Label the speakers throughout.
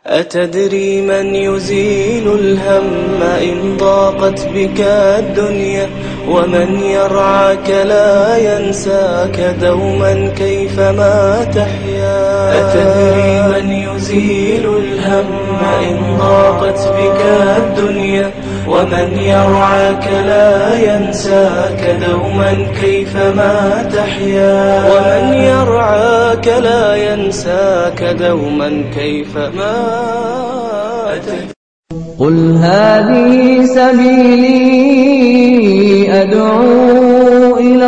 Speaker 1: أتدري من يزيل الهم إن ضاقت بك الدنيا ومن يرعاك لا ينساك دوما كيفما تحيا أتدري من يزيل الهم إن ضاقت بك الدنيا ومن يرعاك لا ينساك دوما كيفما تحيا ومن يرعاك لا ينساك دوما كيفما تحيا
Speaker 2: قل هذه سبيلي أدعو إلى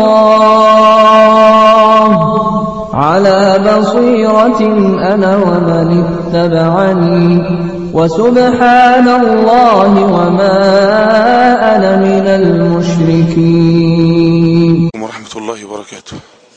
Speaker 2: الله على بصيرة أنا ومن اتبعني وسبحان الله وما أنا من المشركين
Speaker 3: ورحمة الله وبركاته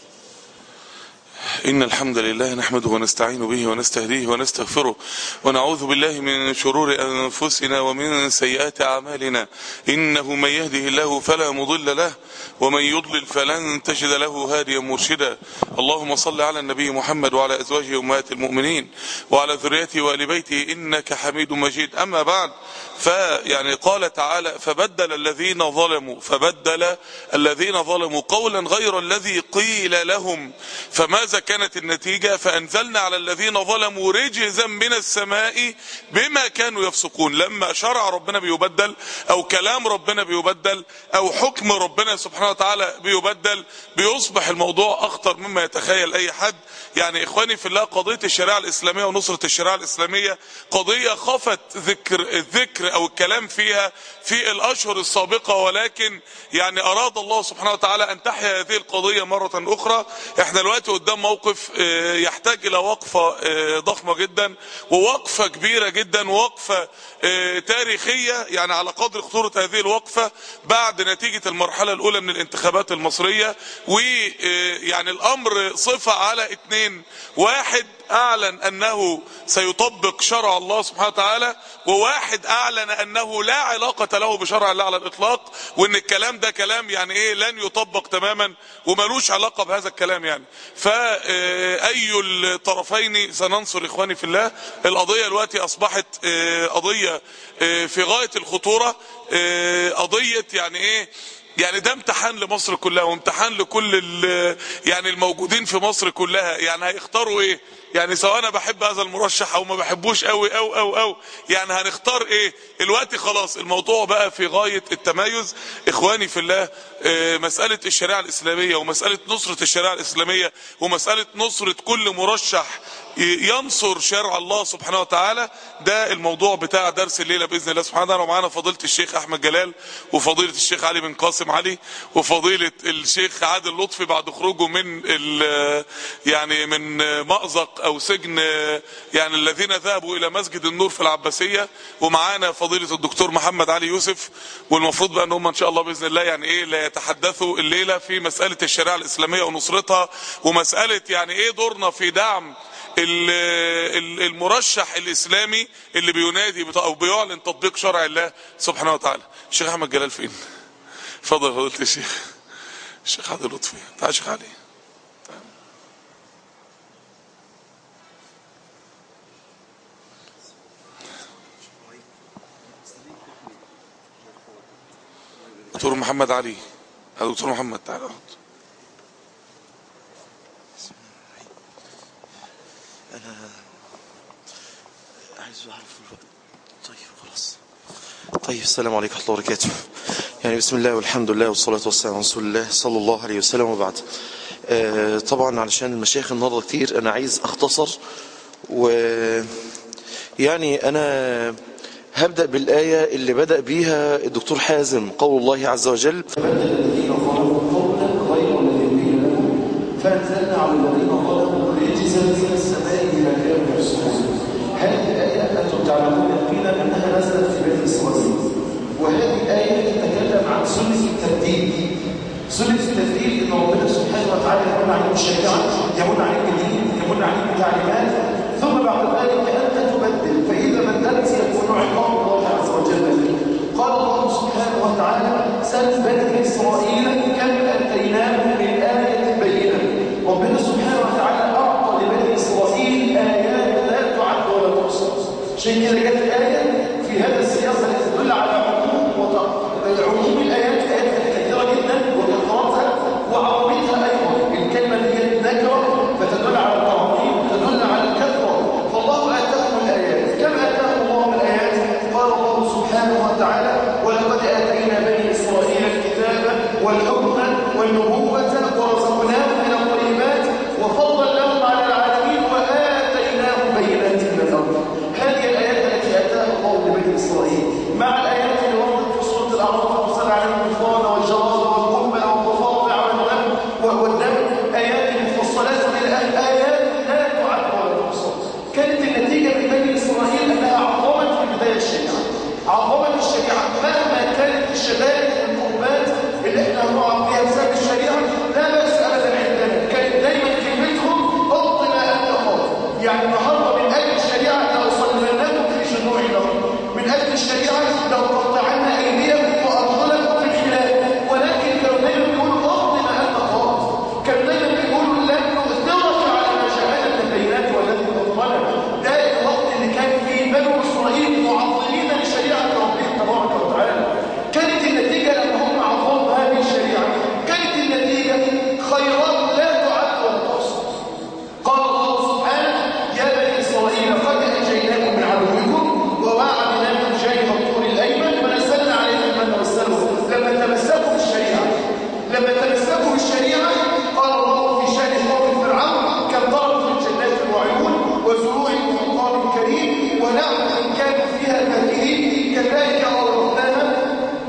Speaker 3: إن الحمد لله نحمده ونستعين به ونستهديه ونستغفره ونعوذ بالله من شرور أنفسنا ومن سيئات أعمالنا إنه من يهده الله فلا مضل له ومن يضلل فلن تجد له هاديا مرشدا اللهم صل على النبي محمد وعلى أزواجه أمهات المؤمنين وعلى ذريته وآل بيته إنك حميد مجيد أما بعد فيعني قال تعالى فبدل الذين ظلموا فبدل الذين ظلموا قولا غير الذي قيل لهم فماذا كانت النتيجة فأنزلنا على الذين ظلموا رجزا من السماء بما كانوا يفسقون لما شرع ربنا بيبدل أو كلام ربنا بيبدل أو حكم ربنا سبحانه وتعالى بيبدل بيصبح الموضوع أخطر مما يتخيل أي حد يعني إخواني في الله قضية الشريعة الإسلامية ونصرة الشريعة الإسلامية قضية خفت ذكر الذكر أو الكلام فيها في الأشهر السابقة ولكن يعني أراد الله سبحانه وتعالى أن تحيا هذه القضية مرة أخرى احنا دلوقتي قدام موقف يحتاج إلى وقفة ضخمة جدا ووقفة كبيرة جدا ووقفة تاريخية يعني على قدر خطورة هذه الوقفة بعد نتيجة المرحلة الأولى من الانتخابات المصرية ويعني الأمر صفة على اتنين واحد اعلن انه سيطبق شرع الله سبحانه وتعالى وواحد اعلن انه لا علاقة له بشرع الله على الاطلاق وان الكلام ده كلام يعني ايه لن يطبق تماما وملوش علاقة بهذا الكلام يعني فاي الطرفين سننصر اخواني في الله القضية دلوقتي اصبحت قضية في غاية الخطورة قضية يعني ايه يعني ده امتحان لمصر كلها وامتحان لكل يعني الموجودين في مصر كلها يعني هيختاروا ايه يعني سواء انا بحب هذا المرشح او ما بحبوش قوي او او او يعني هنختار ايه الوقت خلاص الموضوع بقى في غاية التمايز اخواني في الله مسألة الشريعة الاسلامية ومسألة نصرة الشريعة الاسلامية ومسألة نصرة كل مرشح ينصر شرع الله سبحانه وتعالى ده الموضوع بتاع درس الليلة بإذن الله سبحانه وتعالى ومعانا فضيلة الشيخ أحمد جلال وفضيلة الشيخ علي بن قاسم علي وفضيلة الشيخ عادل لطفي بعد خروجه من يعني من مأزق أو سجن يعني الذين ذهبوا إلى مسجد النور في العباسية ومعانا فضيلة الدكتور محمد علي يوسف والمفروض بقى ان هم ان شاء الله باذن الله يعني ايه لا يتحدثوا الليله في مساله الشريعه الاسلاميه ونصرتها ومساله يعني ايه دورنا في دعم المرشح الاسلامي اللي بينادي او بيعلن تطبيق شرع الله سبحانه وتعالى الشيخ احمد جلال فين اتفضل فضيله الشيخ الشيخ عادل لطفي تعال شيخ علي دكتور محمد علي هذا دكتور محمد تعال اقعد
Speaker 4: انا عايز اعرف الوقت طيب خلاص طيب السلام عليكم ورحمه الله وبركاته يعني بسم الله والحمد لله والصلاه والسلام على رسول الله صلى الله عليه وسلم وبعد آه طبعا علشان المشايخ النهارده كتير انا عايز اختصر و يعني انا هبدأ بالآية اللي بدأ بيها الدكتور حازم قول الله عز وجل
Speaker 5: الذين ظلموا قولا غير الذي قيل لهم فانزلنا على الذين ظلموا رجزا من السماء بما كانوا يفسقون هذه الآية أنتم تعلمون يقينا أنها نزلت في بني إسرائيل وهذه الآية تتكلم عن سنة التبديل سنة التبديل إن ربنا سبحانه وتعالى يمن عليك الشريعة يمن عليك الدين يمن عليك التعليمات ثم بعد ذلك أنت تبدل فإذا بدلت يكون عقاب الله عز وجل قال الله سبحانه وتعالى سل بني إسرائيل كم أتيناهم من آية بينة ربنا سبحانه وتعالى أعطى لبني إسرائيل آيات لا تعد ولا تحصى عشان كده جت آية في هذا السياق التي تدل على عموم وط- عموم الآيات آيات كثيرة جدا وكثرتها وعظمتها أيضا الكلمة اللي هي نكرة فتدل على التعظيم وتدل على الكثرة فالله آتاهم الآيات كم آتاهم الله من الآيات قال الله سبحانه وتعالى ولقد آتينا بني إسرائيل الكتاب والحكم والنبوة ورزقناهم من الطيبات وفضلناهم على العالمين وآتيناهم بينات من الأمر هذه الآيات التي آتاها الله لبني إسرائيل مع الآيات اللي وردت في سورة الأعراف وصل عليهم الطوفان والجراد والقمل والضفادع والدم والدم آيات مفصلات إلى آخر آيات لا تعد ولا تحصى كانت النتيجة في بني إسرائيل أنها عظمت في بداية الشريعة عظمت الشريعة مهما كانت الشدائد والقربات اللي احنا هنقع فيها بسبب الشريعة لا بأس أبدا عندنا كانت دايما كلمتهم حط ما أنت خاطئ يعني النهارده من أجل الشريعة لو صليناكم في جموع الأرض من أجل الشريعة لو قطعنا أيديكم وأرجلكم في الخلاف ولكن كانوا دايما بيقولوا حط ما أنت خاطئ كانوا دايما بيقولوا لن نؤثرك على ما جاءنا من البينات والذي فضلنا ده الوقت اللي كان فيه بنو إسرائيل معظمين لشريعة ربهم تبارك وتعالى كانت النتيجة لما هم عظموا هذه الشريعة كانت النتيجة خيرات لا تعد ولا تحصى قال الله سبحانه يا بني إسرائيل قد أنجيناكم من عدوكم وواعدناكم جانب الطور الأيمن ونزلنا عليكم المن والسلوى لما تمسكوا بالشريعة لما تمسكوا بالشريعة قال الله في شأن قوم فرعون كم ضربوا من جنات وعيون وزروع ومقام كريم ونعم كانوا فيها فاكهين كذلك أورثناها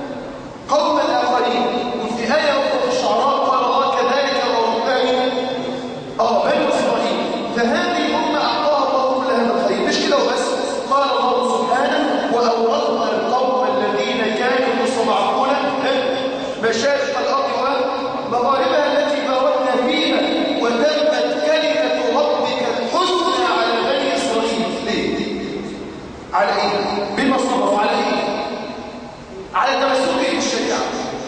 Speaker 5: قوما آخرين وفي آية أخرى في الشعراء قال الله كذلك أورثناها اه بني اسرائيل فهذه الامه اعطاها الله كل هذا الخير مش كده وبس قال الله سبحانه واورثنا القوم الذين كانوا يستضعفون مشارق الارض ومغاربها التي باركنا فيها وتمت كلمه ربك الحسنى على بني اسرائيل ليه؟ على ايه؟ بما صبروا على ايه؟ على تمسكهم بالشريعه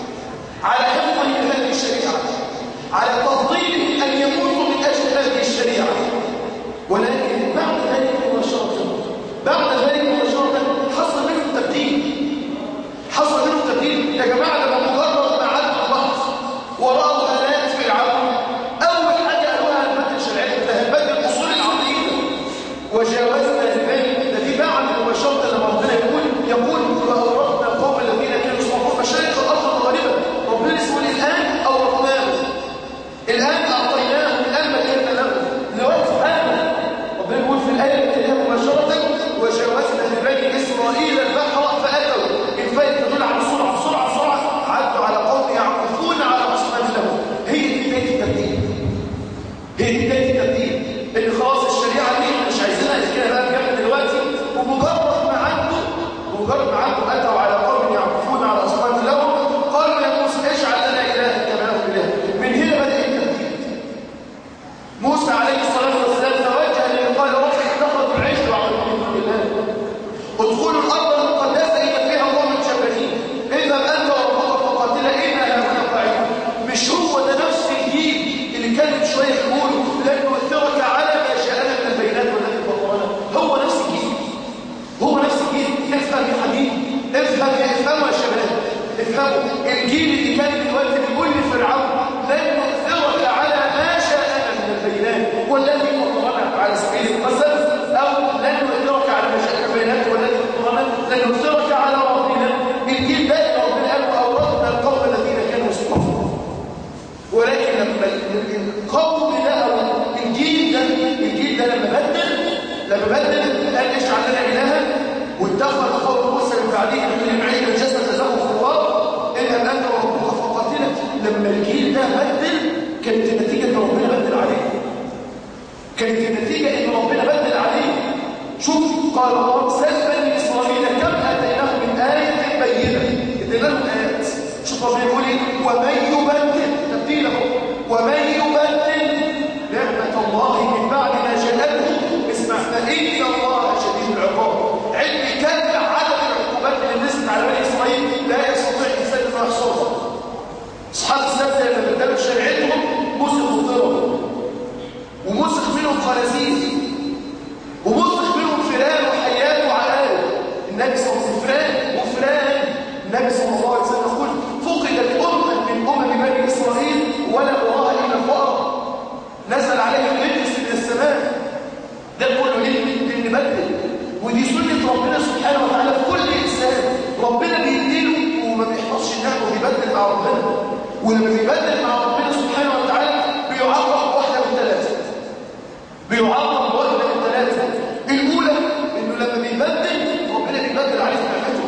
Speaker 5: على حفظهم لهذه الشريعه على تفضيلهم ان يموتوا من اجل هذه الشريعه ولكن بعد ذلك مباشره بعد ذلك مباشره حصل منهم تبديل حصل منهم تبديل يا جماعه لما مجرد ما عدوا اللحظ وراوا الايات في العالم اول حاجه قالوها الماده الشرعيه ده هنبدل اصول العقيده وجاوزنا البين ده دي بعد مباشره لما ربنا يقول يقول واورثنا القوم الذين كانوا يصرفون مشارق الارض ومغاربها ربنا يقول الان اورثناه الان اعطيناه الان مكنا له دلوقتي حالا ربنا يقول في الايه التاليه مباشره وجاوزنا لبني اسرائيل البحر فاتوا الفاء تدل على السرعه بسرعه بسرعه عدوا على قوم يعكفون على اصنام لهم هي دي بدايه التبديل هي دي بدايه التبديل اللي خلاص الشريعه دي احنا مش عايزينها كده بقى بجد دلوقتي ومجرد ما عدوا مجرد ما عدوا اتوا على قوم يعكفون على اصنام لهم قالوا يا موسى اجعل لنا الها كما لهم اله من هنا بدا التبديل موسى عليه الصلاه والسلام توجه لقال رب اتخذوا العجل وعبدوا من دون الله ادخلوا الارض المقدسه ان فيها قوم جبارين اذهب انت وربك فقاتلا انا هنا قاعدون مش هو ده نفس الجيل اللي كانت شويه يقولوا لن نؤثرك على ما جاءنا من البينات والذي فطرنا هو نفس الجيل هو نفس الجيل افهم يا حبيبي افهم يا افهموا يا شباب افهموا الجيل اللي كان دلوقتي بيقول لفرعون لن نؤثرك على ما جاءنا من البينات والذي فطرنا على سبيل المثل او لن نؤثرك على ما جاءنا من البينات والذي فطرنا لن نؤثرك على ربنا الجيل ده ربنا قال واورثنا القوم الذين كانوا يستضعفون ولكن لما القوم ده او الجيل ده الجيل ده لما بدل لما بدل قال اجعل لنا الها واتخذ قوم موسى من بعده من عيد الجسد له في الارض اذهب انت وربك فقاتلا لما الجيل ده بدل كانت النتيجه ان ربنا بدل عليه كانت النتيجه ان ربنا بدل عليه شوف قال الله سال بني اسرائيل كم اتيناهم من ايه بينه ادينا لهم ايات شوف ربنا يقول ايه ومن يبدل تبديله ومن يبدل نعمه الله من بعد ما جاءته اسمع فان الله شديد العقاب علم كان عدد العقوبات اللي نزلت على بني اسرائيل لا يستطيع الانسان ان يحصرها اصحاب السبت لما بدلوا شريعتهم مسخوا الضرب ومسخ منهم خنازير ومسخ منهم فئران وحيات وع- نبدل ودي سنة ربنا سبحانه وتعالى في كل إنسان ربنا بيديله وما بيحفظش النعمة وبيبدل مع ربنا ولما بيبدل مع ربنا سبحانه وتعالى بيعرف واحدة من ثلاثة بيعرف واحدة من ثلاثة الأولى إنه لما بيبدل ربنا بيبدل عليه نعمته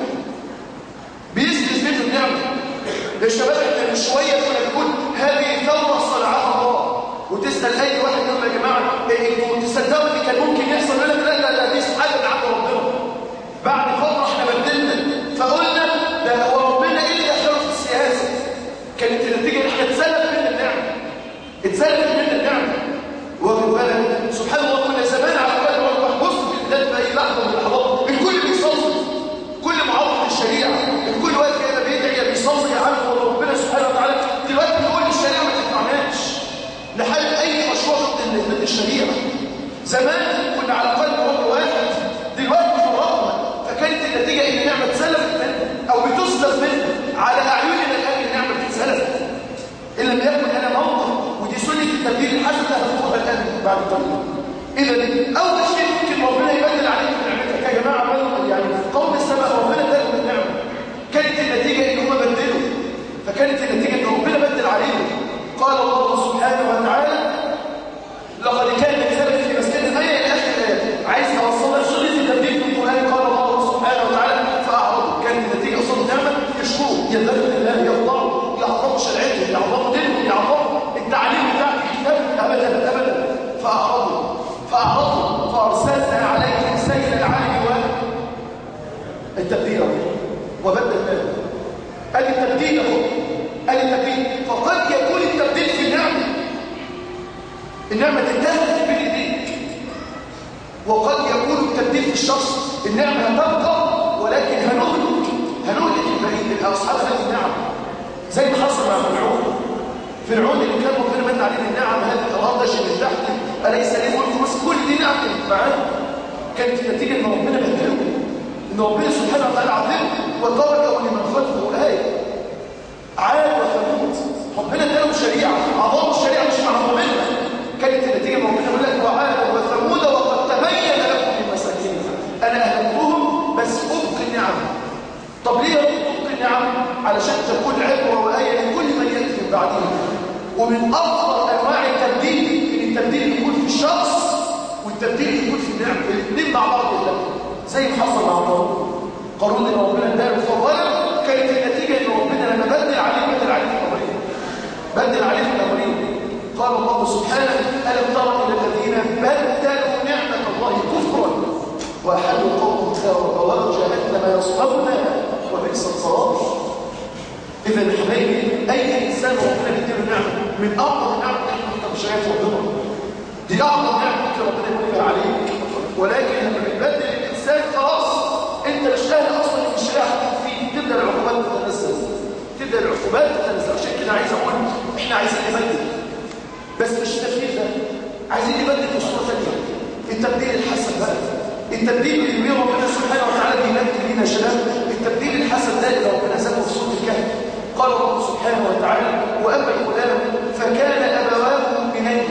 Speaker 5: بيسلس منه النعمة يا شباب احنا من شوية كنا بنقول هذه ثورة صنعها الله وتسأل أي واحد منهم يا جماعة إيه انتوا تصدقوا إن كان ممكن يحصل يقول لك لا لا لا دي حاجة من عند ربنا بعد فترة احنا بدلنا فقلنا ده هو ربنا إيه اللي دخله في السياسة كانت النتيجة إن احنا اتسلب من النعمة اتسلب من النعمة واخد بالك سبحان الله كنا زمان على بالنا واحد بص في البلاد في أي لحظة من اللحظات الكل بيصلي كل معروف الشريعة الكل واقف كده بيدعي يا بيصلي يا عم والله ربنا سبحانه وتعالى دلوقتي بيقول الشريعة ما تنفعناش لحل أي مشروع ضد ضد الشريعة زمان كنا على قلب رجل واحد دلوقتي فرقنا فكانت النتيجة إن النعمة اتسلبت منا أو بتسلب منا على أعيننا الآن النعمة بتتسلب إن لم يكن أنا موقف ودي سنة التبديل الحسنة هتقولها الآن بعد قليل إذا أول شيء ممكن ربنا يبدل عليكم نعمتك يا جماعة عملوا يعني قوم السماء ربنا اداهم النعمة كانت النتيجة إن هم بدلوا فكانت النتيجة إن ربنا بدل عليهم قال الله سبحانه وتعالى لقد كان مثال في مسكن الآية إلى آخر الآية عايز أوصلها سنة التبديل في القرآن قال الله سبحانه وتعالى فأعرضوا كانت النتيجة أصلا نعمة يشكروا يذكروا لله يخضعوا يعظموا شرعته يعظموا دينهم يعظموا التعليم بتاع الكتاب أبدا أبدا فأعرضوا فأعرضوا فأرسلنا عليهم سيل العالم والتبديل وبدل ادي التبديل اهو ادي التبديل فقد يكون التبديل في النعمه النعمه تنتهي بين ايديك وقد يكون التبديل في الشخص النعمه هتبقى ولكن هنهلك هنهلك البعيد اصحاب هذه النعم زي ما حصل مع فرعون فرعون اللي كان ربنا من عليه النعم هذه الارض شيء من تحت اليس ليه ملك مصر كل دي نعم كانت معاه كانت النتيجه ان ربنا بدله ان ربنا سبحانه وتعالى عظيم وتركه لمن خلفه آية عاد وثمود ربنا اداله شريعة عظام الشريعة مش مع ربنا كانت النتيجة ما ربنا يقول لك وعاد وثمود وقد تبين لكم من مساكنها أنا أهلكهم بس أبقي النعم طب ليه أبقي النعم علشان تكون عبرة وآية لكل من يأتي من بعدهم ومن أفضل أنواع التبديل إن التبديل يكون في الشخص والتبديل يكون في النعم الاثنين مع بعض يتبدل زي ما حصل مع قارون قارون اللي ربنا اداله فضلا كانت النتيجه ان ربنا لما بدل عليه بدل عليه في الامرين بدل عليه في الامرين قال الله سبحانه الم تر الى الذين بدلوا نعمه الله كفرا واحلوا قوم ثواب جهنم يصلونها وبئس القرار اذا يا حبايبي اي انسان ربنا بيديله نعمه من اعظم نعم انت مش شايف ربنا دي اعظم نعمه ممكن ربنا يقولها عليك ولكن لما بتبدل الانسان خلاص انت مش اهل اصلا ان الشريعه تكون فيه تبدا العقوبات تتنزل تبدا العقوبات تتنزل عشان كده عايز اقول احنا عايزين نبدل بس مش التفكير ده عايزين نبدل بصوره ثانيه التبديل الحسن بقى التبديل اللي ربنا سبحانه وتعالى بيمثل لينا يا شباب التبديل الحسن ده اللي ربنا سماه في سوره الكهف قال الله سبحانه وتعالى واما الغلام فكان ابواه مؤمنين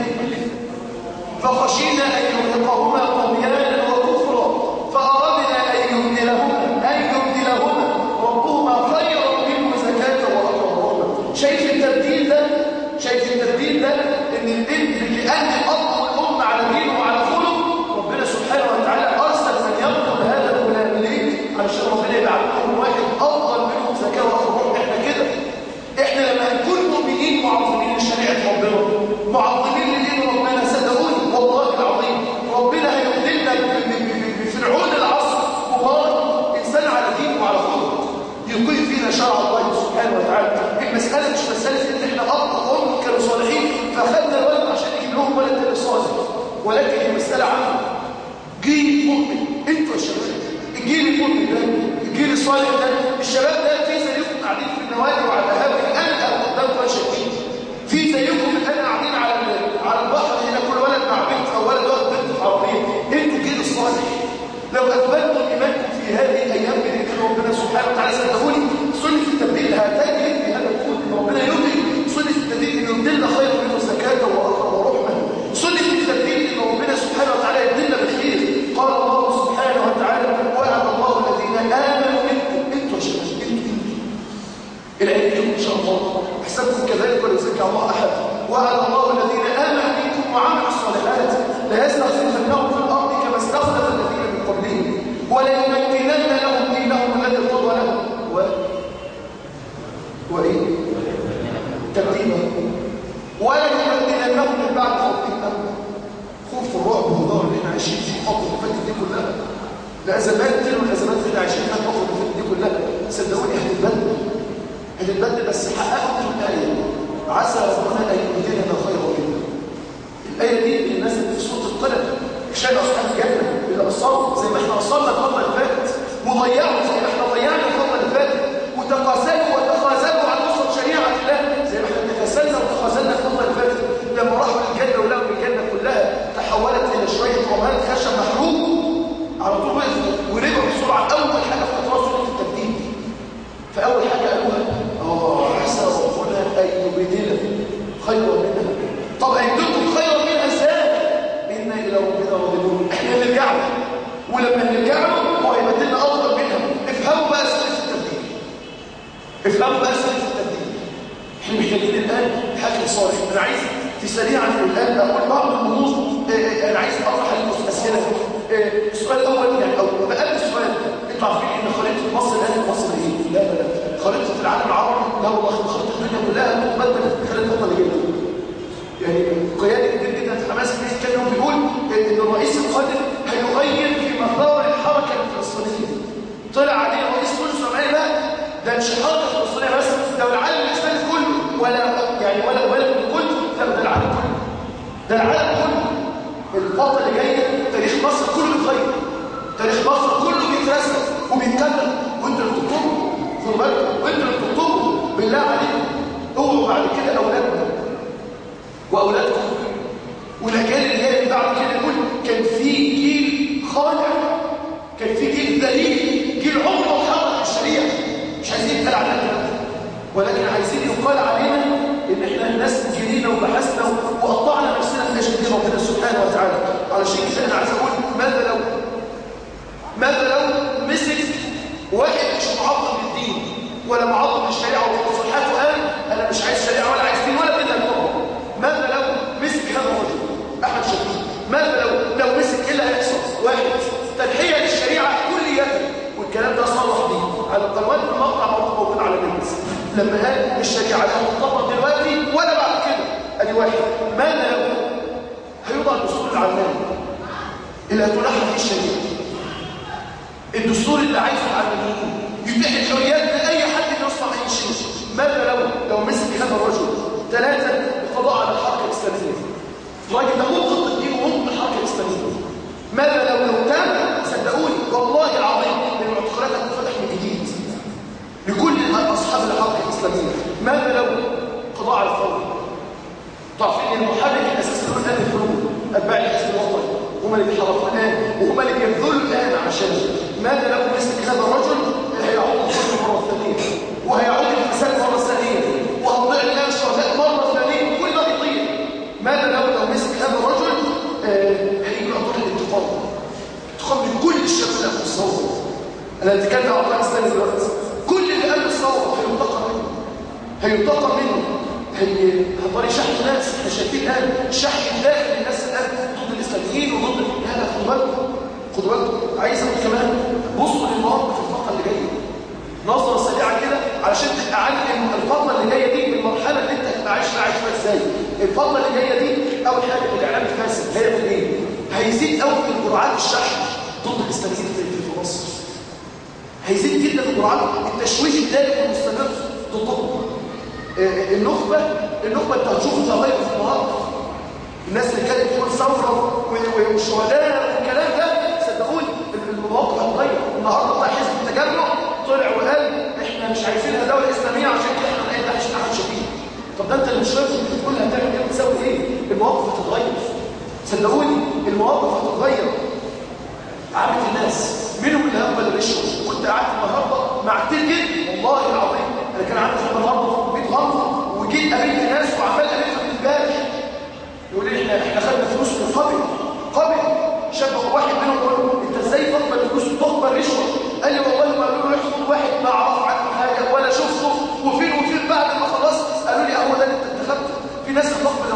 Speaker 5: فخشينا ان يرهقهما طغيانا وكفرا فاردنا ان يبدلهما ان يبدلهما ربهما خيرا منه زكاه واقرب رحمه شايف التبديل ده شايف التبديل ده ان البنت لان الاب والام على دين وعلى خلق ربنا سبحانه وتعالى ارسل من يقتل هذا الغلام ليه علشان ربنا يبعت لهم واحد افضل منهم زكاه واقرب احنا كده احنا لما هنكون مؤمنين معظمين لشريعه ربنا معظمين لدين ربنا صدقوني والله العظيم ربنا هيبدلنا بفرعون العصر مبارك انسان على دين وعلى خلق يقيم فينا شرع الله سبحانه وتعالى المساله مش مساله ان احنا اب وام كانوا صالحين فاخذنا الولد عشان نجيب لهم ولد تاني صالح ولكن هي مساله عامه جيل مؤمن انتوا يا شباب الجيل المؤمن ده الجيل الصالح ده الشباب ده في زيكم قاعدين في النوادي وعلى القهاوي انا قدام ولا شايفين في زيكم الان قاعدين على على البحر هنا كل ولد مع بنت او ولد واخد بنت في عربيه انتوا الجيل الصالح لو اثبتتم ايمانكم في هذه الايام باذن ربنا سبحانه وتعالى صدقوني سنه التبديل هتجري بهذا الكون ربنا يدري سنه التبديل انه يدلنا خير منه زكاه واقرب ورحمه سنه التبديل ان ربنا سبحانه وتعالى يدلنا بالخير قال الله وعد الله الذين آمنوا منكم وعملوا الصالحات لا يستخلفنهم في الأرض كما استخلف الذين من قبلهم وليمكنن لهم دينهم الذي ارتضى لهم و... وإيه؟ تبديلا وليمكننهم من بعد خوفهم أمنا خوف الرعب والدار اللي احنا عايشين فيه الفترة اللي فاتت دي كلها الأزمات دي والأزمات اللي احنا عايشين فيها الفترة اللي فاتت دي كلها صدقوني هتتبدل هتتبدل بس حققوا في الآية عسى ربنا أن يهدينا خيرا منها الآية دي اللي نزلت في سورة القلم شايل أصحاب الجنة اللي أصابوا زي ما احنا أصلنا الفترة اللي فاتت وضيعوا زي ما احنا ضيعنا الفترة اللي فاتت وتقاسلوا وتخاذلوا عن نصرة شريعة الله زي ما احنا تكاسلنا وتخاذلنا الفترة اللي فاتت لما راحوا الجنة ولقوا الجنة كلها تحولت إلى شوية رماد خشب محروق على طول وقفوا ورجعوا بسرعة أول حاجة في فترة سورة التبديل فأول حاجة قالوها اه عسى ربنا أن يبدلنا خيرا منها طب هيدلكم خيرا منها ازاي؟ إنا إلى ربنا راغبون احنا نرجع له ولما نرجع له هو هيبدلنا أفضل منها افهموا بقى سورة التبديل افهموا بقى سورة التبديل احنا محتاجين الآن حاكم صالح أنا عايز في سريعا الآن أقول بعض الرموز أنا عايز أطرح عليكم أسئلة السؤال الأول يعني أو بقلب السؤال انتوا عارفين ان خريطة مصر الآن مصر إيه؟ لا لا لا خريطة العالم العربي لا والله خريطة الدنيا كلها متبدلة خلال الفترة اللي جاية يعني قيادي كبير جدا في حماس بيتكلم وبيقول ان الرئيس القادم هيغير في مسار الحركة الفلسطينية طلع عليه رئيس تونس وقال لا ده مش الحركة الفلسطينية بس ده العالم الإسلامي كله ولا يعني ولا ولا الكل لا ده العالم كله ده العالم كله الفترة اللي جاية تاريخ مصر كله بيتغير تاريخ مصر كله بيترسم وبيتكلم وانتوا اللي بتطلبوا خدوا بالكم وانتوا اللي بتطلبوا بالله عليكم اوعوا بعد كده اولادنا واولادكم والاجيال اللي هي بعد كده يقول كان في جيل خاضع كان في جيل ذليل جيل عمره حرك الشريعه مش عايزين يتقال علينا دلوقتي ولكن عايزين يقال علينا ان احنا ناس جرينا وبحثنا وقطعنا نفسنا في اجل ربنا سبحانه وتعالى علشان كده انا عايز اقول ماذا لو ماذا لو مسك واحد مش معظم للدين ولا معظم للشريعه وتصريحاته قال انا مش عايز شريعه ولا عايز دين ولا بدها الحكم ماذا لو مسك هذا الرجل احد شديد ماذا لو لو مسك ايه اللي هيحصل واحد تنحيه للشريعه كليا والكلام ده صرح بيه على القنوات المقطع موجود على الناس لما قال الشريعه لا تطبق دلوقتي ولا بعد كده ادي واحد ماذا لو هيوضع الدستور العلماني اللي هتنحى فيه الشريعه الدستور اللي عايزه العلمانيين يتيح الحريات لاي حد يصنع اي شيء ماذا لو لو مسك هذا الرجل ثلاثه القضاء على الحركه الاسلاميه الراجل ده مبغض للدين ومبغض للحركه الاسلاميه ماذا لو لو تم صدقوني والله العظيم ان المعتقلات هتتفتح من جديد لكل اصحاب الحركه الاسلاميه ماذا لو قضاء على الثوره تعرفين ان المحرك الاساسي له الان الفنون اتباع الحزب الوطني هم اللي بيحركوا الان وهم اللي بيبذلوا الان عشان ماذا لو مسك هذا الرجل هيعود الظلم مره ثانيه وهيعود الفساد مره ثانيه وهتضيع الان الشهداء مره ثانيه كل ده بيضيع ماذا لو لو مسك هذا الرجل آه هيجي عطول الانتقام انتقام من كل الشباب في الثوره انا بتكلم عن الله الاسلامي دلوقتي كل اللي قال الثوره هينتقم منه هينتقم منه هي هطري شحن ناس احنا شايفين الان شحن داخل الناس الان ضد الاسلاميين وضد لا لا خدوا بالكم خدوا بالكم عايز اقول كمان بصوا للمواقف الفتره اللي جايه نظره سريعه كده علشان تبقى عارف ان الفتره اللي جايه دي المرحله اللي انت هتبقى عايش فيها عايش فيها ازاي الفتره اللي جايه دي اول حاجه الاعلام الفاسد هيعمل ايه هيزيد قوي في جرعات الشحن ضد الاسلاميين في مصر هيزيد جدا في جرعات التشويش الدائم والمستمر ضدهم النخبة النخبة انت هتشوف تغير في النهارده الناس اللي كانت تقول ثوره والشهداء والكلام ده صدقوني المواقف هتغير النهارده طلع حزب التجمع طلع وقال احنا مش عايزينها دوله اسلاميه عشان كده احنا نلاقي تحت احد شديد طب ده انت اللي مش راضي بتقول هتعمل ايه وتسوي ايه المواقف هتتغير صدقوني المواقف هتتغير عامة الناس منهم اللي هقبل الرشوه كنت قاعد النهارده مع كتير جدا والله العظيم انا كان عندي في النهارده في بيت غمر وجيت قابلت ناس وعمال قابلتهم امبارح يقول لي احنا احنا خدنا فلوس من قبل قبل شاب واحد منهم بيقول له انت ازاي تقبل فلوس تقبل رشوه قال لي والله ما قالوا له احفظ واحد ما اعرف عنه حاجه ولا شفته وفين وفين بعد ما خلصت قالوا لي هو ده اللي انت اتخذته في ناس بتقبل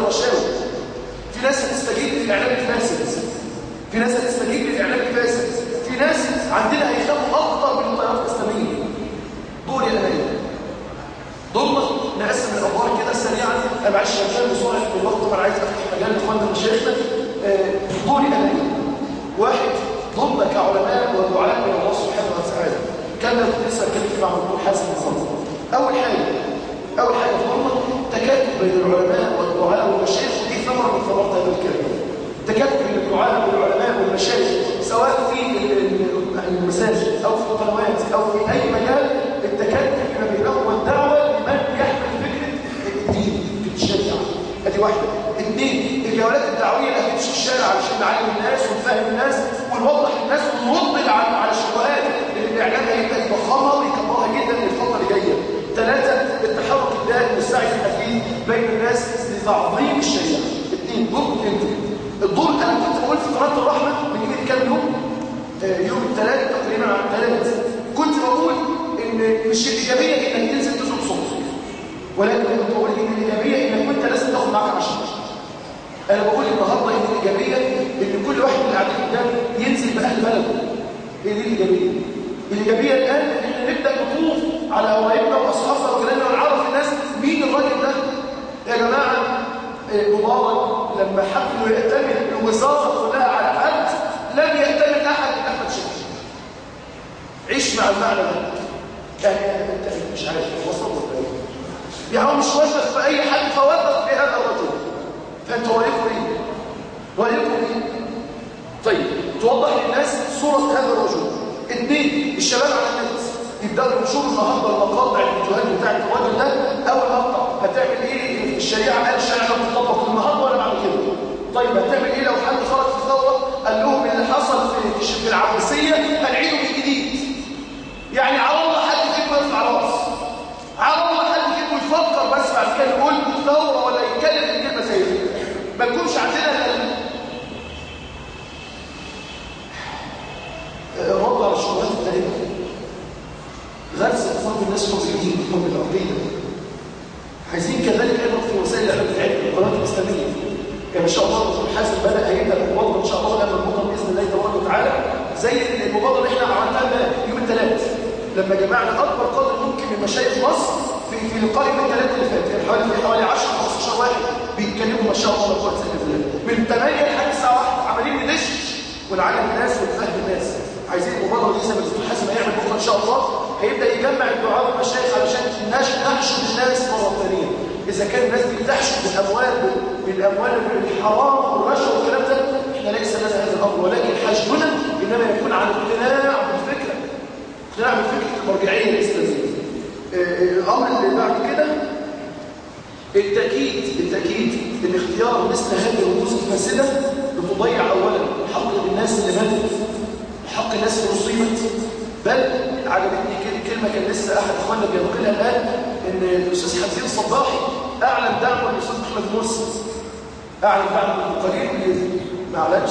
Speaker 5: للاعلام الفاسد في ناس هتستجيب للاعلام الفاسد في ناس عندنا هيخافوا اكتر من القنوات الاسلاميه دوري انا ايه ضمن نقسم الادوار كده سريعا انا معلش عشان بسرعه الوقت طبعا عايز افتح مجال لاخواننا مشايخنا دوري انا ايه واحد ضمن كعلماء ودعاء الى الله سبحانه وتعالى كان كنت لسه اتكلمت مع الدكتور حازم الفضل اول حاجه اول حاجه ضمن تكاتف بين العلماء والدعاء والمشايخ ودي ثمره من ثمرات هذا الكلام تكاتف بين الدعاء والعلماء والمشايخ سواء في المساجد او في القنوات او في اي مجال التكاتف فيما بينهم والدعوه لمن يحمل فكره الدين في الشريعه ادي واحده اثنين الجولات الدعويه اللي هتمشي الشارع علشان نعلم الناس ونفهم الناس ونوضح الناس ونرد على على الشبهات اللي الاعلام هيبدا يضخمها ويكبرها جدا الفتره اللي جايه ثلاثه التحرك الدائم والسعي الحثيث بين الناس لتعظيم الشريعه اثنين دور انت الدور انا كنت بقول في قناه الرحمه من يوم كام يوم آه يوم الثلاث تقريبا على الثلاث كنت بقول ان مش الايجابيه انك تنزل تزور صوتك ولكن كنت بقول ان الايجابيه انك انت لازم تاخد معاك عشان انا بقول النهارده ان الايجابيه ان كل واحد من اللي قاعدين قدام ينزل باهل بلده هي دي الايجابيه الايجابيه الان ان احنا نبدا نطوف على قرايبنا واصحابنا وجيراننا ونعرف الناس مين الراجل ده يا جماعه مبارك لما حب انه يأتمن الوزاره كلها على حد لم يأتمن احد من احمد شكري عيش مع المعنى ده يعني انت مش عارف وصل ولا ايه يعني هو مش واثق في اي حد فوثق في هذا الرجل فانت رايكم ايه رايكم ايه طيب توضح للناس صوره هذا الرجل اثنين الشباب على النت يبداوا ينشروا النهارده المقاطع الفيديوهات بتاعت الراجل ده اول مقطع هتعمل ايه في الشريعه قال الشريعه لم تطبق النهارده ولا بعد كده طيب هتعمل ايه لو حد خرج في ثوره قال لهم اللي حصل في في العباسيه هنعيده من جديد يعني على الله حد فيكم يرفع راس على الله حد فيكم يفكر بس بعد كده يقول ثوره ولا يتكلم في كلمه زي دي ما تكونش عندنا رد على الشبهات التاريخيه غرس اطفال الناس حب الدين حب العقيده عايزين كذلك ايضا في وسائل الاعلام بتاعتنا القناه الاسلاميه يعني ان شاء الله الدكتور حازم بدا هيبدا المبادره ان شاء الله قبل المبادره باذن الله تبارك وتعالى زي المبادره اللي احنا عملناها يوم الثلاث لما جمعنا اكبر قدر ممكن من مشايخ مصر في في لقاء يوم الثلاث اللي فات يعني حوالي في حوالي 10 15 واحد بيتكلموا ما شاء الله لا قوه الا بالله من 8 لحد الساعه 1 عمالين ندش ونعلم الناس ونفهم الناس عايزين المبادره دي زي ما الدكتور حازم هيعمل بكره ان شاء الله هيبدا يجمع الدعاء والمشايخ علشان نحشد الناس مره ثانيه اذا كان الناس بتحشد بالاموال بالاموال بالحرام والرشوه والكلام ده احنا ليس لنا هذا الامر ولكن حشدنا انما يكون على اقتناع بالفكره اقتناع بالفكره المرجعيه الاسلاميه الامر اللي بعد كده التاكيد التاكيد ان اختيار مثل هذه الرموز الفاسده بتضيع اولا حق الناس اللي ماتت وحق الناس اللي اصيبت بل عجبتني كلمه كان لسه احد اخواننا بينقلها الان ان الاستاذ حمزين صباحي اعلن دعمه للاستاذ احمد مرسي اعلن دعمه من قريب ما اعلنش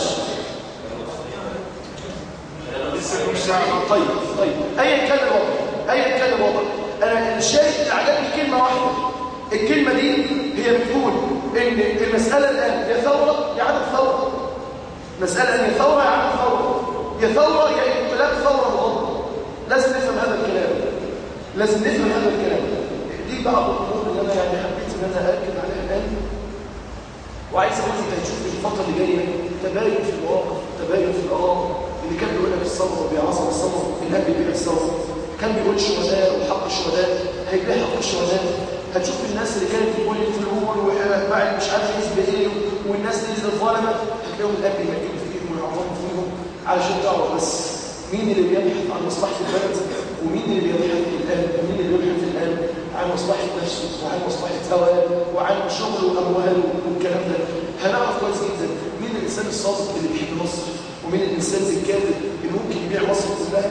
Speaker 5: طيب طيب ايا كان الوضع ايا كان الوضع انا الشاهد اللي عجبني كلمه واحده الكلمه دي هي بتقول ان المساله الان يا ثوره يا عدم ثوره مساله ان يا ثوره يا عدم ثوره يا ثوره يا انقلاب ثوره مضاده لازم نفهم هذا الكلام لازم نفهم هذا الكلام دي بعض الامور اللي انا يعني حبيت ان انا اكد عليها الان وعايز اقول لك هتشوف الفتره اللي جايه تباين في المواقف تباين في الاراء اللي كان بيقولها بالصبر وبيعظم الصبر النبي بيقول الصبر كان بيقول شهداء وحق الشهداء هيبقى حق الشهداء هتشوف الناس اللي كانت بتقول الفلول وبعد مش عارف حزب ايه والناس اللي الظالمه هتلاقيهم الاب يمكن فيهم ويعظم فيهم علشان تعرف بس مين اللي بيبحث عن مصلحه البلد ومين اللي بيبحث الان ومين اللي بيبحث الان عن مصلحه نفسه وعن مصلحه هواه وعن شغله وامواله والكلام ده هنعرف كويس جدا مين الانسان الصادق اللي بيحب مصر ومين الانسان الكاذب اللي ممكن يبيع مصر كلها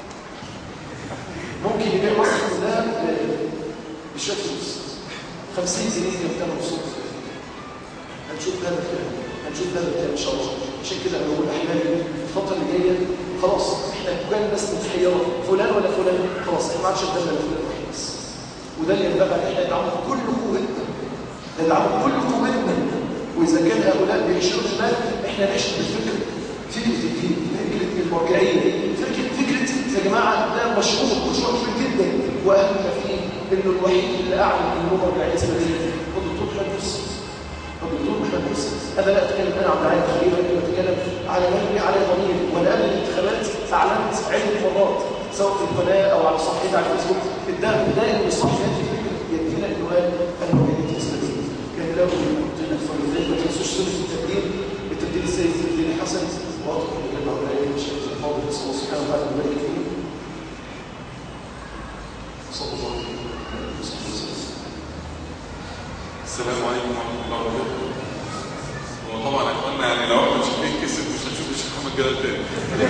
Speaker 5: ممكن يبيع مصر كلها بشويه فلوس 50 جنيه كام مبسوط هنشوف هذا الكلام هنشوف هذا الكلام ان شاء الله عشان كده انا بقول احلامي الفتره اللي جايه خلاص احنا كان الناس متحيره فلان ولا فلان خلاص احنا ما عادش قدامنا الا فلان واحد بس وده اللي ينبغي ان احنا ندعمه بكل قوتنا ندعمه بكل قوتنا وإذا كان هؤلاء بيعيشون المال إحنا نعيش بالفكر فكرة الدين فكرة المرجعية فكرة فكرة يا جماعة ده مشروع مشروع كبير جدا وأهم ما فيه إنه الوحيد اللي أعلم إنه مرجعية سبيلية هو الدكتور محمد مرسي الدكتور محمد مرسي أنا لا أتكلم أنا عن رعاية تغيير أنا بتكلم على مجري على ضمير وأنا قبل الانتخابات أعلنت عدة مرات سواء في القناة أو على صفحتي على الفيسبوك الدعم دائما للصحفيات الفكر يكفينا إنه قال أنا مرجعية إسلامية كان له قلت فلذلك ما تنسوش سنة التبديل التبديل السيد الدين الحسن وأطلب من العلماء الشيخ الفاضل نسأل الله سبحانه وتعالى أن يبارك فيه صلى الله عليه وسلم
Speaker 3: السلام عليكم ورحمه الله وبركاته وطبعا يا اخوانا يعني لو احمد شفيق كسب مش هنشوف الشيخ احمد جلال تاني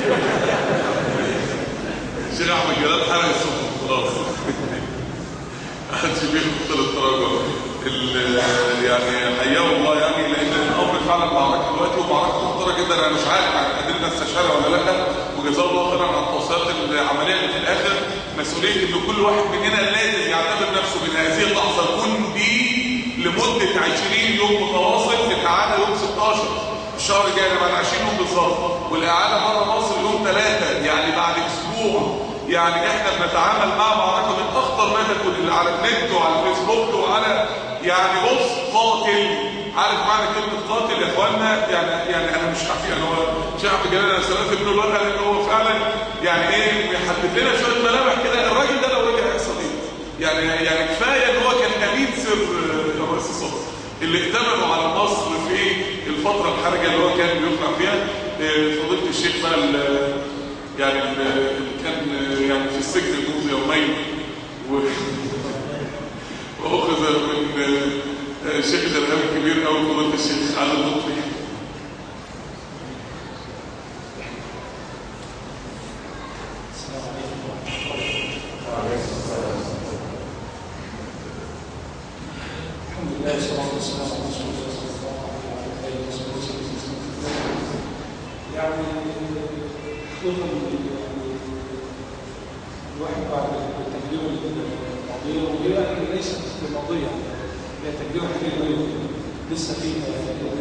Speaker 3: الشيخ احمد جلال حرق الصوت خلاص احد شبيه مختلف التراجع ال- يعني حياه الله يعني لان الامر فعلا معركه دلوقتي ومعركه خطيره جدا انا مش عارف قادرين نستشعرها ولا لا وجزاه الله خيرا على التوصيات العمليه اللي في الاخر مسؤوليه ان كل واحد مننا لازم يعتبر نفسه من هذه اللحظه يكون دي لمده 20 يوم متواصل الاعاده يوم 16 الشهر الجاي بعد 20 يوم بالظبط والاعاده بره مصر يوم 3 يعني بعد اسبوع يعني احنا بنتعامل مع معركه من اخطر ما تكون اللي على النت وعلى الفيسبوك وعلى يعني بص قاتل عارف معنى كلمه قاتل يا اخوانا يعني يعني انا مش عارف يعني هو شعب جلال انا سالت منه الوقت لان هو فعلا يعني ايه بيحدد لنا شويه ملامح كده الراجل ده لو رجع يحصل ايه يعني يعني كفايه ان هو كان امين سر رئيس الصف اللي ائتمنوا على مصر في الفتره الحرجه اللي هو كان بيقرا فيها إيه، فضيله الشيخ بقى ال- يعني ال- اللي كان يعني في السجن منذ يومين و... واخذ من آه، شيخ الارهاب الكبير قوي فضيله الشيخ علي اللطفي
Speaker 6: الحمد لله والصلاة والسلام على رسول الله صلى الله عليه وسلم يعني خصوصا الواحد بعد التجربة الماضية وهي يعني ليست ماضية هي تجربة حقيقية لسه فيها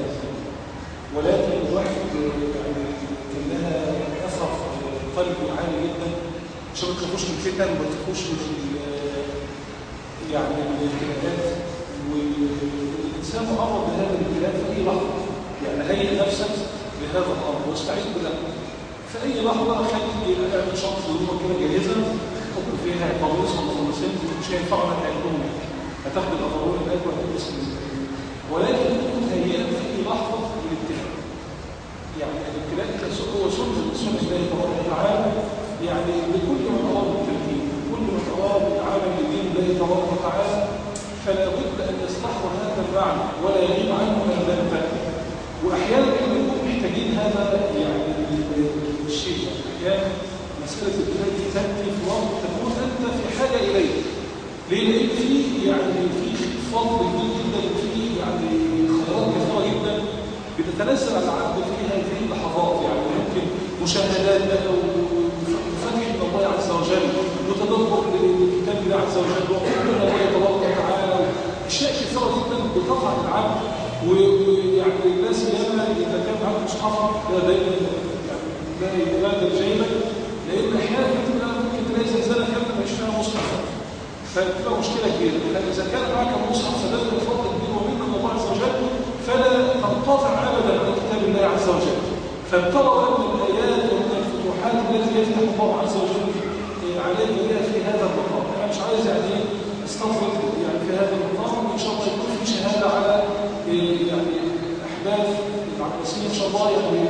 Speaker 6: ولكن الواحد يعني كان لها أثر قلبي عالي جدا عشان ما تخافوش من الفتن وما تخافوش من ال- يعني من الابتلاءات والإنسان معرض لهذا الابتلاء في أي لحظة يعني هيئ نفسك لهذا الأمر واستعد له في أي لحظة خلي اعمل شنطة هدومك كده جاهزة حط فيها قميص ولا قميصين مش هينفعوا لك هيكونوا هتاخد الأفرول الآية وهتلبس منه ولكن تكون هيئت في أي لحظة للابتلاء يعني الابتلاء كسوء هو سنة من سنة الله تبارك وتعالى يعني لكل من أراد التمكين كل من أراد العمل لدين الله تبارك وتعالى فلا بد أن يستحضر هذا المعنى ولا يغيب عنه هذا المعنى وأحيانا احنا نكون محتاجين هذا يعني الشيء أحيانا مسألة الابتلاء دي تأتي في وقت تكون أنت في حاجة إليه ليه؟ لأن في يعني في فضل كبير جدا وفي يعني خيرات كثيرة جدا بتتنزل على العبد في هذه اللحظات يعني ممكن مشاهدات بقى وفتح من الله عز وجل وتدبر لكتاب الله عز وجل وقول الله تبارك وتعالى اشياء كثيره جدا بتقع العبد ويعني الناس ياما اذا كان عنده مصحف لا دايما يعني لا يبادر جيبك لان احيانا بتبقى ممكن تلاقي زلزال كامله مش فيها مصحف فتبقى مشكله كبيره فاذا كان معك مصحف فده بفضل كبير ومنك من الله عز وجل فلا تنقطع ابدا عن كتاب الله عز وجل فابتغى من الايات ومن الفتوحات التي يفتح الله عز وجل عليك بها في هذا المقام انا مش عايز يعني استفرد يعني في هذا المقام وان شاء الله يكون في شهاده على يعني احداث العباسيه ان شاء الله يعني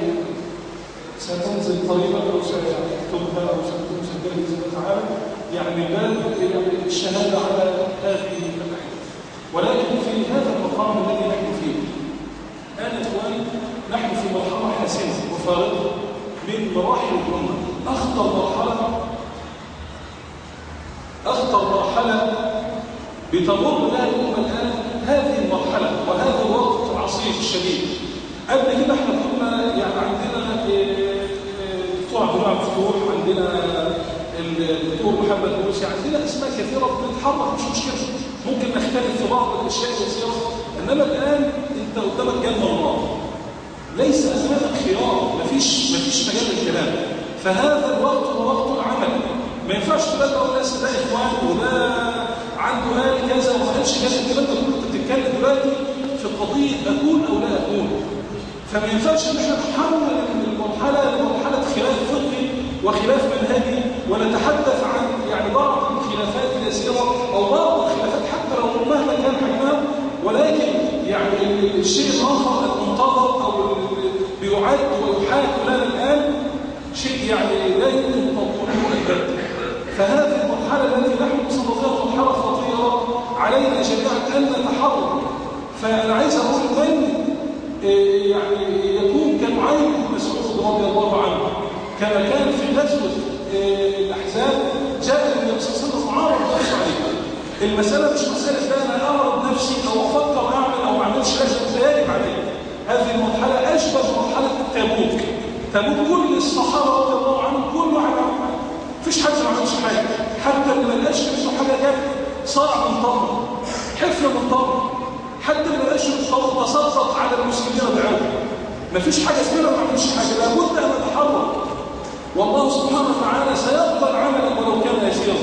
Speaker 6: ستنزل قريبا او سيكتبها او ستكون مسجله باذن الله تعالى يعني بل يعني الشهاده على هذه الاحداث ولكن في هذا المقام الذي نحن فيه الان اخواني نحن في مرحله حاسمه وفارقه من مراحل الامه اخطر مرحله أخطر مرحلة بتمر بها الأمة الآن هذه المرحلة وهذا الوقت العصيب الشديد قبل كده احنا كنا يعني عندنا دكتور عبد الله الفتوح عندنا الدكتور محمد مرسي عندنا اسماء كثيرة بتتحرك مش مشكلة ممكن نختلف في بعض الأشياء اليسيرة إنما الآن أنت انت قدامك جنه ونار ليس امامك خيار مفيش مفيش مجال للكلام فهذا الوقت هو وقت العمل ما ينفعش تبقى تقول ناس ده اخوان وده عنده قال كذا وما قالش كذا الكلام ده كله انت بتتكلم دلوقتي في قضيه اكون او لا اكون فما ينفعش ان احنا نحول المرحله لمرحله خلاف فقهي وخلاف منهجي ونتحدث عن يعني بعض الخلافات اليسيره او بعض الخلافات حتى لو مهما كان حجمها ولكن يعني الشيء الاخر المنتظر او اللي بيعد ويحاك لنا الان شيء يعني لا يمكن تطوره البت فهذه المرحله التي نحن بصددها مرحله خطيره علينا جميعا ان نتحرك فانا عايز اقول من يعني يكون كمعين بن مسعود رضي الله عنه كما كان في غزوه الاحزاب جاء النبي صلى الله عليه وسلم عارض نفسه عليه المساله مش مساله بقى انا اعرض نفسي او افكر اعمل او ما اعملش لازم يجب عليه هذه المرحله اشبه بمرحله تبوك تبوك كل الصحابه رضي الله عنهم كل واحد عمل حاجه مفيش حد ما عملش حاجه حتى اللي ما لقاش منه حاجه جاب صاع من تمر حفل من تمر حتى اللي ما لقاش من تمر تصدق على المسلمين بعوض مفيش حاجه اسمها ما عملش حاجه لابد ان نتحرك والله سبحانه وتعالى سيقبل عملك ولو كان يسيرا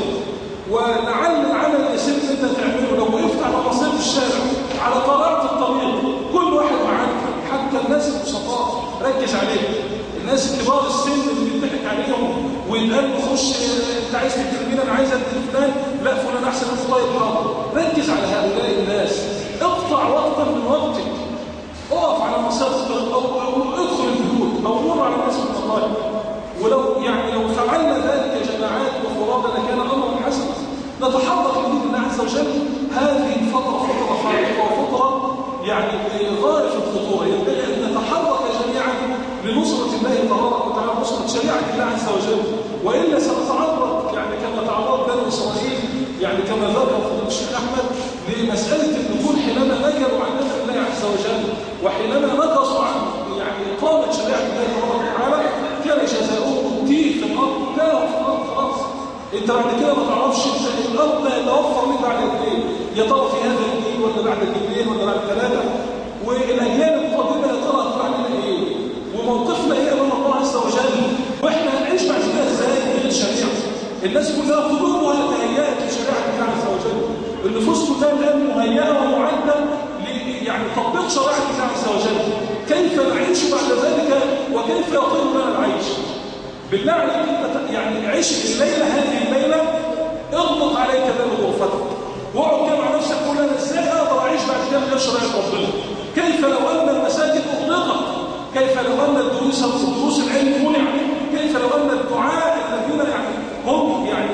Speaker 6: ولعل العمل اليسير اللي انت تعمله لو وقفت على مصير الشارع على طلعت الطريق كل واحد معاك حتى الناس البسطاء ركز عليهم الناس الكبار السن اللي بيضحك عليهم ويتقال له خش انت عايز تكلمني انا عايز ادي فلان لا فلان احسن منه طيب حاضر ركز على هؤلاء الناس اقطع وقتا من وقتك اقف على مسار الطريق او او ادخل البيوت او مر على الناس بالمطالب ولو يعني لو فعلنا ذلك جماعات وفرادى لكان امرا حسنا نتحرك لدين الله عز وجل هذه الفتره فتره فارقه وفتره يعني غايه في الخطوره ينبغي ان نتحرك جميعا لنصره الله تبارك وتعالى نصره شريعه الله عز وجل والا سنتعرض يعني كما تعرض بني اسرائيل يعني كما ذكر فضيله الشيخ احمد لمساله النفور حينما نكروا عن نفع الله عز وجل وحينما نقصوا عن يعني اقامه شريعه الله تبارك وتعالى كان جزاؤهم تيه في الارض لا في الارض خلاص انت بعد كده ما تعرفش الارض لا يتوفر لك بعد قد ايه يا ترى في هذا الجيل ولا بعد جيلين ولا بعد ثلاثه والايام القادمه يا ترى هتكون علينا ايه وموقفنا ايه امام الله عز وجل واحنا هنعيش بعد كده ازاي من الشريعه الناس كلها قلوبها تهيأت لشريعه الله عز وجل النفوس كلها الان مهيئه ومعده يعني تطبيق شريعه الله عز وجل كيف نعيش بعد ذلك وكيف يطيب لنا العيش بالله عليك انت يعني عيش الليله هذه الليله اغلق عليك باب غرفتك واقعد كده مع نفسك قول انا ازاي اقدر اعيش بعد كده من غير شريعه ربنا كيف لو ان المساجد اغلقت كيف لو ان الدروس دروس العلم منعت كيف لو ان الدعاء الذين يعني هم يعني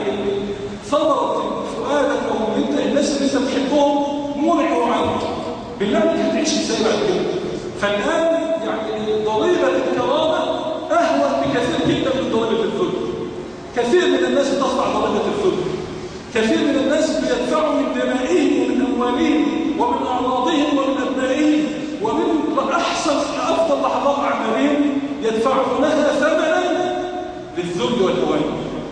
Speaker 6: ثمره فؤادك او انت الناس اللي انت بتحبهم منعوا عنك بالله عليك هتعيش ازاي بعد كده فالان يعني ضريبه الكرامه اهون بكثير جدا من ضريبه الذل كثير من الناس بتدفع ضريبه الذل كثير من الناس بيدفعوا من دمائهم ومن اموالهم ومن اعراضهم ومن ابنائهم ومن احسن افضل لحظات اعمالهم يدفعونها ثمنا للذل والهوان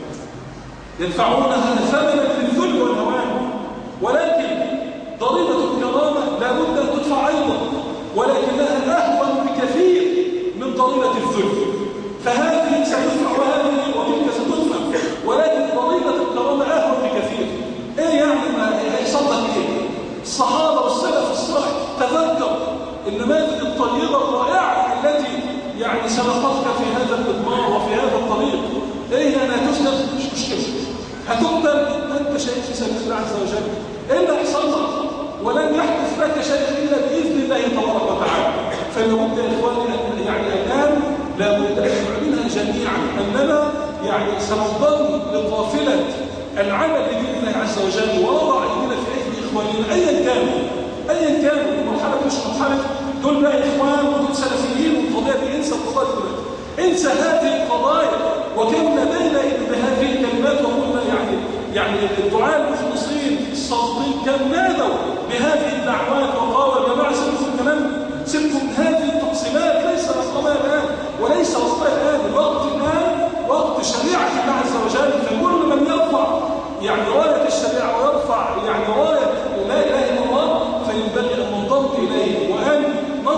Speaker 6: يدفعونها ثمنا للذل والهوان ولكن ضريبه الكرامه لابد ان تدفع ايضا ولكنها اهون بكثير من ضريبه الذل فهذه ستدفع وهذه وتلك ستدفع ولكن ضريبه الكرامه اهون بكثير ايه يعني ما هيحصل لك ايه الصحابه والسلف الصالح تذكر النماذج الطيبه الرائعه التي يعني سبقتك في هذا الاضمار وفي هذا الطريق ايه انا هتسلم مش مشكله هتقتل انت شهيد في سبيل الله عز وجل ايه اللي هيحصل لك ولن يحدث لك شيء الا باذن الله تبارك وتعالى فلابد يا اخواني ان يعني الان لابد ان نعلنها جميعا اننا يعني سننضم لقافله العمل لدين الله عز وجل ونضع ايدينا في ايدي اخواننا ايا كانوا ايا كانوا المرحله مش مرحله دول بقى اخوان ودول سلفيين والقضيه دي انسى القضايا دي انسى هذه القضايا وكم لدينا بهذه الكلمات وقلنا يعني يعني الدعاء المخلصين الصادقين كم نادوا بهذه الدعوات وقالوا يا جماعه سيبكم الكلام سيبكم هذه التقسيمات ليس وقتها الان وليس وقتها الان الوقت الان وقت شريعه الله عز وجل فكل من يرفع يعني رايه الشريعه ويرفع يعني رايه لا اله الا الله فينبغي ان ننضم اليه وان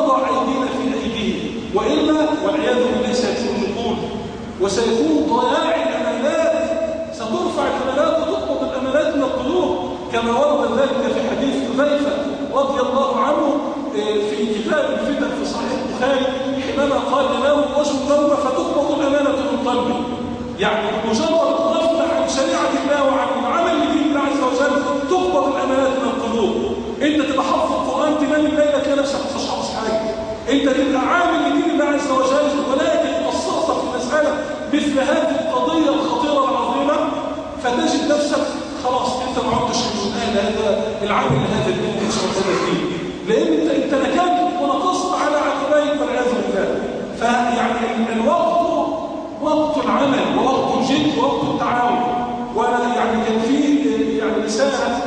Speaker 6: وسيكون ضياع الأمانات سترفع الأمانات وتقبض الأمانات من القلوب كما ورد ذلك في حديث حذيفة رضي الله عنه في كتاب الفتن في صحيح البخاري حينما قال له الرجل نومه فتقبض الأمانة من قلبه يعني بمجرد الغفلة عن شريعة الله وعن العمل لدين الله عز وجل تقبض الأمانات من القلوب انت تبقى حافظ القرآن تنام الليلة تلاقي نفسك ما حافظ حاجة انت تبقى عامل لدين الله عز وجل ولكن قصرت في مسألة مثل هذه القضية الخطيرة العظيمة فتجد نفسك خلاص انت ما عدتش من اهل هذا العامل لهذا الدين مش هذا الدين لان انت انت نكلت ونقصت على عقبيك والعياذ بالله فيعني الوقت وقت العمل ووقت الجد ووقت التعاون وانا يعني كان في يعني رساله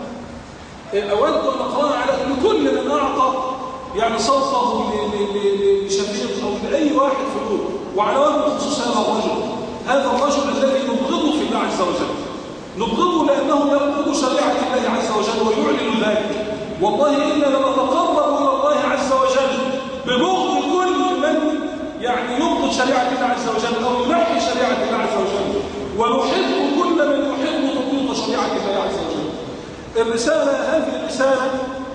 Speaker 6: اود ان اقراها على لكل من اعطى يعني صوته لشفيق او لاي واحد في الأول وعلى وجه الخصوص هذا الرجل هذا الرجل الذي نبغضه في الله عز وجل نبغضه لانه يبغض شريعه الله عز وجل ويعلن ذلك والله انا لنتقرب الى الله عز وجل ببغض كل من يعني يبغض شريعه الله عز وجل او ينحي شريعه الله عز وجل ونحب كل من يحب تطبيق شريعه الله عز وجل الرساله هذه الرساله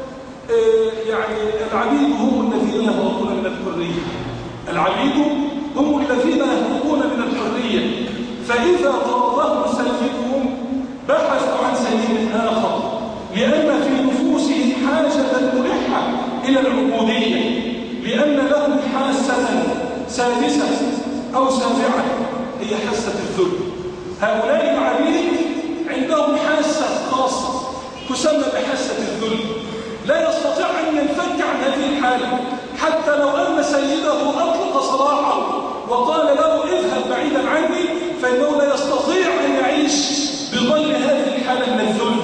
Speaker 6: يعني العبيد هم الذين يهربون من الحريه العبيد هم الذين يهربون من الحريه فاذا طردهم سيدهم بحثوا عن سيد آخر لأن في نفوسهم حاجة ملحة إلى العبودية لأن لهم حاسة سادسة أو سابعة هي حاسة الذل هؤلاء العبيد عندهم حاسة خاصة تسمى بحاسة الذل لا يستطيع أن ينفك عن هذه الحالة حتى لو أن سيده أطلق سراحه وقال له اذهب بعيدا عني فإنه لا يستطيع أن يعيش بغير هذه الحالة من الذل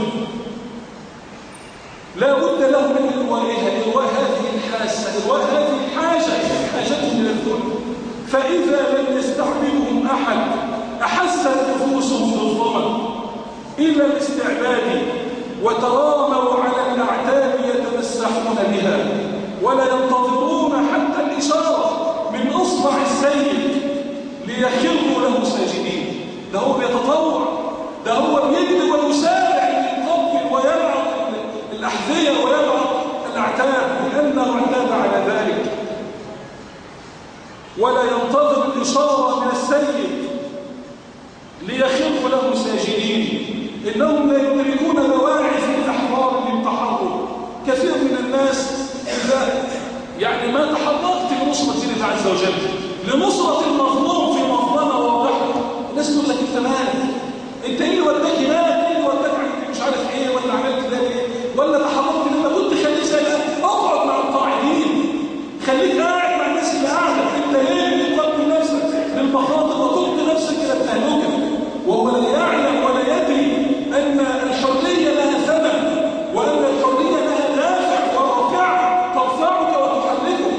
Speaker 6: لا بد له من إروائها إرواء هذه الحاسة إرواء هذه الحاجة حاجته من الذل فإذا لم يستعملهم أحد أحست نفوسهم بالظلم إلى الاستعباد وتراموا على الأعتاب يتمسحون بها ولا ينتظرون حتى الإشارة من أصبع السيد ليخروا له ساجدين ده هو بيتطوع ده هو بيجري ويسارع يقبل ويلعق الأحذية ويلعق الأعتاب لأنه اعتاد على ذلك ولا ينتظر الإشارة من السيد ليخروا له ساجدين إنهم لا يدركون بواعث الأحرار للتحرك كثير من الناس إذا يعني ما تحركت لنصرة دين الله عز وجل لنصرة المظلوم في مظلمة واضحة الناس تقول لك انت مالك انت ايه اللي وداك هناك ايه اللي وداك عملت مش عارف ايه ولا عملت ده ايه ولا تحركت لما كنت خليك زي اقعد مع القاعدين خليك قاعد مع الناس اللي قاعده انت ليه بتقدم نفسك للمخاطر وتلقي نفسك الى التهلكه وهو لا يعلم ولا يدري ان الحريه لها ثمن وان الحريه لها دافع ورافع ترفعك وتحركك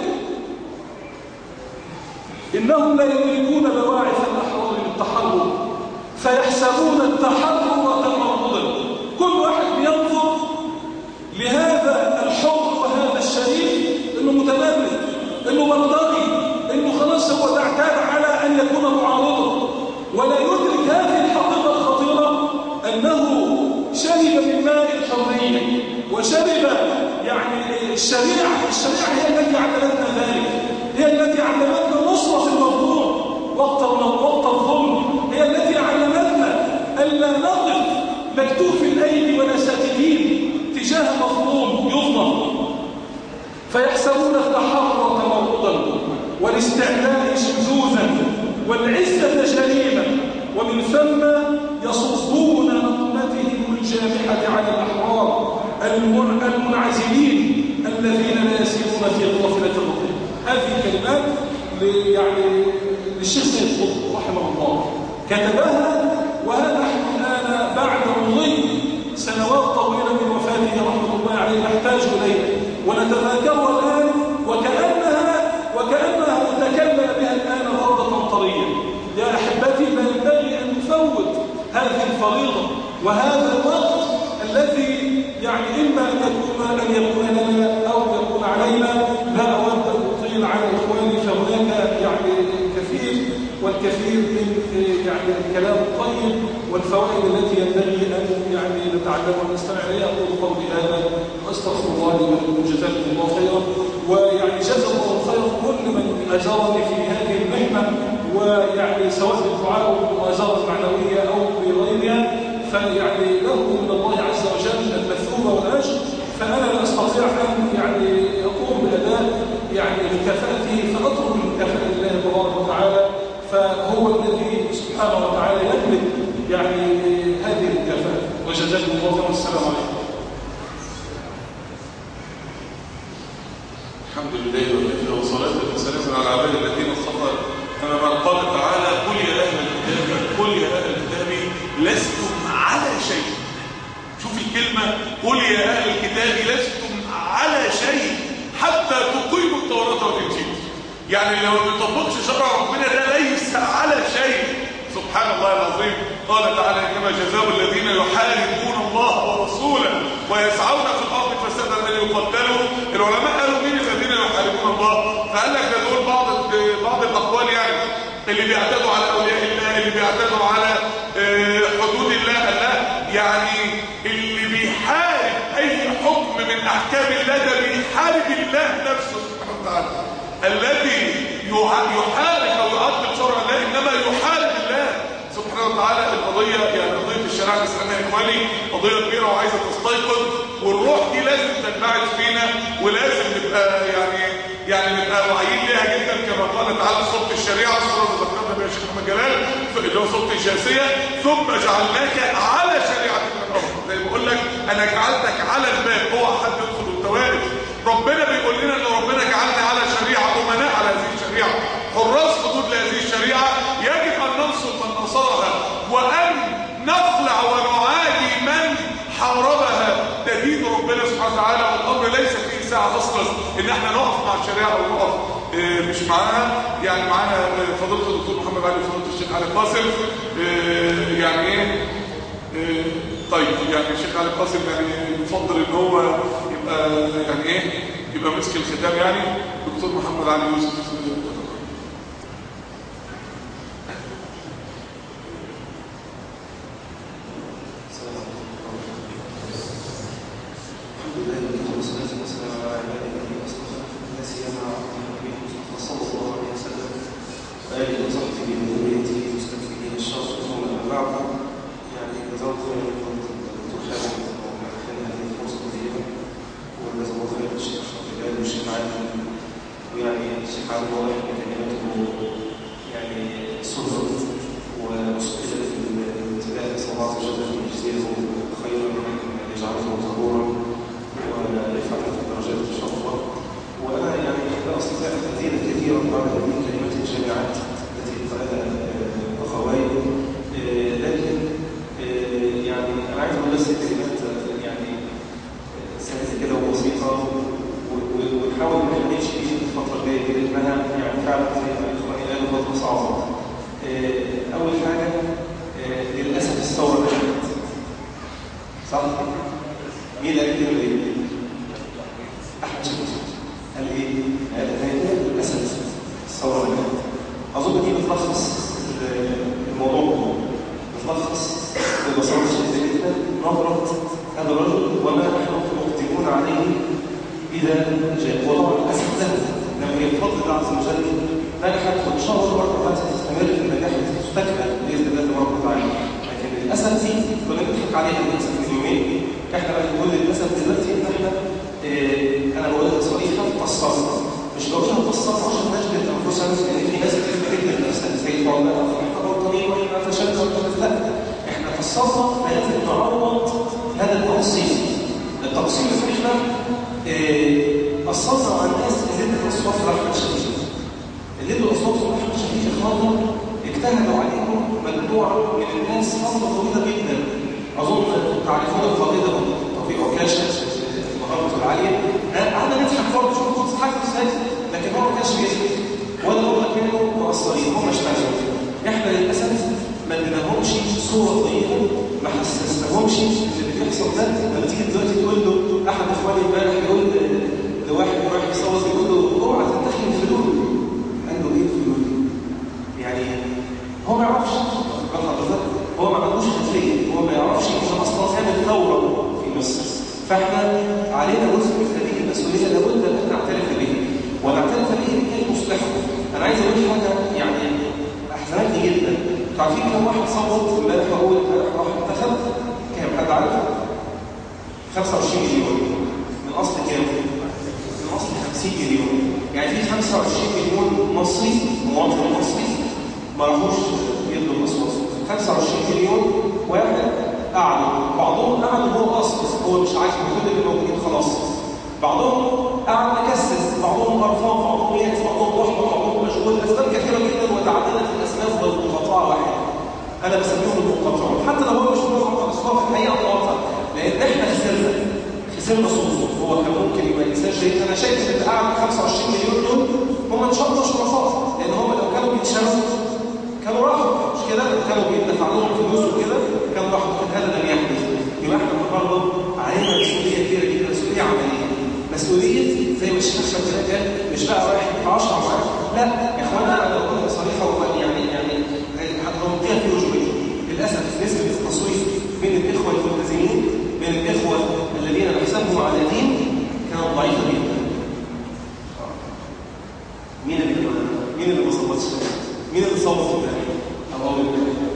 Speaker 6: انهم لا يدركون بواعث الاحرار للتحرك فيحسبون التحرر تمردا كل واحد بينظر لهذا الحر وهذا الشريف انه متمرد انه مرضي انه خلاص هو تعتاد على ان يكون معارضا ولا يدرك هذه الحقيقه الخطيره انه شرب من ماء الحريه وشرب يعني الشريعه الشريعه هي التي علمتنا ذلك هي التي علمتنا نصره المظلوم وقت وقت الظلم هي التي علمتنا ألا نقف مكتوف الأيدي ولا ساكتين تجاه مظلوم يظلم فيحسبون التحرر تمردا والاستعلاء شذوذا والعزة جريمة ومن ثم يصبون نقمتهم الجامحة على الأحرار المنعزلين الذين لا يسيرون في غفلة الرقيب هذه كلمات يعني للشيخ سيد قطب رحمه الله كتبها وها نحن الآن بعد مضي سنوات طويلة من وفاته رحمه الله عليه نحتاج إليها ونتذاكرها الآن وكأنها وكأنها متكلم بها الآن غرضة طرية يا أحبتي لا ينبغي أن نفوت هذه الفريضة وهذا الوقت الذي يعني إما أن يكون أن يكون لنا أو يكون علينا لا أود أن أطيل على إخواني فهناك يعني كثير والكثير من يعني الكلام الطيب والفوائد التي ينبغي أن يعني نتعلم ونستمع إليها أقول قولي هذا وأستغفر الله لي ولكم جزاكم الله خيرا ويعني جزا الله خيرا كل من أجرني في هذه المهمة ويعني سواء بالدعاء أو بالمؤازرة المعنوية أو بغيرها فيعني له من الله عز وجل المثوبة والأجر فأنا لا أستطيع أن يعني أقوم بأداء يعني بكفاءته فأطلب من كفاءة الله تبارك وتعالى فهو الذي سبحانه وتعالى يملك يعني هذه الكفاءة وجزاكم الله خيرا والسلام عليكم
Speaker 3: الحمد لله وكفى وصلاة وسلام على العباد الذين اصطفى كما من قال تعالى قل يا أهل الكتاب قل يا أهل الكتاب لستم على شيء شوف الكلمة قل يا أهل الكتاب لستم على شيء حتى تقيموا التوراة والإنجيل يعني لو ما بيطبقش شرع ربنا ده ليس على شيء سبحان الله العظيم قال تعالى كما جزاء الذين يحاربون الله ورسوله ويسعون في الارض فسادا ان يقتلوا العلماء قالوا مين الذين يحاربون الله فقال لك ده دول بعض بعض الاقوال يعني اللي بيعتدوا على اولياء الله اللي بيعتدوا على حدود الله لا يعني اللي بيحارب اي حكم من احكام الله ده بيحارب الله نفسه سبحانه وتعالى الذي يحارب او يعطل شرع الله انما يحارب الله سبحانه وتعالى القضيه يعني قضيه الشريعه الاسلاميه يا اخواني قضيه كبيره وعايزه تستيقظ والروح دي لازم تنبعث فينا ولازم نبقى يعني يعني نبقى واعيين ليها جدا كما قال تعالى في صوت الشريعه الصوره اللي ذكرنا بها الشيخ محمد جلال اللي هو صوت الجاسيه ثم جعلناك على شريعه من الامر زي ما بقول لك انا جعلتك على الباب هو حد يدخل التوارث ربنا بيقول لنا ان ربنا جعلنا على شريعه امناء على هذه الشريعه حراس حدود لهذه الشريعه يجب ان ننصر من نصرها وان نخلع ونعادي من حاربها ده دين ربنا سبحانه وتعالى والامر ليس فيه ساعه اصلا ان احنا نقف مع الشريعه او نقف اه مش معاها يعني معانا فضيله الدكتور محمد علي وفضيله الشيخ علي قاسم اه يعني ايه اه طيب يعني الشيخ علي قاسم يعني يفضل ان هو يبقى يعني ايه يبقى مسك الختام يعني دكتور محمد علي يوسف
Speaker 5: يعني فين هو ما يعرفش ان اصلا كانت ثوره في مصر فاحنا علينا جزء من هذه المسؤوليه لابد ان نعترف به ونعترف به لكي نصلحه انا عايز اقول حاجه يعني احزنتني جدا انتوا عارفين كم واحد صوت امبارح بقول امبارح راح انتخب كام حد عارف 25 مليون من اصل كام من اصل 50 مليون يعني في 25 مليون مصري مواطن مصري ما راحوش يدوا الاصوات 25 مليون واحد قعدوا بعضهم قعد وهو اصل هو مش عايز كل اللي موجودين خلاص بعضهم قعد مكسس بعضهم قرفان بعضهم يأس بعضهم محبط بعضهم مشغول اسباب كثيره جدا وتعددت الاسباب والمقاطعه واحده انا بسميهم المقاطعون حتى لو هو مش مقاطع بس هو في الحقيقه مقاطع لان احنا خسرنا خسرنا صوته هو كان ممكن يبقى انسان شيء انا شايف ان اللي قاعد 25 مليون دول هم ان شاء الله شرفاء لان هم لو كانوا بيتشاركوا كانوا راحوا مش كده كانوا بيدفع لهم فلوس وكده كانوا راحوا لكن هذا لم يحدث يبقى احنا النهارده علينا مسؤوليه كبيره جدا مسؤوليه عمليه مسؤوليه زي ما الشيخ احمد قال مش بقى واحد 10 واحد لا يا اخوانا انا بقول بصريحه يعني يعني هنغطيها في وجوهين للاسف نسبه التصويت بين الاخوه الملتزمين بين الاخوه الذين نحسبهم على دين كانت ضعيفه جدا مين اللي مين اللي ما صوتش مين اللي صوت امبارح او اول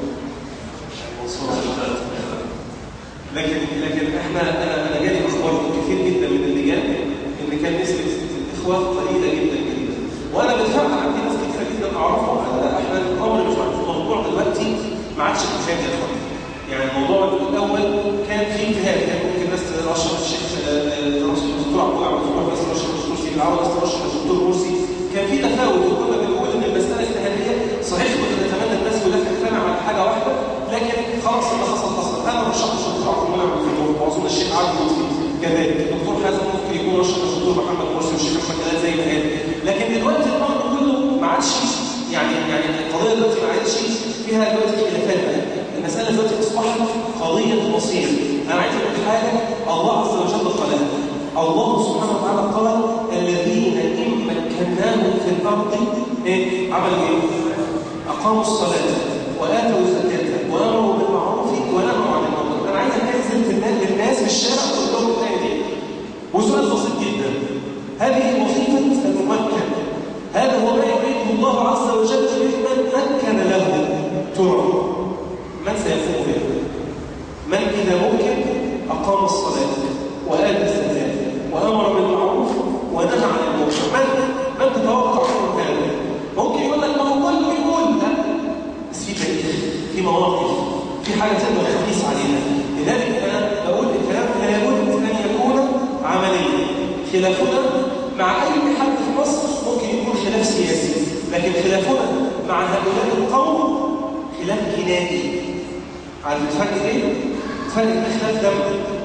Speaker 5: لكن لكن احنا انا انا جالي اخبار كتير جدا من اللجان ان كان نسبه الاخوه قليله جدا جدا وانا بالفعل عندي ناس كتير جدا اعرفهم احنا الامر مش الموضوع دلوقتي ما عادش اجتهاد يا اخوان يعني الموضوع الاول كان في اجتهاد كان ممكن الناس ترشح الشيخ الدكتور عبد الله عبد الفتاح بس ترشح الدكتور مرسي العوض بس ترشح الدكتور مرسي كان في تفاوت وكنا بنقول ان المساله اجتهاديه صحيح كنا نتمنى الناس كلها تجتمع على حاجه واحده لكن خلاص اللي حصل حصل انا رشحت الدكتور عبد الله عبد الفتاح واظن الشيخ عبد مرسي كذلك الدكتور حازم ممكن يكون رشح الدكتور محمد مرسي والشيخ احمد جلال زي ما قال لكن دلوقتي الامر كله ما عادش يعني يعني القضيه دلوقتي ما عادش فيها دلوقتي خلافات المساله دلوقتي اصبحت قضيه مصير انا عايز اقول حاجه الله عز وجل قالها الله سبحانه وتعالى قال الذين ان مكناهم في الارض ايه عملوا ايه اقاموا الصلاه واتوا الزكاه وامروا بالمعروف ونهوا عن المنكر انا عايز انزل للناس في الشارع واقول لهم الايه دي وسؤال بسيط جدا هذه وظيفه الممكن هذا هو ما يريده الله عز وجل ممن مكن له ترى من سيقوم به من إذا ممكن أقام الصلاة وآتى الزكاة وأمر بالمعروف ونهى عن المنكر من من تتوقع منه هذا ممكن يقول لك ما هو كله يقول لا بس في تاريخ في مواقف في حاجة تقدر تقيس عليها لذلك أنا بقول الكلام لابد أن يكون عمليا خلافنا مع أي حد في مصر ممكن يكون خلاف سياسي لكن خلافنا مع هؤلاء القوم خلاف جنائي عارف الفرق ايه؟ الفرق ان خلاف دم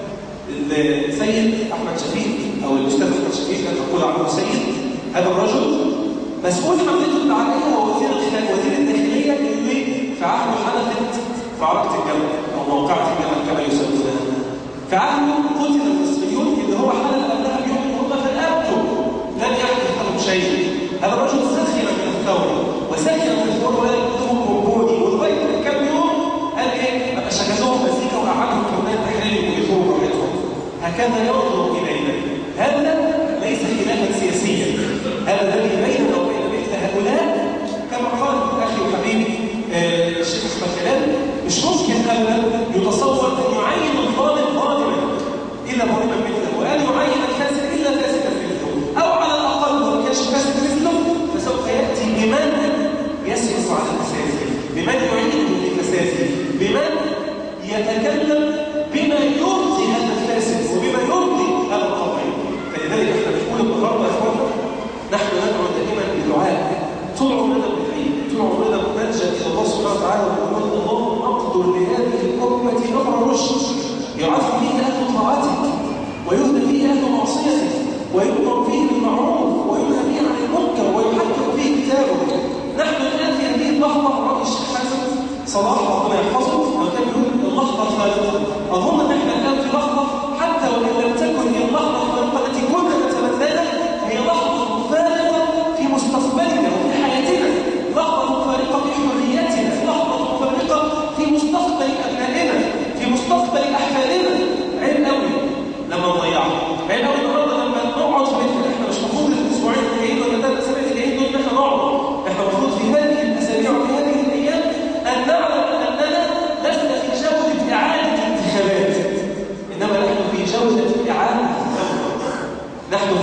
Speaker 5: السيد احمد شفيق او الاستاذ احمد شفيق كان تقول عنه سيد هذا الرجل مسؤول حملته الدعائيه هو وزير الخارجيه وزير الداخليه اللي في عهده حدثت معركه الجبل او موقعه الجبل كما يسمونها في عهده قتل المصريون اللي هو حدث قبلها بيوم هم في رقبته لم يحدث لهم شيء هذا الرجل سخر من الثوره وسخر من الثوره ولا يكتبهم ربوني ولغايه كم يوم قال ايه ابقى شغلهم مزيكا وقعدهم في مكان تحليل ويثوروا براحتهم هكذا ينظر الينا هذا ليس خلافا سياسيا هذا الذي بيننا وبين مثل هؤلاء كما قال اخي وحبيبي آه الشيخ احمد كلام مش ممكن ابدا يتصور ان يعين الظالم ظالما الا ظالما مثله وان يعين الفاسد الا فاسدا مثله او على الاقل لو ما كانش فاسد مثله فسوف ياتي بمن يسرس على الفساد بمن يعينه لفساده بمن يتكلم بما يرضي هذا الفاسد وبما يرضي هذا القضية فلذلك احنا بنقول النهارده يا اخوانا نحن ندعو دائما بدعاء طول عمرنا بنعيد طول عمرنا بنلجا الى الله سبحانه وتعالى ونقول اللهم اقدر لهذه الامه امر رشد يعرف فيه اهل طاعتك ويهدى فيه اهل معصيتك ويؤمر فيه بالمعروف وينهى فيه عن المنكر ويحقق فيه كتابك نحن الان في هذه اللحظه راي الشيخ حسن صلاح ربنا يحفظه وكان يقول اللحظه الفارقه اظن ان احنا الان في لحظه حتى وان لم تكن هي اللحظه الفارقه التي كنا نتمناها هي لحظه فارقه في مستقبلنا وفي حياتنا لحظه فارقه في حريتنا لحظه فارقه في مستقبل ابنائنا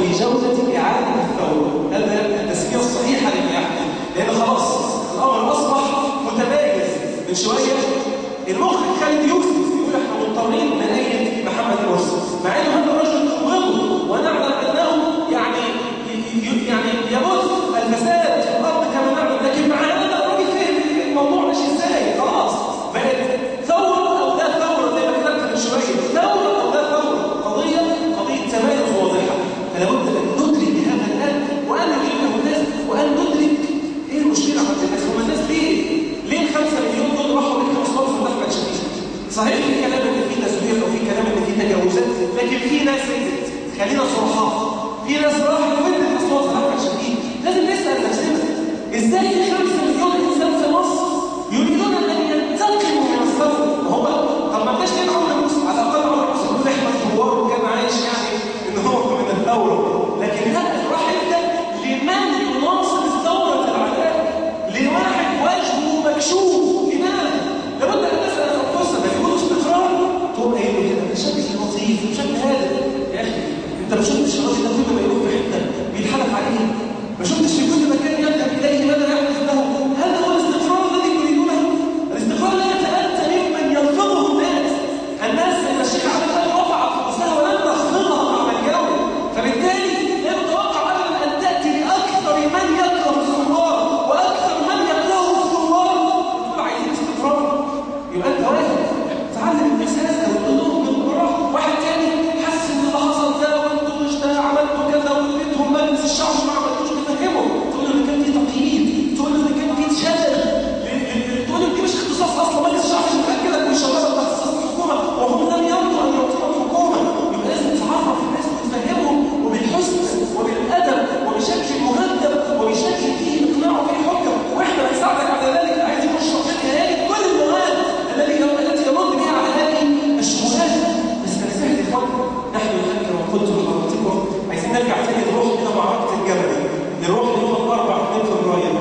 Speaker 5: في جودة إعادة الثورة هذا التسمية الصحيحة لما يحدث لأن خلاص الأمر أصبح متميز من شوية المخرج خالد يوسف يقول احنا مضطرين نأيد محمد مرسي مع ان هذا الرجل قوته ونعلم انه يعني يعني يبث الفساد في الارض كما نعلم لكن مع هذا الراجل فهم الموضوع ماشي ازاي خلاص بقت ثوره او ده ثوره زي ما كتبت من شويه ثوره او ده ثوره قضيه قضيه تميز واضحه فلا بد ان ندرك هذا الان وان ندركه الناس وان ندرك ايه المشكله عند الناس هم الناس ليه ليه الخمسة مليون دول راحوا يكتبوا صوت في احمد شفيق صحيح في كلام ان في تزوير او في كلام ان في تجاوزات لكن في ناس نزلت خلينا صراحه في ناس راحت وادت اصوات احمد شفيق لازم نسال نفسنا ازاي في 5 مليون انسان في مصر يريدون ان ينتقموا من الثوره ما هو طب ما بداش كده عمر موسى على الاقل عمر موسى يقول احمد جوار وكان عايش يعني ان هو من الثوره لكن لا راح انت لمن يناصر الثوره العداء لواحد وجهه مكشوف لماذا؟ لابد ان نسال انفسنا يكون استقرار تقوم قايل له كده بشكل لطيف بشكل هادئ يا اخي انت ما شفتش الراجل ده كل ما يروح في حته بيتحدث عليه ما شفتش في كل مكان يذهب اليه ماذا يحدث له هذا هو الاستقرار الذي يريدونه الاستقرار لا يتاتى ممن يلفظه الناس الناس ان الشيخ عبد الله رفعت رؤوسها ولم تخفضها مع اليوم فبالتالي لا يتوقع ابدا ان تاتي لاكثر من يكره الثوار واكثر من يكرهه الثوار تقول عايزين استقرار يبقى انت واحد تعلم الاحساس او القلوب من وراء واحد تاني حس ان اللي حصل ده وانتوا مش ده عملتوا كذا واديتهم مجلس الشعب ما عملتوش تفهمه تقول له ان كان في تقييد تقول له ان كان في شلل تقول له دي مش اختصاص اصلا مجلس الشعب مش متاكد ان شغاله تحت اختصاص الحكومه وهم لم يرضوا ان يعطوها الحكومه يبقى لازم تعرف الناس وتفهمهم وبالحسن وبالادب وبشكل مهذب وبشكل فيه اقناع وفيه حكم واحنا بنساعدك على ذلك عايزين نشرح لك هذه كل المواد التي التي يمر بها على هذه الشبهات بس نستهدف اخوان نحن نذكر وقلت لحضراتكم عايزين نرجع تاني نروح الى معركه الجبل نروح ليوم الاربع 2 فبراير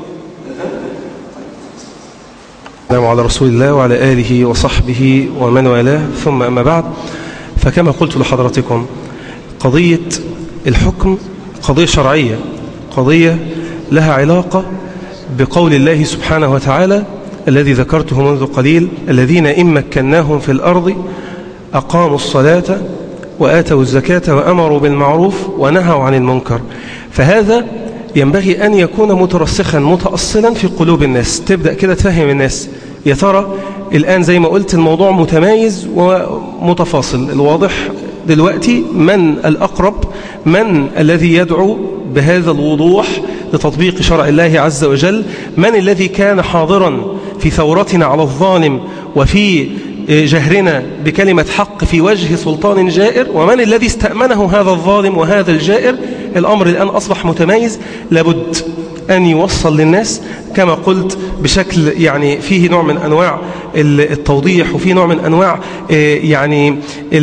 Speaker 7: السلام على رسول الله وعلى آله وصحبه ومن والاه ثم أما بعد فكما قلت لحضراتكم قضية الحكم قضية شرعية قضية لها علاقة بقول الله سبحانه وتعالى الذي ذكرته منذ قليل الذين إن مكناهم في الأرض أقاموا الصلاة وآتوا الزكاة وأمروا بالمعروف ونهوا عن المنكر فهذا ينبغي أن يكون مترسخا متأصلا في قلوب الناس تبدأ كده تفهم الناس يا ترى الآن زي ما قلت الموضوع متمايز ومتفاصل الواضح دلوقتي من الأقرب من الذي يدعو بهذا الوضوح لتطبيق شرع الله عز وجل من الذي كان حاضرا في ثورتنا على الظالم وفي جهرنا بكلمة حق في وجه سلطان جائر ومن الذي استأمنه هذا الظالم وهذا الجائر الأمر الآن أصبح متميز لابد أن يوصل للناس كما قلت بشكل يعني فيه نوع من أنواع التوضيح وفيه نوع من أنواع يعني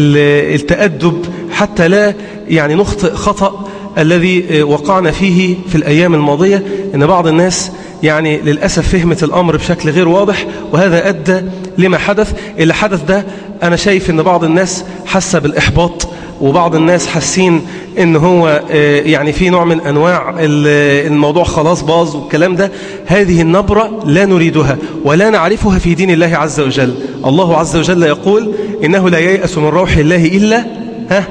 Speaker 7: التأدب حتى لا يعني نخطئ خطأ الذي وقعنا فيه في الأيام الماضية أن بعض الناس يعني للأسف فهمت الأمر بشكل غير واضح وهذا أدى لما حدث اللي حدث ده أنا شايف أن بعض الناس حس بالإحباط وبعض الناس حاسين ان هو يعني في نوع من انواع الموضوع خلاص باظ والكلام ده هذه النبرة لا نريدها ولا نعرفها في دين الله عز وجل الله عز وجل يقول انه لا ييأس من روح الله الا ها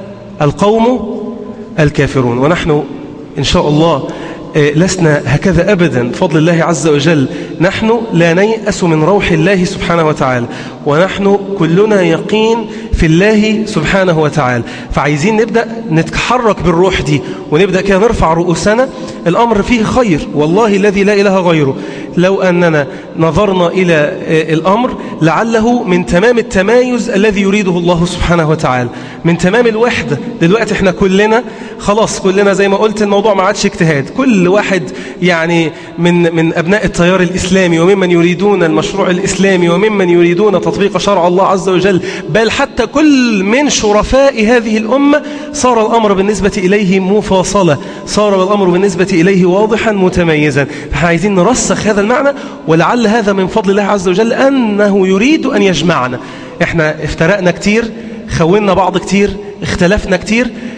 Speaker 7: القوم الكافرون ونحن ان شاء الله لسنا هكذا أبدا بفضل الله عز وجل نحن لا نيأس من روح الله سبحانه وتعالى ونحن كلنا يقين في الله سبحانه وتعالى فعايزين نبدأ نتحرك بالروح دي ونبدأ كده نرفع رؤوسنا الأمر فيه خير والله الذي لا إله غيره لو أننا نظرنا إلى الأمر لعله من تمام التمايز الذي يريده الله سبحانه وتعالى من تمام الوحدة دلوقتي احنا كلنا خلاص كلنا زي ما قلت الموضوع ما عادش اجتهاد كل واحد يعني من من أبناء التيار الإسلامي وممن يريدون المشروع الإسلامي وممن يريدون تطبيق شرع الله عز وجل بل حتى كل من شرفاء هذه الأمة صار الأمر بالنسبة إليه مفاصلة صار الأمر بالنسبة إليه واضحا متميزا عايزين نرسخ هذا المعنى ولعل هذا من فضل الله عز وجل أنه يريد أن يجمعنا احنا افترقنا كتير خوننا بعض كتير اختلفنا كتير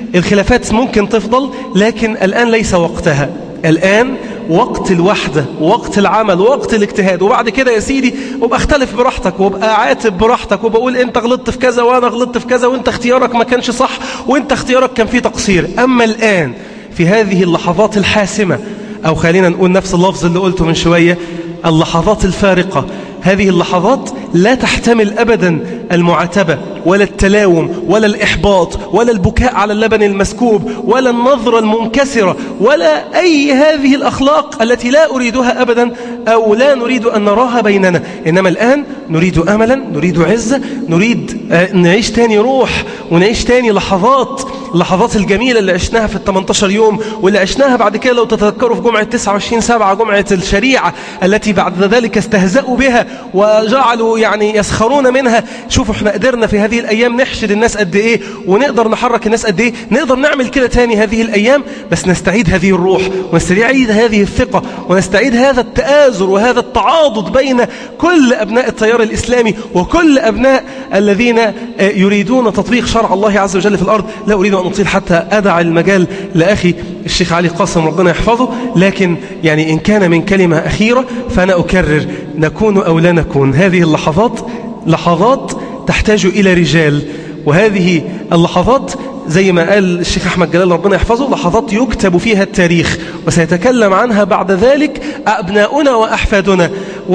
Speaker 7: الخلافات ممكن تفضل لكن الآن ليس وقتها الآن وقت الوحدة وقت العمل وقت الاجتهاد وبعد كده يا سيدي وابقى اختلف براحتك وابقى عاتب براحتك وبقول انت غلطت في كذا وانا غلطت في كذا وانت اختيارك ما كانش صح وانت اختيارك كان فيه تقصير اما الآن في هذه اللحظات الحاسمة او خلينا نقول نفس اللفظ اللي قلته من شوية اللحظات الفارقة هذه اللحظات لا تحتمل أبدا المعاتبة ولا التلاوم ولا الإحباط ولا البكاء على اللبن المسكوب ولا النظرة المنكسرة ولا أي هذه الأخلاق التي لا أريدها أبدا أو لا نريد أن نراها بيننا إنما الآن نريد أملا نريد عزة نريد نعيش تاني روح ونعيش تاني لحظات اللحظات الجميلة اللي عشناها في ال 18 يوم واللي عشناها بعد كده لو تتذكروا في جمعة 29 سبعة جمعة الشريعة التي بعد ذلك استهزأوا بها وجعلوا يعني يسخرون منها شوفوا احنا قدرنا في هذه الأيام نحشد الناس قد إيه ونقدر نحرك الناس قد إيه نقدر نعمل كده تاني هذه الأيام بس نستعيد هذه الروح ونستعيد هذه الثقة ونستعيد هذا التآزر وهذا التعاضد بين كل أبناء التيار الإسلامي وكل أبناء الذين يريدون تطبيق شرع الله عز وجل في الأرض لا أريد أن أطيل حتى أدع المجال لأخي الشيخ علي قاسم ربنا يحفظه لكن يعني إن كان من كلمة أخيرة فأنا أكرر نكون أو لا نكون هذه اللحظات لحظات تحتاج إلى رجال وهذه اللحظات زي ما قال الشيخ أحمد جلال ربنا يحفظه لحظات يكتب فيها التاريخ وسيتكلم عنها بعد ذلك أبناؤنا وأحفادنا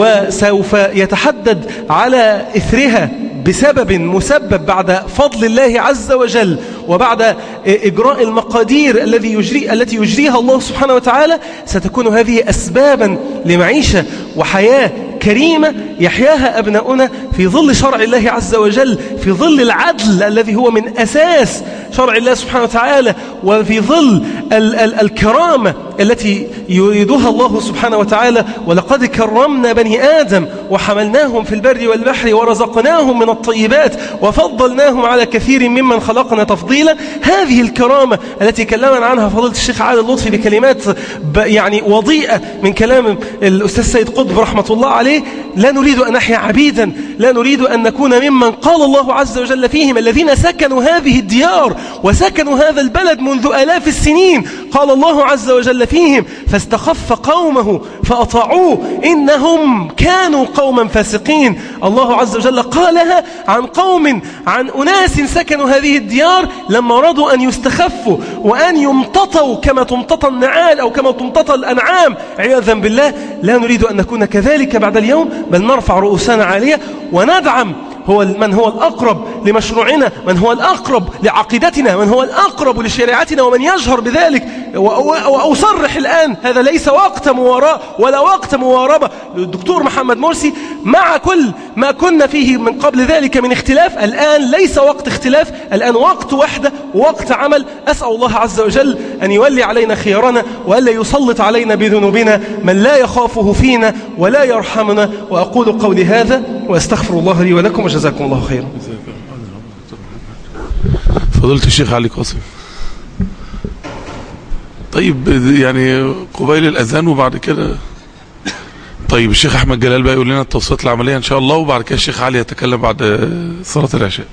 Speaker 7: وسوف يتحدد على إثرها بسبب مسبب بعد فضل الله عز وجل وبعد إجراء المقادير الذي يجري التي يجريها الله سبحانه وتعالى ستكون هذه أسبابا لمعيشة وحياة كريمة يحياها أبناؤنا في ظل شرع الله عز وجل في ظل العدل الذي هو من أساس شرع الله سبحانه وتعالى وفي ظل ال ال الكرامة التي يريدها الله سبحانه وتعالى ولقد كرمنا بني آدم وحملناهم في البر والبحر ورزقناهم من الطيبات وفضلناهم على كثير ممن خلقنا تفضيلا هذه الكرامة التي كلمنا عنها فضيلة الشيخ عادل اللطفي بكلمات يعني وضيئة من كلام الأستاذ سيد قطب رحمة الله عليه لا نريد أن نحيا عبيدا لا نريد أن نكون ممن قال الله عز وجل فيهم الذين سكنوا هذه الديار وسكنوا هذا البلد منذ آلاف السنين قال الله عز وجل فيهم فاستخف قومه فأطاعوه إنهم كانوا قوما فاسقين الله عز وجل قالها عن قوم عن أناس سكنوا هذه الديار لما رضوا أن يستخفوا وأن يمتطوا كما تمتطى النعال أو كما تمتطى الأنعام عياذا بالله لا نريد أن نكون كذلك بعد اليوم بل نرفع رؤوسنا عالية وندعم هو من هو الأقرب لمشروعنا من هو الأقرب لعقيدتنا من هو الأقرب لشريعتنا ومن يجهر بذلك وأصرح الآن هذا ليس وقت مواراة ولا وقت مواربة الدكتور محمد مرسي مع كل ما كنا فيه من قبل ذلك من اختلاف الآن ليس وقت اختلاف الآن وقت وحدة وقت عمل أسأل الله عز وجل أن يولي علينا خيارنا وألا يسلط علينا بذنوبنا من لا يخافه فينا ولا يرحمنا وأقول قولي هذا وأستغفر الله لي ولكم وجزاكم الله خيرا
Speaker 3: فضلت الشيخ علي قاسم طيب يعني قبيل الأذان وبعد كده طيب الشيخ أحمد جلال بقى يقول لنا التوصيات العملية إن شاء الله وبعد كده الشيخ علي يتكلم بعد صلاة العشاء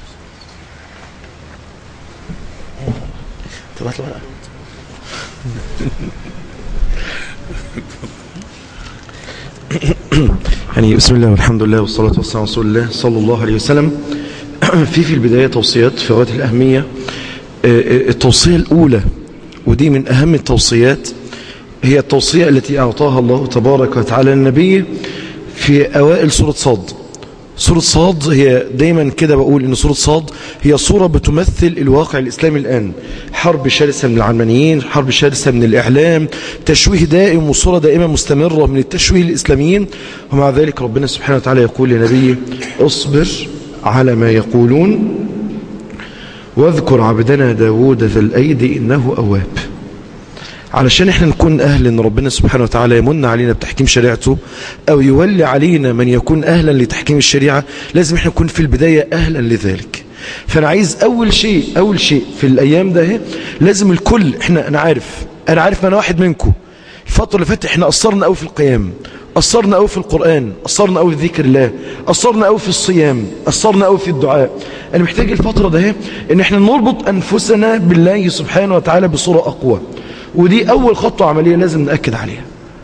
Speaker 4: يعني بسم الله والحمد لله والصلاة والسلام على رسول الله صلى الله عليه وسلم في في البداية توصيات في غاية الأهمية التوصية الأولى ودي من أهم التوصيات هي التوصية التي أعطاها الله تبارك وتعالى النبي في أوائل سورة صاد سورة صاد هي دايما كده بقول ان سورة صاد هي صورة بتمثل الواقع الإسلامي الآن حرب شرسة من العلمانيين حرب شرسة من الإعلام تشويه دائم وصورة دائما مستمرة من التشويه الإسلاميين ومع ذلك ربنا سبحانه وتعالى يقول لنبيه اصبر على ما يقولون واذكر عبدنا داود ذا الأيدي إنه أواب علشان احنا نكون أهل ان ربنا سبحانه وتعالى يمن علينا بتحكيم شريعته أو يولي علينا من يكون أهلا لتحكيم الشريعة لازم احنا نكون في البداية أهلا لذلك فأنا عايز أول شيء أول شيء في الأيام ده لازم الكل احنا أنا عارف أنا عارف أنا واحد منكم
Speaker 8: الفترة اللي فاتت احنا قصرنا قوي في القيام قصرنا قوي في القرآن قصرنا قوي في ذكر الله قصرنا قوي في الصيام قصرنا قوي في الدعاء انا محتاج الفترة ده ان احنا نربط انفسنا بالله سبحانه وتعالى بصورة اقوى ودي اول خطوة عملية لازم نأكد عليها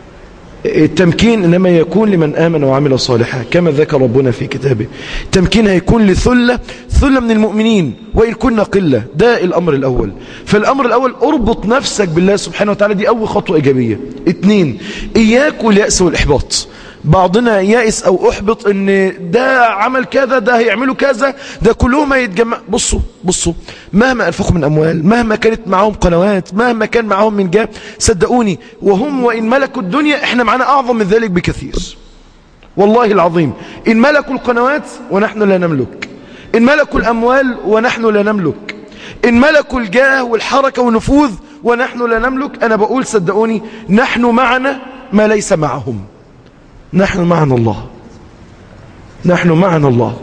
Speaker 8: التمكين إنما يكون لمن آمن وعمل صالحا كما ذكر ربنا في كتابه التمكين هيكون لثلة ثلة من المؤمنين وإن كنا قلة ده الأمر الأول فالأمر الأول أربط نفسك بالله سبحانه وتعالى دي أول خطوة إيجابية اتنين إياك واليأس والإحباط بعضنا يائس او احبط ان ده عمل كذا ده هيعملوا كذا ده كلهم هيتجمع بصوا بصوا مهما انفقوا من اموال مهما كانت معاهم قنوات مهما كان معاهم من جاب صدقوني وهم وان ملكوا الدنيا احنا معانا اعظم من ذلك بكثير والله العظيم ان ملكوا القنوات ونحن لا نملك ان ملكوا الاموال ونحن لا نملك ان ملكوا الجاه والحركة والنفوذ ونحن لا نملك انا بقول صدقوني نحن معنا ما ليس معهم نحن معنا الله نحن معنا الله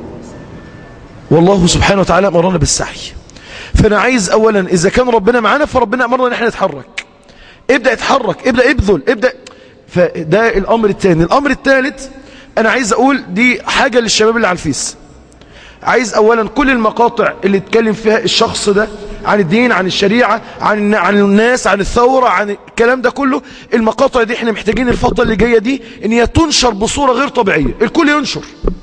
Speaker 8: والله سبحانه وتعالى أمرنا بالسعي فأنا عايز أولا إذا كان ربنا معنا فربنا أمرنا أن احنا نتحرك ابدأ اتحرك ابدأ ابذل ابدأ فده الأمر الثاني الأمر الثالث أنا عايز أقول دي حاجة للشباب اللي على الفيس عايز أولا كل المقاطع اللي اتكلم فيها الشخص ده عن الدين عن الشريعة عن عن الناس عن الثورة عن الكلام ده كله المقاطع دي احنا محتاجين الفترة اللي جاية دي ان هي تنشر بصورة غير طبيعية الكل ينشر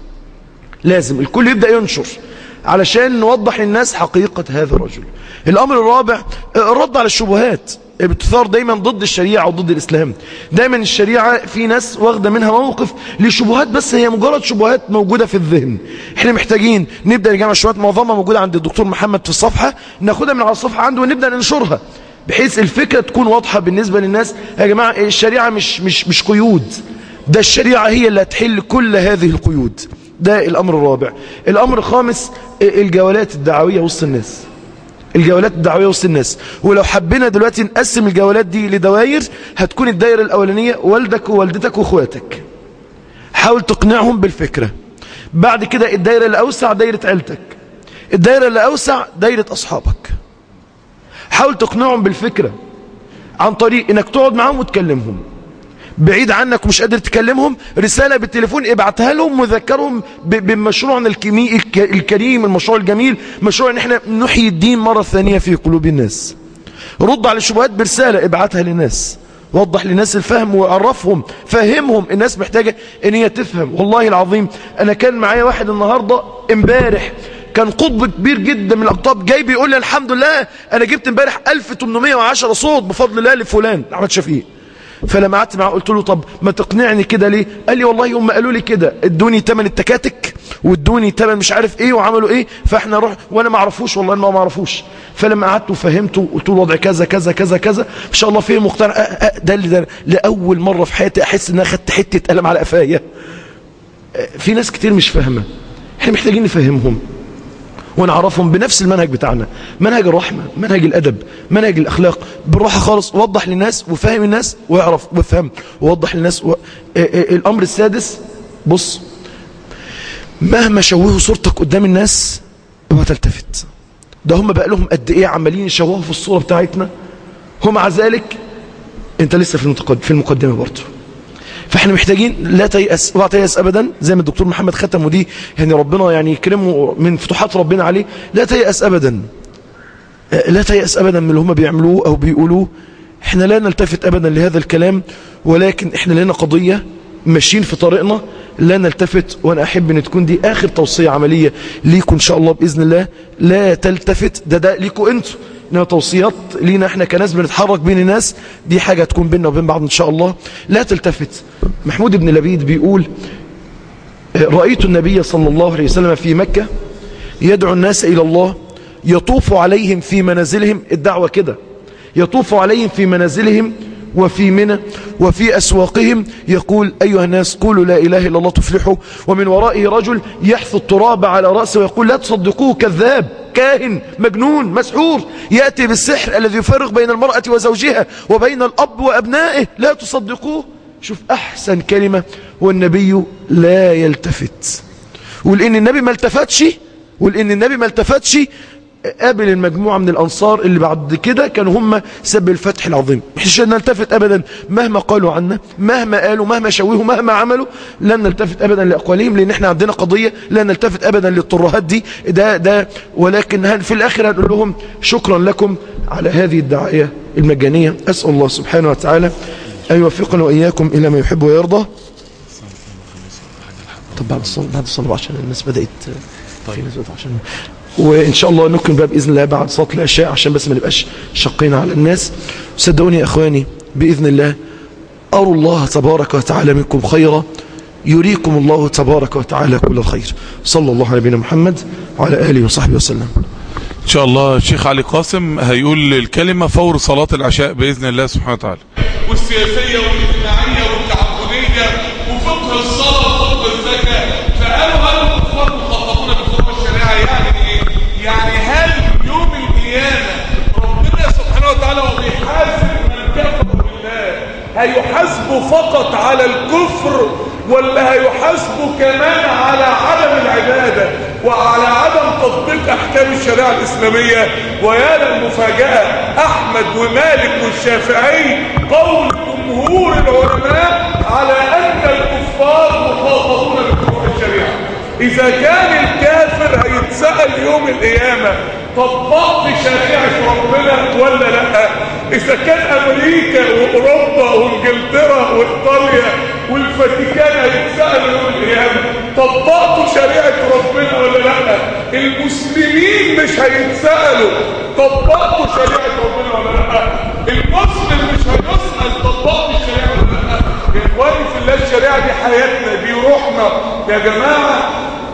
Speaker 8: لازم الكل يبدأ ينشر علشان نوضح للناس حقيقة هذا الرجل الأمر الرابع الرد على الشبهات بتثار دايما ضد الشريعة وضد الإسلام دايما الشريعة في ناس واخدة منها موقف لشبهات بس هي مجرد شبهات موجودة في الذهن احنا محتاجين نبدأ نجمع الشبهات معظمها موجودة عند الدكتور محمد في الصفحة ناخدها من على الصفحة عنده ونبدأ ننشرها بحيث الفكرة تكون واضحة بالنسبة للناس يا جماعة الشريعة مش, مش, مش قيود ده الشريعة هي اللي هتحل كل هذه القيود ده الأمر الرابع الأمر الخامس الجولات الدعوية وسط الناس الجولات الدعوية وسط الناس ولو حبينا دلوقتي نقسم الجولات دي لدوائر هتكون الدائرة الأولانية والدك ووالدتك واخواتك حاول تقنعهم بالفكرة بعد كده الدائرة الأوسع دائرة عيلتك الدائرة الأوسع دائرة أصحابك حاول تقنعهم بالفكرة عن طريق انك تقعد معاهم وتكلمهم بعيد عنك ومش قادر تكلمهم رسالة بالتليفون ابعتها لهم وذكرهم بمشروعنا الكمي الكريم المشروع الجميل مشروع ان احنا نحيي الدين مرة ثانية في قلوب الناس رد على الشبهات برسالة ابعتها للناس وضح للناس الفهم وعرفهم فهمهم الناس محتاجة ان هي تفهم والله العظيم انا كان معايا واحد النهاردة امبارح كان قطب كبير جدا من الاقطاب جاي بيقول لي الحمد لله انا جبت امبارح 1810 صوت بفضل الله لفلان احمد شفيق فلما قعدت معاه قلت له طب ما تقنعني كده ليه قال لي والله هم قالوا لي كده ادوني تمن التكاتك وادوني تمن مش عارف ايه وعملوا ايه فاحنا روح وانا ما اعرفوش والله ما ما اعرفوش فلما قعدت وفهمته قلت له الوضع كذا كذا كذا كذا ان شاء الله فيه مقتنع أه أه ده اللي ده لاول مره في حياتي احس ان انا خدت حته قلم على قفايا في ناس كتير مش فاهمه احنا محتاجين نفهمهم ونعرفهم بنفس المنهج بتاعنا منهج الرحمة منهج الأدب منهج الأخلاق بالراحة خالص وضح للناس وفهم الناس ويعرف وفهم ووضح للناس و... الأمر السادس بص مهما شوهوا صورتك قدام الناس اوعى تلتفت ده هم بقى لهم قد ايه عمالين يشوهوا في الصورة بتاعتنا ومع ذلك انت لسه في المتقدم في المقدمة برضه فاحنا محتاجين لا تيأس اوعى تيأس ابدا زي ما الدكتور محمد ختم ودي يعني ربنا يعني يكرمه من فتوحات ربنا عليه لا تيأس ابدا لا تيأس ابدا من اللي هم بيعملوه او بيقولوه احنا لا نلتفت ابدا لهذا الكلام ولكن احنا لنا قضية ماشيين في طريقنا لا نلتفت وانا احب ان تكون دي اخر توصية عملية ليكم ان شاء الله باذن الله لا تلتفت ده ده ليكم انتوا انما توصيات لينا احنا كناس بنتحرك بين الناس دي حاجة تكون بيننا وبين بعض ان شاء الله لا تلتفت محمود بن لبيد بيقول رأيت النبي صلى الله عليه وسلم في مكة يدعو الناس إلى الله يطوف عليهم في منازلهم الدعوة كده يطوف عليهم في منازلهم وفي منى وفي أسواقهم يقول أيها الناس قولوا لا إله إلا الله تفلحوا ومن ورائه رجل يحث التراب على رأسه ويقول لا تصدقوه كذاب كاهن مجنون مسحور يأتي بالسحر الذي يفرق بين المرأة وزوجها وبين الأب وأبنائه لا تصدقوه شوف أحسن كلمة والنبي لا يلتفت ولأن النبي ما التفتش ولأن النبي ما التفتش قابل المجموعة من الأنصار اللي بعد كده كانوا هم سبب الفتح العظيم مش نلتفت أبدا مهما قالوا عنا مهما قالوا مهما شوهوا مهما عملوا لن نلتفت أبدا لأقوالهم لأن احنا عندنا قضية لا نلتفت أبدا للطرهات دي ده ده ولكن هن- في الآخر هنقول لهم شكرا لكم على هذه الدعاية المجانية أسأل الله سبحانه وتعالى أن يوفقنا وإياكم إلى ما يحب ويرضى طب بعد الصلاة بعد الصلاة عشان الناس بدأت طيب الناس بدأت عشان وإن شاء الله نكمل بقى بإذن الله بعد صلاة العشاء عشان بس ما نبقاش شقينا على الناس صدقوني يا إخواني بإذن الله أروا الله تبارك وتعالى منكم خيرا يريكم الله تبارك وتعالى كل الخير صلى الله على نبينا محمد وعلى آله وصحبه وسلم
Speaker 3: ان شاء الله الشيخ علي قاسم هيقول الكلمة فور صلاة العشاء بإذن الله سبحانه وتعالى
Speaker 9: والسياسية والاجتماعية والتعبدية وفقه الصلاة وفقه الزكاة فقالوا هل الكفار مخاطبون بفروع الشريعة يعني ايه؟ يعني هل يوم القيامة ربنا سبحانه وتعالى وبيحاسب من كفر بالله هيحاسبه فقط على الكفر ولا هيحاسبه كمان على عدم العبادة وعلى عدم تطبيق احكام الشريعة الاسلامية ويا للمفاجأة احمد ومالك والشافعي قول جمهور العلماء على ان الكفار مخاطبون بفروع الشريعة اذا كان الكافر هيتسأل يوم القيامة طبقت شريعة ربنا ولا لا اذا كان امريكا واوروبا وانجلترا وايطاليا والفاتيكان هيتسأل يوم القيامة طبقتوا شريعة ربنا ولا لا المسلمين مش هيتسألوا طبقتوا شريعة ربنا ولا لا المسلم مش هيسأل طبقت الشريعة ولا لا يا اخواني في الله الشريعة دي حياتنا دي روحنا يا جماعة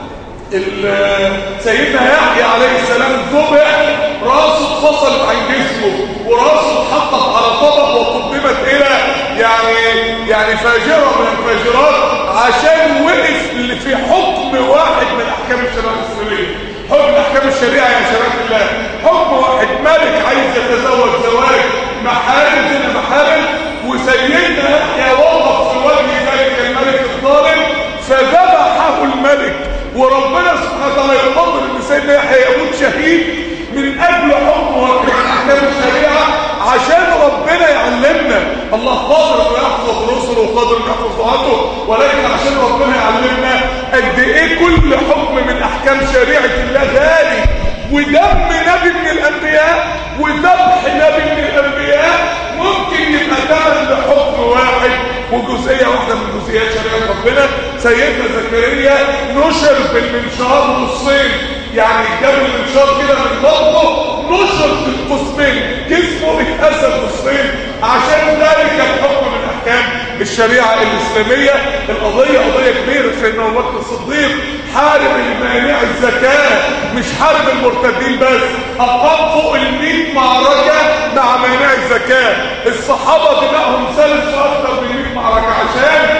Speaker 9: ال- سيدنا يحيى عليه السلام ذبح راسه اتفصلت عن جسمه وراسه اتحطت على طبق وقدمت الى يعني يعني فاجره من الفاجرات عشان وقف في حكم واحد من احكام الشريعه الاسلاميه حكم احكام الشريعه يا شباب الله حكم واحد ملك عايز يتزوج زواج محارم زنا محارم وسيدنا يحيى وقف في وجه ذلك الملك الظالم فذبحه الملك وربنا سبحانه وتعالى يقدر ان سيدنا يحيى يموت شهيد من اجل حكم واحد من احكام الشريعه عشان ربنا يعلمنا الله قادر انه يحفظ رسله وقادر انه يحفظ دعاته ولكن عشان ربنا يعلمنا قد ايه كل حكم من احكام شريعه الله غالي ودم نبي من الانبياء وذبح نبي من الانبياء ممكن يبقى ثمن لحكم واحد وجزئيه واحده من جزئيات شريعه ربنا سيدنا زكريا نشر بالمنشار نصين يعني جاب المنشار كده من بطنه نشر بالقسمين جسمه اتقسم نصين عشان ذلك الحكم من احكام الشريعه الاسلاميه القضيه قضيه كبيره سيدنا ابو بكر الصديق حارب المانع الزكاه مش حارب المرتدين بس اقام فوق ال 100 معركه مع مانع الزكاه الصحابه دماءهم سلت في اكثر من 100 معركه عشان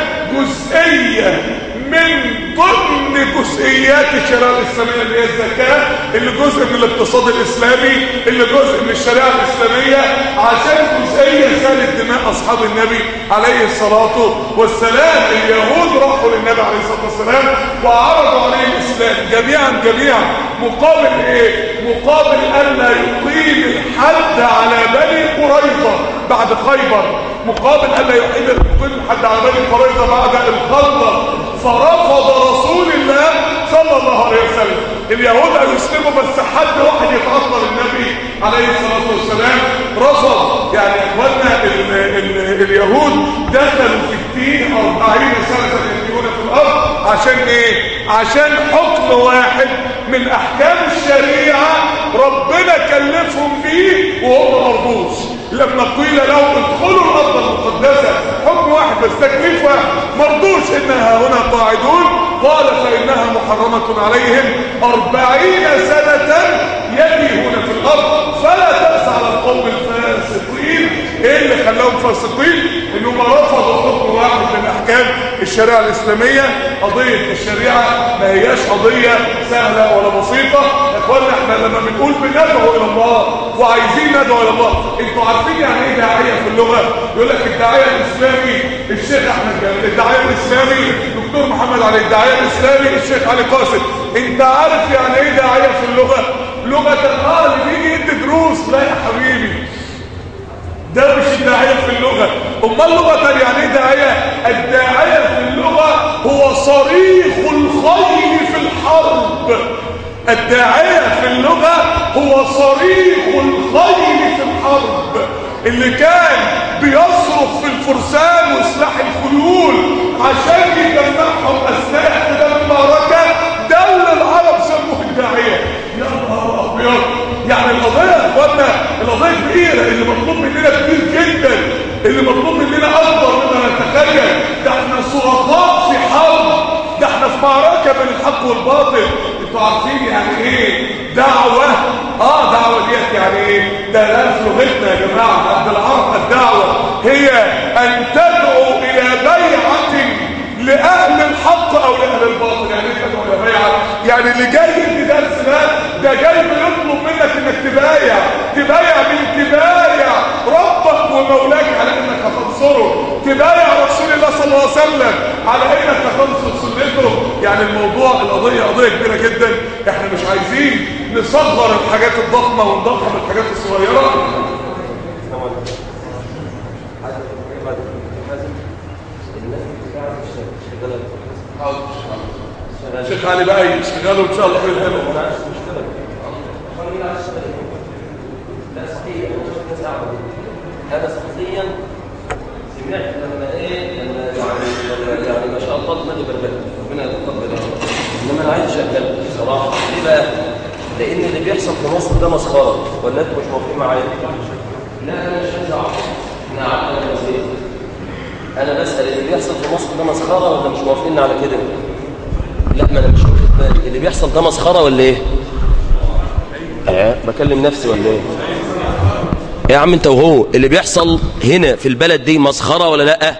Speaker 9: جزئيه من ضمن جزئيات الشريعه الاسلاميه اللي هي الزكاه اللي جزء من الاقتصاد الاسلامي اللي جزء من الشريعه الاسلاميه عشان جزئيه سالت دماء اصحاب النبي عليه الصلاه والسلام اليهود راحوا للنبي عليه الصلاه والسلام وعرضوا عليه الاسلام جميعا جميعا مقابل ايه مقابل الا يقيم الحد على بني قريظه بعد خيبر مقابل الا يقيم يقيم الحد على بني قريظه بعد الخلطه فرفض رسول الله صلى الله عليه وسلم اليهود قالوا يسلموا بس حد واحد يتعطل النبي عليه الصلاه والسلام رفض يعني يا اخوانا ال ال اليهود دخلوا في الدين 40 سنه يتيهون في الارض عشان ايه عشان حكم واحد من احكام الشريعه ربنا كلفهم بيه وهم مرضوش لما قيل لهم ادخلوا الارض المقدسه حكم واحد بس تكليف واحد مرضوش انها هنا قاعدون قال فانها محرمه عليهم أربعين سنه يتيهون في الارض فلا تاس على القوم الفاسقين ايه اللي خلاهم فاسقين انهم رفضوا حكم واحد من احكام الشريعه الاسلاميه قضيه الشريعه ما هياش قضيه سهله ولا بسيطه يا اخوانا احنا لما بنقول بندعو الى الله وعايزين ندعو الى الله انتوا عارفين يعني ايه داعيه في اللغه يقول لك الداعيه الاسلامي الشيخ احمد جلال الداعيه الاسلامي دكتور محمد علي الداعيه الاسلامي الشيخ علي قاسم انت عارف يعني ايه داعيه في اللغه لغه لغة اه اللي بيجي يدي دروس لا يا حبيبي ده مش الداعية في اللغة امال لغة يعني ايه داعية الداعية في اللغة هو صريخ الخيل في الحرب الداعية في اللغة هو صريخ الخيل في الحرب اللي كان بيصرخ في الفرسان وسلاح الخيول عشان يجمعهم اثناء احتدام المعركة دولة العرب سموه الداعية يا نهار ابيض يعني القضية يا اخوانا القضية كبيرة اللي مطلوب مننا كبير جدا اللي مطلوب مننا اكبر مما نتخيل ده احنا صرخاء في حرب ده احنا في معركة بين الحق والباطل انتوا عارفين يعني ايه دعوة اه دعوة ديت يعني ايه ده لا في لغتنا يا جماعة عند العرب الدعوة هي ان تدعو الى بيعة لأهل الحق أو لأهل الباطل يعني ايه تدعو إلى بيعة يعني اللي جاي يدي درس ده ده جاي بيطلب منك انك تبايع تبايع من تبايع ربك ومولاك على انك هتنصره تبايع رسول الله صلى الله عليه وسلم على انك هتنصر سنته يعني الموضوع القضية قضية كبيرة جدا احنا مش عايزين نصغر الحاجات الضخمة ونضخم الحاجات الصغيرة شيخ علي بقى يشتغلوا ان شاء الله في الهنا
Speaker 10: هذا شخصيا سمعت لما ايه لما يعني يعني ما شاء الله دماغي بربك ربنا يتقبل انما انا عايز اشغل بصراحه ليه بقى؟ لان اللي بيحصل في مصر ده مسخره ولا انتوا مش موافقين معايا؟ لا انا مش عايز اعرف انا عارف انا بسيط انا بسال اللي بيحصل في مصر ده مسخره ولا مش موافقين على كده؟ لا ما انا مش واخد بالي اللي بيحصل ده مسخره ولا ايه؟ اه بكلم نفسي ولا ايه؟ يا عم انت وهو اللي بيحصل هنا في البلد دي مسخرة ولا لا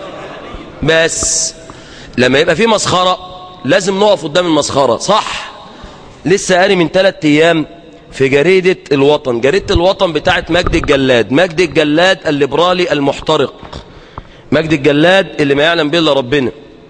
Speaker 10: بس لما يبقى في مسخرة لازم نقف قدام المسخرة صح لسه قاري من ثلاث ايام في جريدة الوطن جريدة الوطن بتاعت مجد الجلاد مجد الجلاد الليبرالي المحترق مجد الجلاد اللي ما يعلم به الا ربنا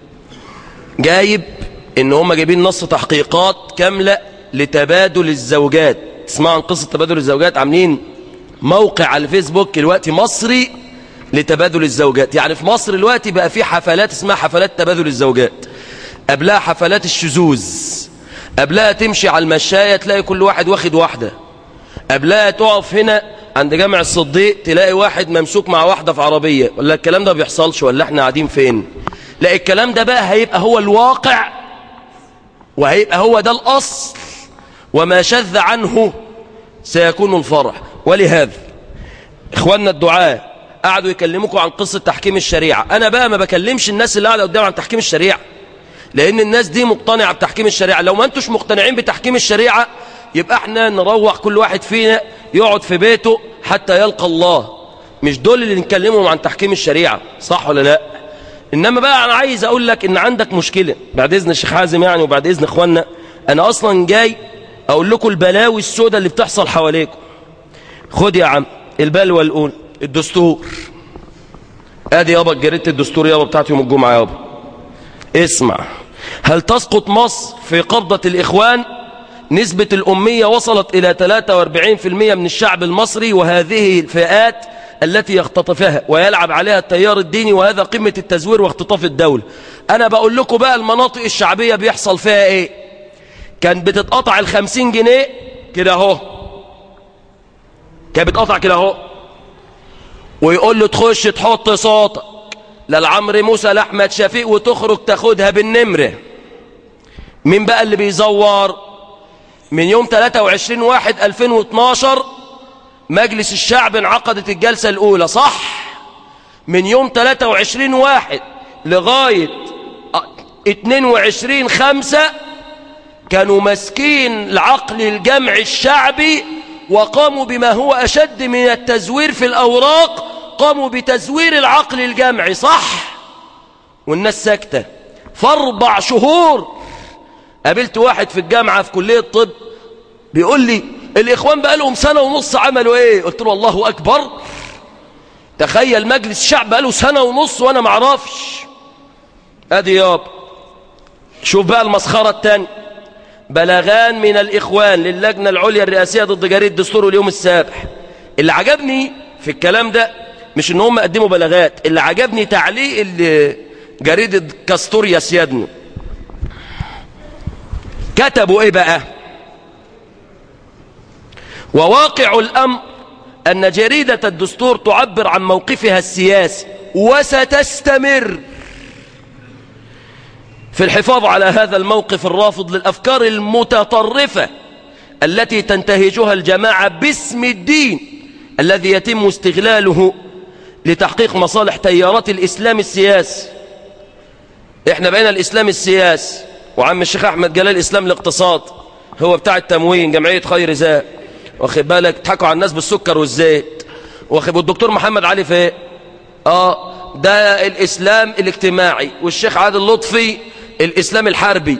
Speaker 10: جايب ان هم جايبين نص تحقيقات كاملة لتبادل الزوجات تسمعوا عن قصة تبادل الزوجات عاملين موقع على الفيسبوك دلوقتي مصري لتبادل الزوجات يعني في مصر دلوقتي بقى في حفلات اسمها حفلات تبادل الزوجات قبلها حفلات الشذوذ قبلها تمشي على المشاية تلاقي كل واحد واخد واحدة قبلها تقف هنا عند جامع الصديق تلاقي واحد ممسوك مع واحدة في عربية ولا الكلام ده بيحصلش ولا احنا قاعدين فين لا الكلام ده بقى هيبقى هو الواقع وهيبقى هو ده الأصل وما شذ عنه سيكون الفرح ولهذا اخواننا الدعاء قعدوا يكلموكم عن قصة تحكيم الشريعة انا بقى ما بكلمش الناس اللي قاعدة قدام عن تحكيم الشريعة لان الناس دي مقتنعة بتحكيم الشريعة لو ما انتوش مقتنعين بتحكيم الشريعة يبقى احنا نروح كل واحد فينا يقعد في بيته حتى يلقى الله مش دول اللي نكلمهم عن تحكيم الشريعة صح ولا لا انما بقى انا عايز اقول لك ان عندك مشكلة بعد اذن الشيخ حازم يعني وبعد اذن اخواننا انا اصلا جاي اقول لكم البلاوي السوداء اللي بتحصل حواليكم خد يا عم البلوى الاولى الدستور ادي يابا جريده الدستور يابا بتاعت يوم الجمعه يابا اسمع هل تسقط مصر في قبضه الاخوان نسبة الأمية وصلت إلى 43% من الشعب المصري وهذه الفئات التي يختطفها ويلعب عليها التيار الديني وهذا قمة التزوير واختطاف الدولة أنا بقول لكم بقى المناطق الشعبية بيحصل فيها إيه كان بتتقطع الخمسين جنيه كده اهو كانت بتقطع كده اهو ويقول له تخش تحط صوتك للعمر موسى لاحمد شفيق وتخرج تاخدها بالنمره مين بقى اللي بيزور من يوم 23 واحد 2012 مجلس الشعب انعقدت الجلسة الأولى صح من يوم 23 واحد لغاية 22 خمسة كانوا ماسكين العقل الجمع الشعبي وقاموا بما هو أشد من التزوير في الأوراق قاموا بتزوير العقل الجمعي صح والناس ساكتة في أربع شهور قابلت واحد في الجامعة في كلية الطب بيقول لي الإخوان بقى لهم سنة ونص عملوا إيه قلت له الله أكبر تخيل مجلس الشعب بقى له سنة ونص وأنا معرفش أدي ياب شوف بقى المسخرة التانية بلاغان من الإخوان للجنة العليا الرئاسية ضد جريدة دستور اليوم السابع اللي عجبني في الكلام ده مش ان هم قدموا بلاغات اللي عجبني تعليق ال- جريدة كاستوريا سيادنو كتبوا ايه بقى وواقع الأمر أن جريدة الدستور تعبر عن موقفها السياسي وستستمر في الحفاظ على هذا الموقف الرافض للأفكار المتطرفة التي تنتهجها الجماعة باسم الدين الذي يتم استغلاله لتحقيق مصالح تيارات الإسلام السياسي احنا بقينا الإسلام السياسي وعم الشيخ أحمد جلال الإسلام الاقتصاد هو بتاع التموين جمعية خير زاد واخد بالك تضحكوا على الناس بالسكر والزيت واخد والدكتور محمد علي فاق اه ده الإسلام الاجتماعي والشيخ عادل لطفي الإسلام الحربي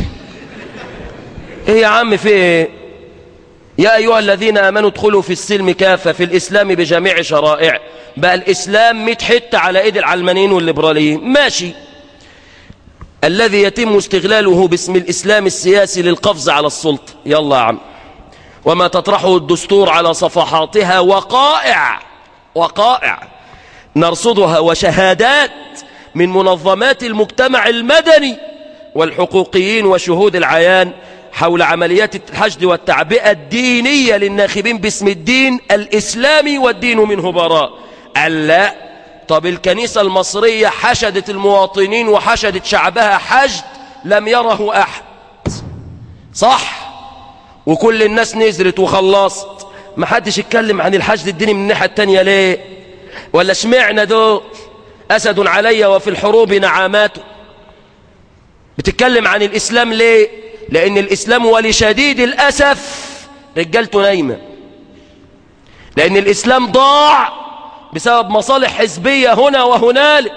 Speaker 10: ايه يا عم في ايه يا أيها الذين آمنوا ادخلوا في السلم كافة في الإسلام بجميع شرائع بقى الإسلام 100 حتة على إيد العلمانيين والليبراليين ماشي الذي يتم استغلاله باسم الإسلام السياسي للقفز على السلطة يلا يا عم وما تطرحه الدستور على صفحاتها وقائع وقائع نرصدها وشهادات من منظمات المجتمع المدني والحقوقيين وشهود العيان حول عمليات الحشد والتعبئة الدينية للناخبين باسم الدين الإسلامي والدين منه براء ألا طب الكنيسة المصرية حشدت المواطنين وحشدت شعبها حشد لم يره أحد صح وكل الناس نزلت وخلصت ما حدش يتكلم عن الحشد الديني من الناحية التانية ليه ولا شمعنا دول أسد علي وفي الحروب نعاماته بتتكلم عن الإسلام ليه لأن الإسلام ولشديد الأسف رجالته نايمة لأن الإسلام ضاع بسبب مصالح حزبية هنا وهنالك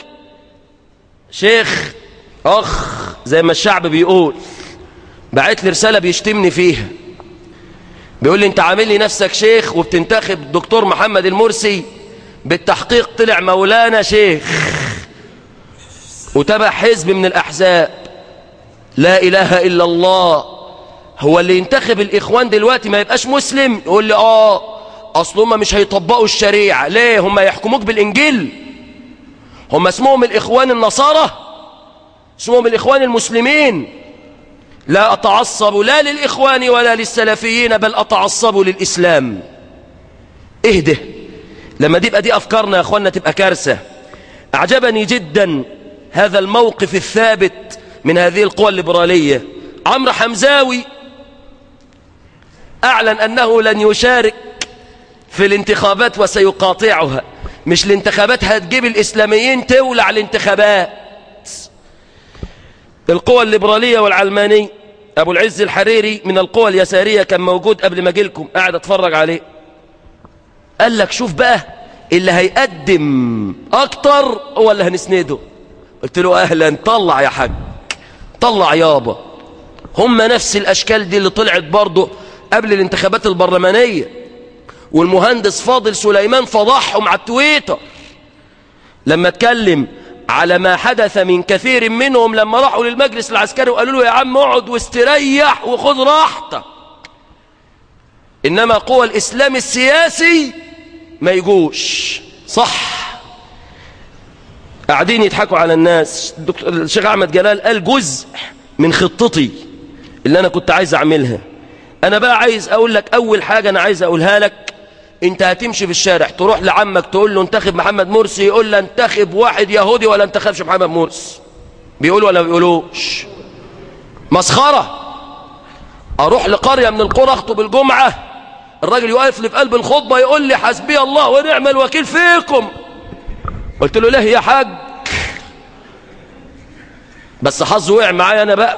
Speaker 10: شيخ أخ زي ما الشعب بيقول بعت لي رسالة بيشتمني فيها بيقول لي انت عامل لي نفسك شيخ وبتنتخب الدكتور محمد المرسي بالتحقيق طلع مولانا شيخ وتبع حزب من الأحزاب لا إله إلا الله هو اللي ينتخب الإخوان دلوقتي ما يبقاش مسلم يقول لي آه أصل هم مش هيطبقوا الشريعة ليه هم يحكموك بالإنجيل هم اسمهم الإخوان النصارى اسمهم الإخوان المسلمين لا أتعصب لا للإخوان ولا للسلفيين بل أتعصب للإسلام اهده لما دي يبقى دي أفكارنا يا أخوانا تبقى كارثة أعجبني جدا هذا الموقف الثابت من هذه القوى الليبرالية عمرو حمزاوي أعلن أنه لن يشارك في الانتخابات وسيقاطعها مش الانتخابات هتجيب الإسلاميين تولع الانتخابات القوى الليبرالية والعلمانية أبو العز الحريري من القوى اليسارية كان موجود قبل ما أجيلكم قاعد أتفرج عليه قال لك شوف بقى اللي هيقدم أكتر هو اللي هنسنده قلت له أهلا طلع يا حاج طلع يابا هم نفس الأشكال دي اللي طلعت برضه قبل الانتخابات البرلمانية والمهندس فاضل سليمان فضحهم على التويتر لما اتكلم على ما حدث من كثير منهم لما راحوا للمجلس العسكري وقالوا له يا عم اقعد واستريح وخذ راحتك إنما قوى الإسلام السياسي ما يجوش صح قاعدين يضحكوا على الناس الدكتور الشيخ أحمد جلال قال جزء من خطتي اللي أنا كنت عايز أعملها أنا بقى عايز أقول لك أول حاجة أنا عايز أقولها لك أنت هتمشي في الشارع تروح لعمك تقول له انتخب محمد مرسي يقول له انتخب واحد يهودي ولا انتخبش محمد مرسي بيقولوا ولا بيقولوش مسخرة أروح لقرية من القرى أخطب الجمعة الراجل يقف لي في قلب الخطبة يقول لي حسبي الله ونعم الوكيل فيكم قلت له ليه يا حاج بس حظه وقع معايا أنا بقى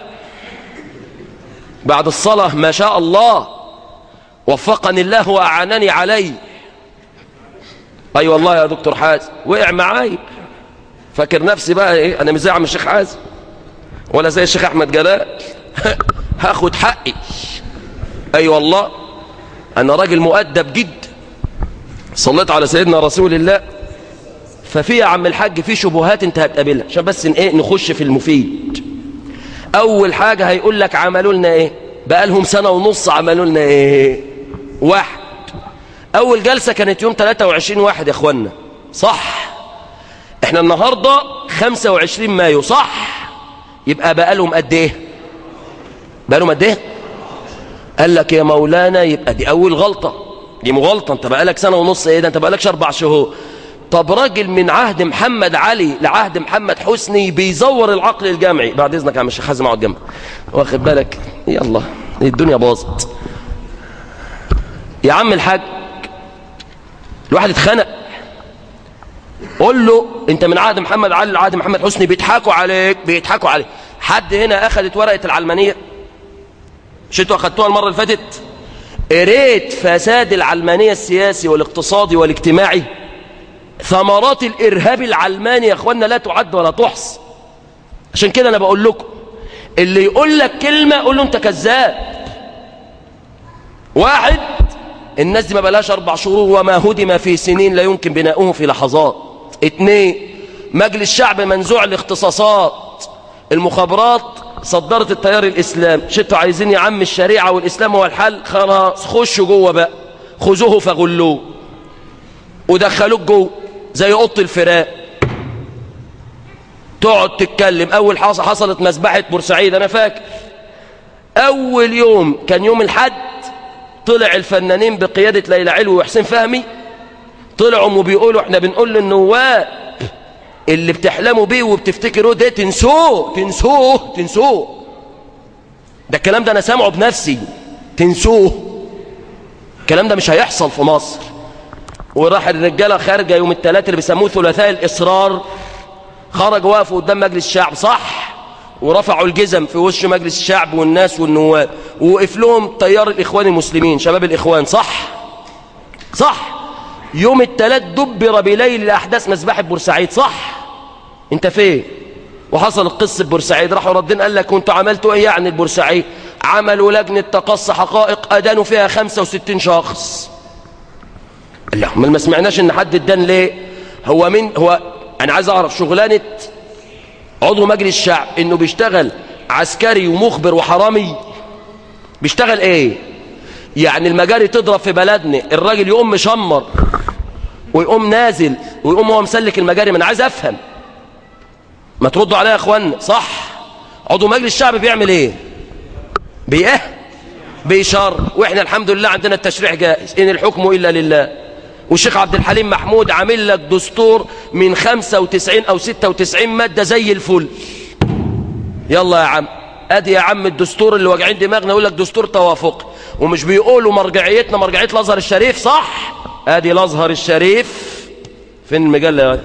Speaker 10: بعد الصلاة ما شاء الله وفقني الله وأعانني عليه أي أيوة والله يا دكتور حازم وقع معايا فاكر نفسي بقى إيه أنا مش زي عم الشيخ حازم ولا زي الشيخ أحمد جلال هاخد حقي أي أيوة والله أنا راجل مؤدب جدا صليت على سيدنا رسول الله ففي يا عم الحاج في شبهات انت هتقابلها عشان بس ايه نخش في المفيد اول حاجة هيقول لك عملوا لنا ايه بقى لهم سنة ونص عملوا لنا ايه واحد اول جلسة كانت يوم 23 واحد يا اخوانا صح احنا النهاردة 25 مايو صح يبقى بقى لهم قد ايه بقى لهم قد ايه قال لك يا مولانا يبقى دي اول غلطة دي مغلطة انت بقى لك سنة ونص ايه ده انت بقى لكش اربع شهور طب راجل من عهد محمد علي لعهد محمد حسني بيزور العقل الجمعي بعد اذنك يا عم الشيخ حازم اقعد جنبك واخد بالك يلا الدنيا باظت يا عم الحاج الواحد اتخنق قول له انت من عهد محمد علي لعهد محمد حسني بيضحكوا عليك بيضحكوا عليك حد هنا اخذت ورقه العلمانيه مش انتوا اخدتوها المره اللي فاتت قريت فساد العلمانيه السياسي والاقتصادي والاجتماعي ثمرات الارهاب العلماني يا اخوانا لا تعد ولا تحصى عشان كده انا بقول لكم اللي يقول لك كلمه قول له انت كذاب واحد الناس دي ما بلاش اربع شهور وما هدم في سنين لا يمكن بناؤه في لحظات اتنين مجلس شعب منزوع الاختصاصات المخابرات صدرت التيار الاسلام شتوا عايزين يا عم الشريعه والاسلام هو الحل خلاص خشوا جوه بقى خذوه فغلوه ودخلوك جوه زي اوضه الفراق تقعد تتكلم اول حاصل حصلت مذبحه بورسعيد انا فاكر اول يوم كان يوم الحد طلع الفنانين بقياده ليلى علوي وحسين فهمي طلعوا وبيقولوا احنا بنقول للنواب اللي بتحلموا بيه وبتفتكروا ده تنسوه تنسوه تنسوه ده الكلام ده انا سامعه بنفسي تنسوه الكلام ده مش هيحصل في مصر وراح الرجاله خارجه يوم الثلاث اللي بيسموه ثلاثاء الاصرار خرجوا وقفوا قدام مجلس الشعب صح ورفعوا الجزم في وش مجلس الشعب والناس والنواب ووقف لهم تيار الاخوان المسلمين شباب الاخوان صح صح يوم الثلاث دبر بليل الاحداث مذبحه بورسعيد صح انت فين وحصل القصه بورسعيد راحوا ردين قال لك كنتوا عملتوا ايه يعني البورسعيد عملوا لجنه تقصي حقائق ادانوا فيها 65 شخص لا امال ما سمعناش ان حد ادان ليه هو مين هو انا عايز اعرف شغلانه عضو مجلس الشعب انه بيشتغل عسكري ومخبر وحرامي بيشتغل ايه يعني المجاري تضرب في بلدنا الراجل يقوم مشمر ويقوم نازل ويقوم هو مسلك المجاري ما انا عايز افهم ما تردوا عليا يا اخوانا صح عضو مجلس الشعب بيعمل ايه بايه بيشر واحنا الحمد لله عندنا التشريع جائز ان الحكم الا لله والشيخ عبد الحليم محمود عامل لك دستور من 95 او 96 ماده زي الفل يلا يا عم ادي يا عم الدستور اللي واجعين دماغنا يقول لك دستور توافقي ومش بيقولوا مرجعيتنا مرجعيه الازهر الشريف صح ادي الازهر الشريف فين المجله يا ولد؟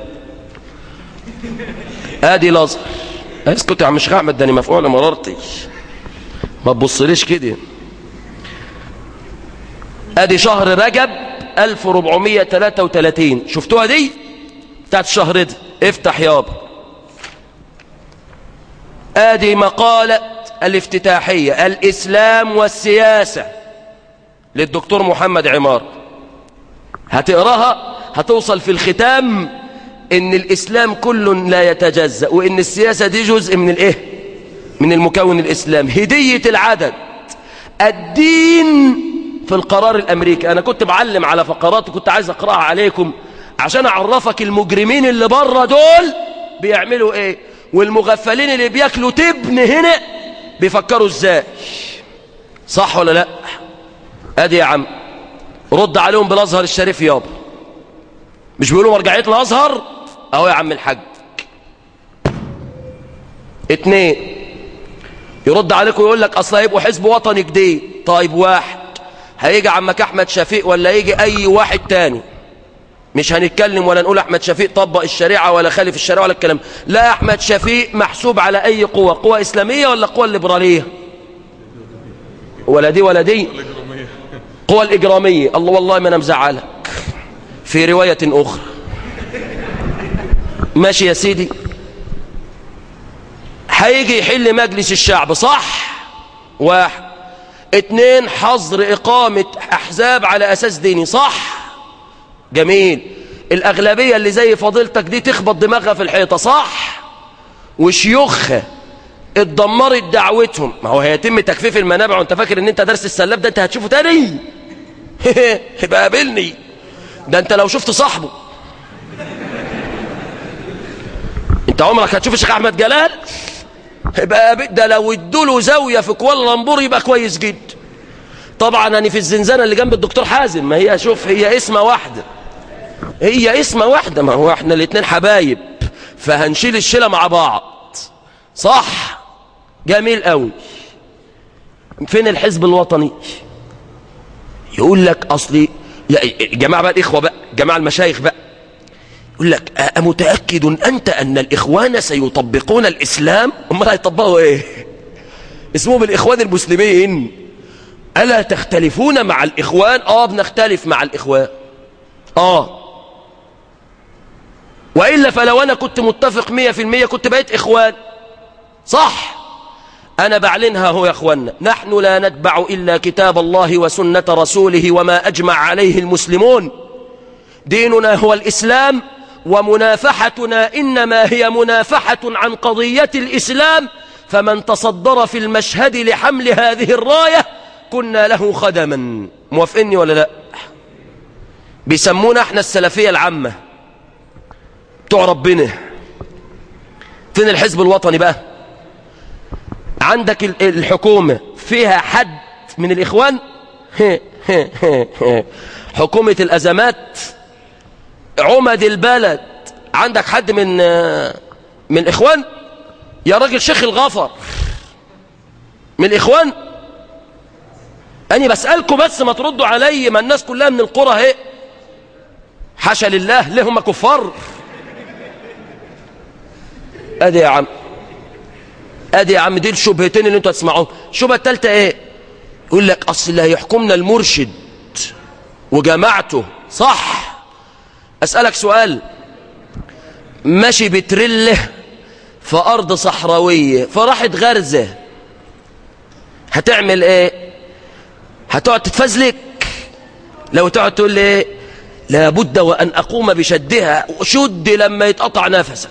Speaker 10: ادي الازهر اسكت يا عم الشيخ احمد ده انا مفعول مرارتي ما تبصليش كده ادي شهر رجب 1433 شفتوها دي بتاعت الشهر ده افتح يابا ادي مقالة الافتتاحية الاسلام والسياسة للدكتور محمد عمار هتقراها هتوصل في الختام ان الاسلام كل لا يتجزأ وان السياسة دي جزء من الايه من المكون الاسلام هدية العدد الدين في القرار الامريكي انا كنت بعلم على فقرات وكنت عايز اقراها عليكم عشان اعرفك المجرمين اللي بره دول بيعملوا ايه والمغفلين اللي بياكلوا تبن هنا بيفكروا ازاي صح ولا لا ادي يا عم رد عليهم بالازهر الشريف يابا مش بيقولوا مرجعيه الازهر اهو يا عم الحاج اتنين يرد عليكم ويقول لك اصل هيبقوا حزب وطني جديد طيب واحد هيجي عمك احمد شفيق ولا يجي اي واحد تاني مش هنتكلم ولا نقول احمد شفيق طبق الشريعه ولا خالف الشريعه ولا الكلام لا احمد شفيق محسوب على اي قوه قوه اسلاميه ولا قوه الليبراليه ولا دي ولا دي قوة الإجرامية الله والله ما أنا مزعلك في رواية أخرى ماشي يا سيدي هيجي يحل مجلس الشعب صح واحد اتنين حظر إقامة أحزاب على أساس ديني صح جميل الأغلبية اللي زي فضيلتك دي تخبط دماغها في الحيطة صح وشيوخها اتدمرت دعوتهم ما هو هيتم تجفيف المنابع وانت فاكر ان انت درس السلاب ده انت هتشوفه تاني يبقى قابلني ده انت لو شفت صاحبه انت عمرك هتشوف الشيخ احمد جلال يبقى ده لو ادوا له زاويه في كوالالمبور يبقى كويس جدا طبعا انا في الزنزانه اللي جنب الدكتور حازم ما هي شوف هي اسمه واحده هي اسمه واحده ما هو احنا الاثنين حبايب فهنشيل الشيله مع بعض صح جميل قوي فين الحزب الوطني يقول لك اصلي يا جماعه بقى الاخوه بقى جماعه المشايخ بقى يقول لك أمتأكد أنت أن الإخوان سيطبقون الإسلام هم هيطبقوا إيه اسمهم الإخوان المسلمين ألا تختلفون مع الإخوان آه بنختلف مع الإخوان آه وإلا فلو أنا كنت متفق مية في المية كنت بقيت إخوان صح أنا بعلنها هو يا أخوانا نحن لا نتبع إلا كتاب الله وسنة رسوله وما أجمع عليه المسلمون ديننا هو الإسلام ومنافحتنا إنما هي منافحة عن قضية الإسلام فمن تصدر في المشهد لحمل هذه الراية كنا له خدما موافقني ولا لا بيسمونا احنا السلفية العامة بتوع ربنا فين الحزب الوطني بقى عندك الحكومة فيها حد من الإخوان حكومة الأزمات عمد البلد عندك حد من من الإخوان يا راجل شيخ الغفر من الإخوان أنا بسألكم بس ما تردوا علي ما الناس كلها من القرى اهي حاشا لله ليه هم كفار ادي يا عم ادي يا عم دي الشبهتين اللي انتوا هتسمعوهم الشبهه الثالثه ايه يقول لك اصل اللي هيحكمنا المرشد وجماعته صح اسالك سؤال ماشي بترله في ارض صحراويه فراحت غرزه هتعمل ايه هتقعد تتفزلك لو تقعد تقول لي ايه لابد وان اقوم بشدها شد لما يتقطع نفسك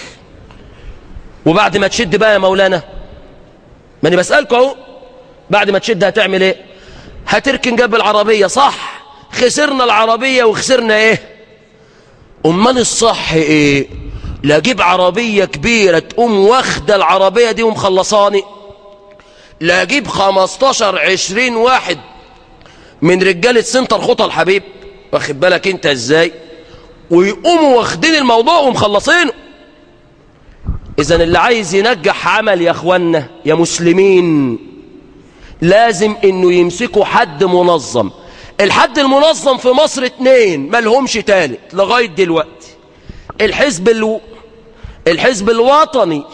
Speaker 10: وبعد ما تشد بقى يا مولانا ما انا بسألكوا اهو بعد ما تشد هتعمل ايه هتركن جنب العربية صح خسرنا العربية وخسرنا ايه امال الصح ايه لا اجيب عربية كبيرة تقوم واخدة العربية دي ومخلصاني لا اجيب 15 20 واحد من رجالة سنتر خطى الحبيب واخد بالك انت ازاي ويقوموا واخدين الموضوع ومخلصينه إذا اللي عايز ينجح عمل يا أخوانا يا مسلمين لازم إنه يمسكوا حد منظم الحد المنظم في مصر اتنين ملهمش تالت لغاية دلوقتي الحزب الو... الحزب الوطني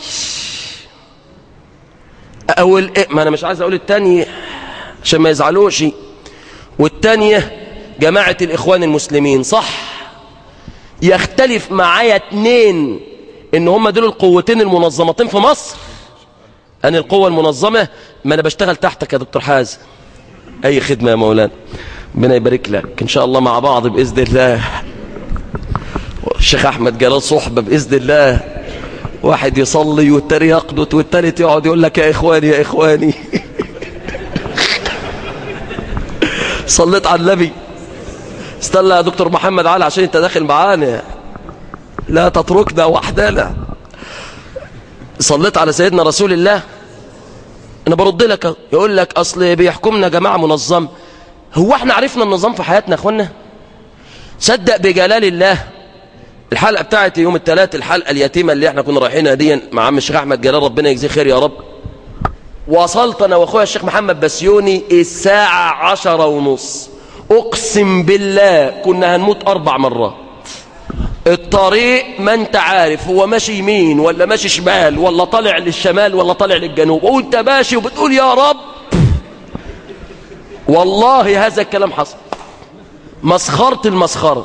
Speaker 10: أو ال... ما أنا مش عايز أقول التاني عشان ما يزعلوش والتانية جماعة الإخوان المسلمين صح يختلف معايا اتنين ان هم دول القوتين المنظمتين في مصر انا القوة المنظمة ما انا بشتغل تحتك يا دكتور حازم اي خدمة يا مولانا ربنا يبارك لك ان شاء الله مع بعض باذن الله الشيخ احمد جلال صحبة باذن الله واحد يصلي والتاني يقنط والتالت يقعد يقول لك يا اخواني يا اخواني صليت على النبي استنى يا دكتور محمد علي عشان انت داخل معانا لا تتركنا وحدنا صليت على سيدنا رسول الله انا برد لك يقول لك اصل بيحكمنا جماعه منظم هو احنا عرفنا النظام في حياتنا يا اخوانا صدق بجلال الله الحلقه بتاعت يوم الثلاث الحلقه اليتيمه اللي احنا كنا رايحينها دي مع عم الشيخ احمد جلال ربنا يجزيه خير يا رب وصلت انا واخويا الشيخ محمد بسيوني الساعه عشرة ونص اقسم بالله كنا هنموت اربع مرات الطريق ما انت عارف هو ماشي يمين ولا ماشي شمال ولا طالع للشمال ولا طالع للجنوب وانت ماشي وبتقول يا رب والله هذا الكلام حصل مسخرة المسخرة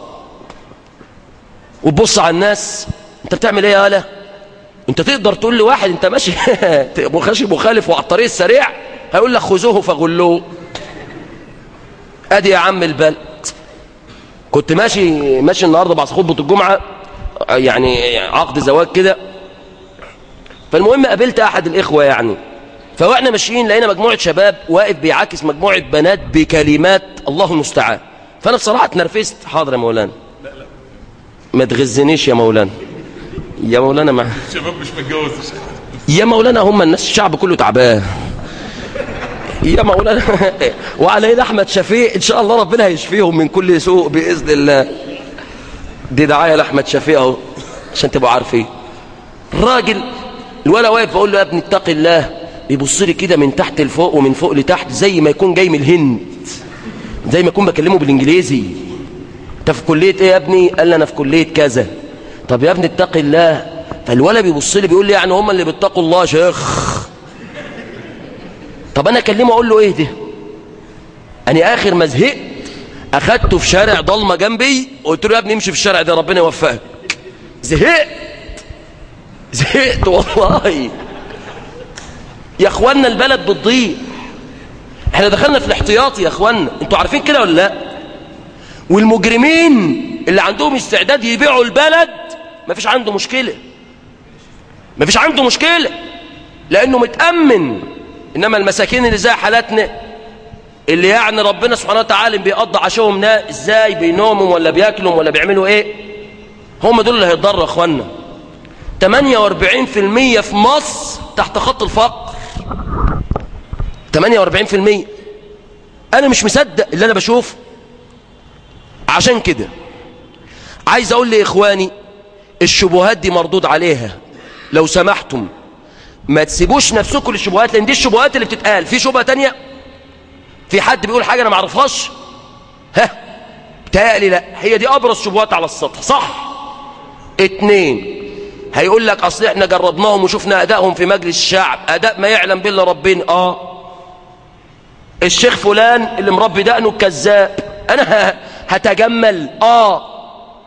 Speaker 10: وتبص على الناس انت بتعمل ايه يا هلا انت تقدر تقول لواحد انت ماشي ماشي مخالف وعلى الطريق السريع هيقول لك خذوه فغلوه ادي يا عم البلد كنت ماشي ماشي النهارده بعد خطبه الجمعه يعني عقد زواج كده فالمهم قابلت احد الاخوه يعني فواحنا ماشيين لقينا مجموعه شباب واقف بيعاكس مجموعه بنات بكلمات الله المستعان فانا بصراحه اتنرفزت حاضر يا مولانا ما تغزنيش يا مولانا يا مولانا ما
Speaker 3: شباب مش متجوز
Speaker 10: يا مولانا هم الناس الشعب كله تعبان يا مولانا وعلينا احمد شفيق ان شاء الله ربنا هيشفيهم من كل سوء باذن الله دي دعايه لاحمد شفيق اهو عشان تبقوا عارفين الراجل الولا واقف بقول له يا ابني اتقي الله بيبص لي كده من تحت لفوق ومن فوق لتحت زي ما يكون جاي من الهند زي ما يكون بكلمه بالانجليزي انت في كليه ايه يا ابني قال لي انا في كليه كذا طب يا ابني اتقي الله فالولا بيبص لي بيقول لي يعني هم اللي بيتقوا الله يا شيخ طب انا اكلمه اقول له ايه ده انا اخر ما زهقت اخدته في شارع ضلمه جنبي وقلت له يا ابني امشي في الشارع ده ربنا يوفقك زهقت زهقت والله يا اخوانا البلد بتضيع احنا دخلنا في الاحتياطي يا اخوانا انتوا عارفين كده ولا لا والمجرمين اللي عندهم استعداد يبيعوا البلد مفيش عنده مشكله مفيش عنده مشكله لانه متامن انما المساكين اللي زي حالاتنا اللي يعني ربنا سبحانه وتعالى بيقضي عشاهم نا ازاي بينوموا ولا بياكلوا ولا بيعملوا ايه هم دول اللي هيتضروا يا اخوانا 48% في مصر تحت خط الفقر 48% انا مش مصدق اللي انا بشوفه عشان كده عايز اقول لاخواني الشبهات دي مردود عليها لو سمحتم ما تسيبوش نفسكم للشبهات لان دي الشبهات اللي بتتقال في شبهه تانية في حد بيقول حاجه انا ما اعرفهاش ها بتهيألي لا هي دي ابرز شبهات على السطح صح اتنين هيقول لك اصل احنا جربناهم وشفنا ادائهم في مجلس الشعب اداء ما يعلم بالله ربنا اه الشيخ فلان اللي مربي دقنه الكذاب انا هتجمل اه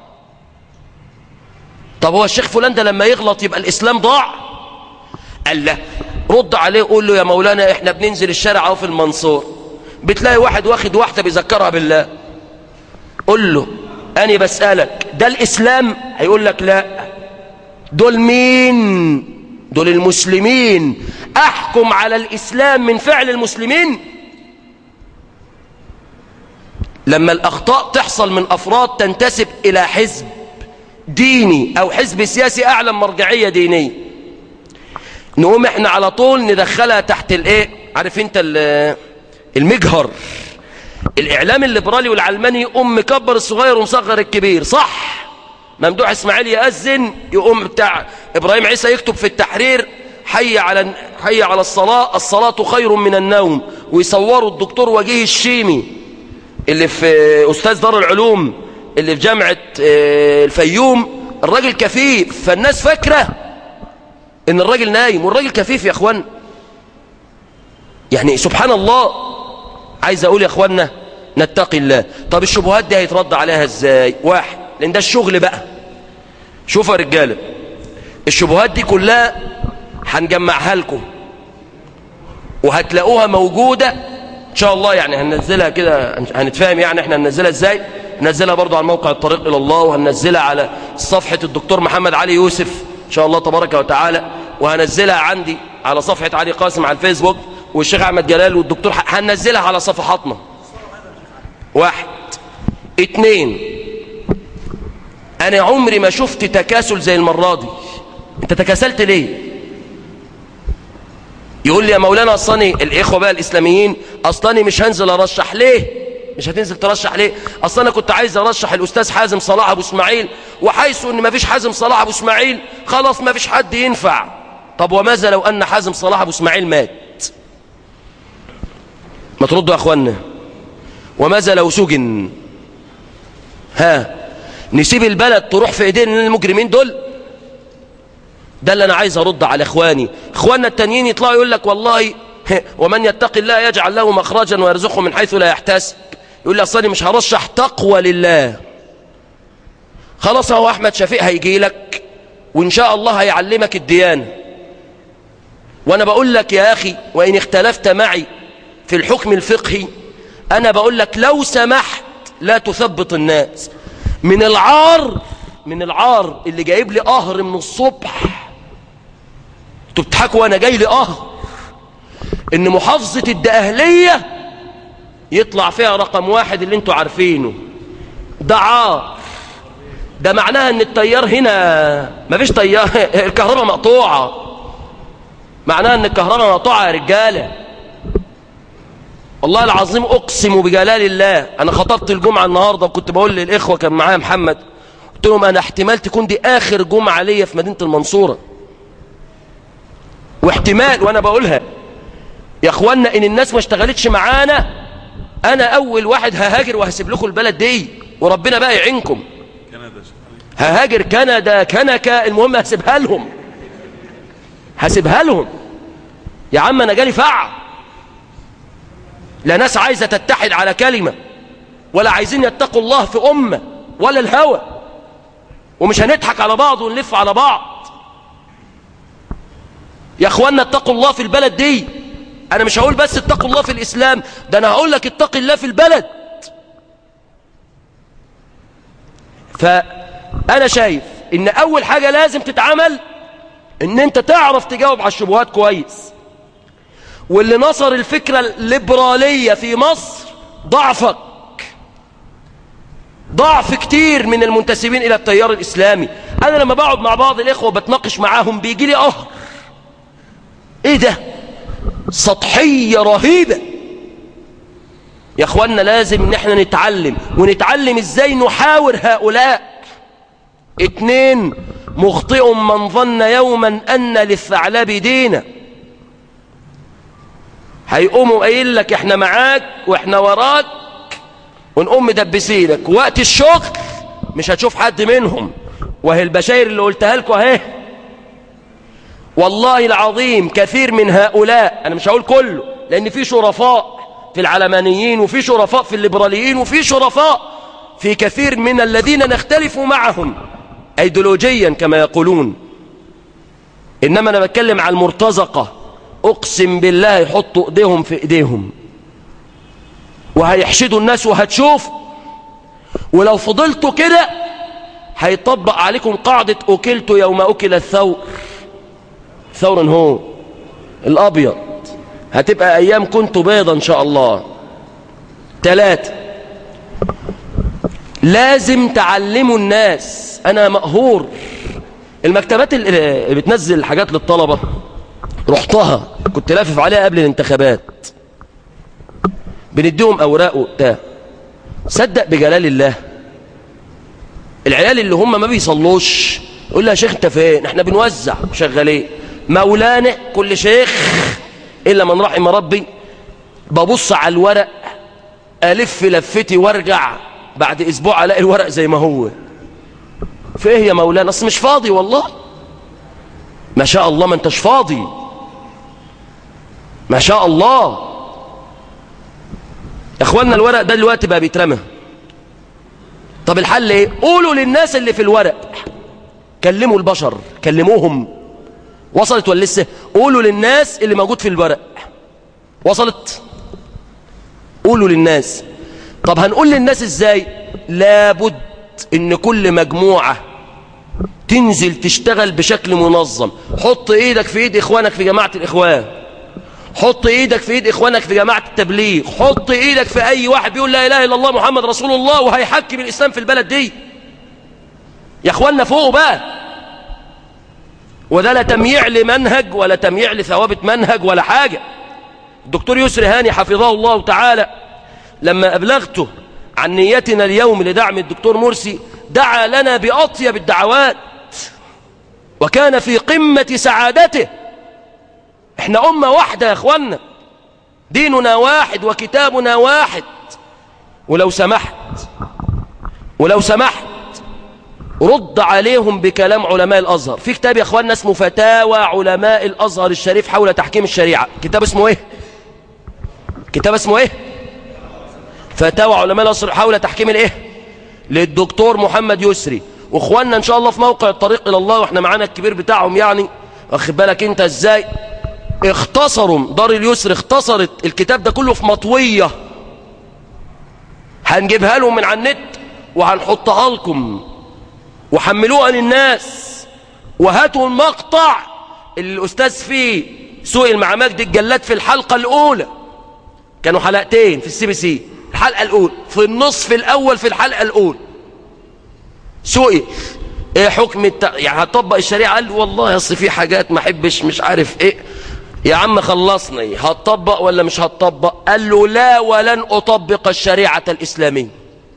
Speaker 10: طب هو الشيخ فلان ده لما يغلط يبقى الاسلام ضاع قال له رد عليه قول له يا مولانا احنا بننزل الشارع اهو في المنصور بتلاقي واحد واخد واحده بيذكرها بالله قول له انا بسالك ده الاسلام هيقول لك لا دول مين دول المسلمين احكم على الاسلام من فعل المسلمين لما الاخطاء تحصل من افراد تنتسب الى حزب ديني او حزب سياسي اعلم مرجعيه دينيه نقوم احنا على طول ندخلها تحت الايه عارف انت المجهر الاعلام الليبرالي والعلماني يقوم مكبر الصغير ومصغر الكبير صح ممدوح اسماعيل يأذن يقوم بتاع ابراهيم عيسى يكتب في التحرير حي على حي على الصلاة الصلاة خير من النوم ويصوروا الدكتور وجيه الشيمي اللي في استاذ دار العلوم اللي في جامعة الفيوم الراجل كفيف فالناس فاكرة ان الراجل نايم والراجل كفيف يا اخوان يعني سبحان الله عايز اقول يا اخوانا نتقي الله طب الشبهات دي هيترد عليها ازاي واحد لان ده الشغل بقى شوفوا يا رجاله الشبهات دي كلها هنجمعها لكم وهتلاقوها موجودة ان شاء الله يعني هننزلها كده هنتفاهم يعني احنا هننزلها ازاي هننزلها برضو على موقع الطريق الى الله وهننزلها على صفحة الدكتور محمد علي يوسف ان شاء الله تبارك وتعالى وهنزلها عندي على صفحة علي قاسم على الفيسبوك والشيخ احمد جلال والدكتور هننزلها على صفحاتنا واحد اتنين انا عمري ما شفت تكاسل زي المرة دي انت تكاسلت ليه يقول لي يا مولانا اصلاني الاخوة بقى الاسلاميين اصلاني مش هنزل ارشح ليه مش هتنزل ترشح ليه اصلا انا كنت عايز ارشح الاستاذ حازم صلاح ابو اسماعيل وحيث ان ما فيش حازم صلاح ابو اسماعيل خلاص ما فيش حد ينفع طب وماذا لو ان حازم صلاح ابو اسماعيل مات ما تردوا يا اخوانا وماذا لو سجن ها نسيب البلد تروح في ايدين المجرمين دول ده اللي انا عايز ارد على اخواني اخواننا التانيين يطلعوا يقول لك والله ومن يتق الله يجعل له مخرجا ويرزقه من حيث لا يحتسب يقول لي اصلي مش هرشح تقوى لله خلاص اهو احمد شفيق هيجي لك وان شاء الله هيعلمك الديانه وانا بقول لك يا اخي وان اختلفت معي في الحكم الفقهي انا بقول لك لو سمحت لا تثبط الناس من العار من العار اللي جايب لي قهر من الصبح انتوا بتضحكوا وانا جاي لي اه ان محافظة الدقهلية يطلع فيها رقم واحد اللي انتوا عارفينه ده عار ده معناها ان التيار هنا مفيش تيار الكهرباء مقطوعة معناها ان الكهرباء مقطوعة يا رجالة والله العظيم اقسم بجلال الله انا خطبت الجمعة النهاردة وكنت بقول للاخوة كان معايا محمد قلت لهم انا احتمال تكون دي اخر جمعة ليا في مدينة المنصورة واحتمال وانا بقولها يا اخوانا ان الناس ما اشتغلتش معانا انا اول واحد ههاجر وهسيب لكم البلد دي وربنا بقى يعينكم ههاجر كندا كنكا المهم هسيبها لهم هسيبها لهم يا عم انا جالي فع لا ناس عايزة تتحد على كلمة ولا عايزين يتقوا الله في أمة ولا الهوى ومش هنضحك على بعض ونلف على بعض يا اخوانا اتقوا الله في البلد دي انا مش هقول بس اتقوا الله في الاسلام ده انا هقول لك اتق الله في البلد فانا شايف ان اول حاجة لازم تتعمل ان انت تعرف تجاوب على الشبهات كويس واللي نصر الفكرة الليبرالية في مصر ضعفك ضعف كتير من المنتسبين الى التيار الاسلامي انا لما بقعد مع بعض الاخوة بتناقش معاهم بيجي لي قهر ايه ده سطحية رهيبة يا اخوانا لازم ان احنا نتعلم ونتعلم ازاي نحاور هؤلاء اتنين مخطئ من ظن يوما ان للثعلب دينا هيقوموا قايل لك احنا معاك واحنا وراك ونقوم مدبسينك وقت الشغل مش هتشوف حد منهم وهي البشاير اللي قلتها لكم اهي والله العظيم كثير من هؤلاء انا مش هقول كله لان في شرفاء في العلمانيين وفي شرفاء في الليبراليين وفي شرفاء في كثير من الذين نختلف معهم ايديولوجيا كما يقولون انما انا بتكلم على المرتزقه اقسم بالله يحطوا ايديهم في ايديهم وهيحشدوا الناس وهتشوف ولو فضلتوا كده هيطبق عليكم قاعدة أكلت يوم أكل الثور ثور هو الأبيض هتبقى أيام كنت بيضا إن شاء الله ثلاثة لازم تعلموا الناس أنا مقهور المكتبات اللي بتنزل حاجات للطلبة رحتها كنت لافف عليها قبل الانتخابات بنديهم أوراق وبتاع صدق بجلال الله العيال اللي هم ما بيصلوش يقول لها يا شيخ انت فين احنا بنوزع شغالين مولانا كل شيخ الا من رحم ربي ببص على الورق الف لفتي وارجع بعد اسبوع الاقي الورق زي ما هو في ايه يا مولانا اصل مش فاضي والله ما شاء الله ما انتش فاضي ما شاء الله يا اخوانا الورق ده دلوقتي بقى بيترمى طب الحل ايه قولوا للناس اللي في الورق كلموا البشر كلموهم وصلت ولا لسه قولوا للناس اللي موجود في الورق وصلت قولوا للناس طب هنقول للناس ازاي لابد ان كل مجموعة تنزل تشتغل بشكل منظم حط ايدك في ايد اخوانك في جماعة الاخوان حط ايدك في ايد اخوانك في جماعة التبليغ حط ايدك في اي واحد بيقول لا اله الا الله محمد رسول الله وهيحكم الاسلام في البلد دي يا اخواننا فوقوا بقى وده لا تمييع لمنهج ولا تمييع لثوابت منهج ولا حاجة الدكتور يسري هاني حفظه الله تعالى لما أبلغته عن نيتنا اليوم لدعم الدكتور مرسي دعا لنا بأطيب الدعوات وكان في قمة سعادته احنا أمة واحدة يا أخوانا ديننا واحد وكتابنا واحد ولو سمحت ولو سمحت رد عليهم بكلام علماء الأزهر في كتاب يا أخوانا اسمه فتاوى علماء الأزهر الشريف حول تحكيم الشريعة كتاب اسمه ايه كتاب اسمه ايه فتاوى علماء الأزهر حول تحكيم الايه للدكتور محمد يسري واخواننا ان شاء الله في موقع الطريق الى الله واحنا معانا الكبير بتاعهم يعني واخد بالك انت ازاي اختصروا دار اليسر اختصرت الكتاب ده كله في مطوية هنجيبها لهم من على النت وهنحطها لكم وحملوها للناس وهاتوا المقطع اللي الأستاذ فيه سئل مع مجدي الجلاد في الحلقة الأولى كانوا حلقتين في السي بي سي الحلقة الأولى في النصف الأول في الحلقة الأولى سئل ايه حكم الت... يعني هتطبق الشريعة قال والله اصل في حاجات ما احبش مش عارف ايه يا عم خلصني هتطبق ولا مش هتطبق قال له لا ولن أطبق الشريعة الإسلامية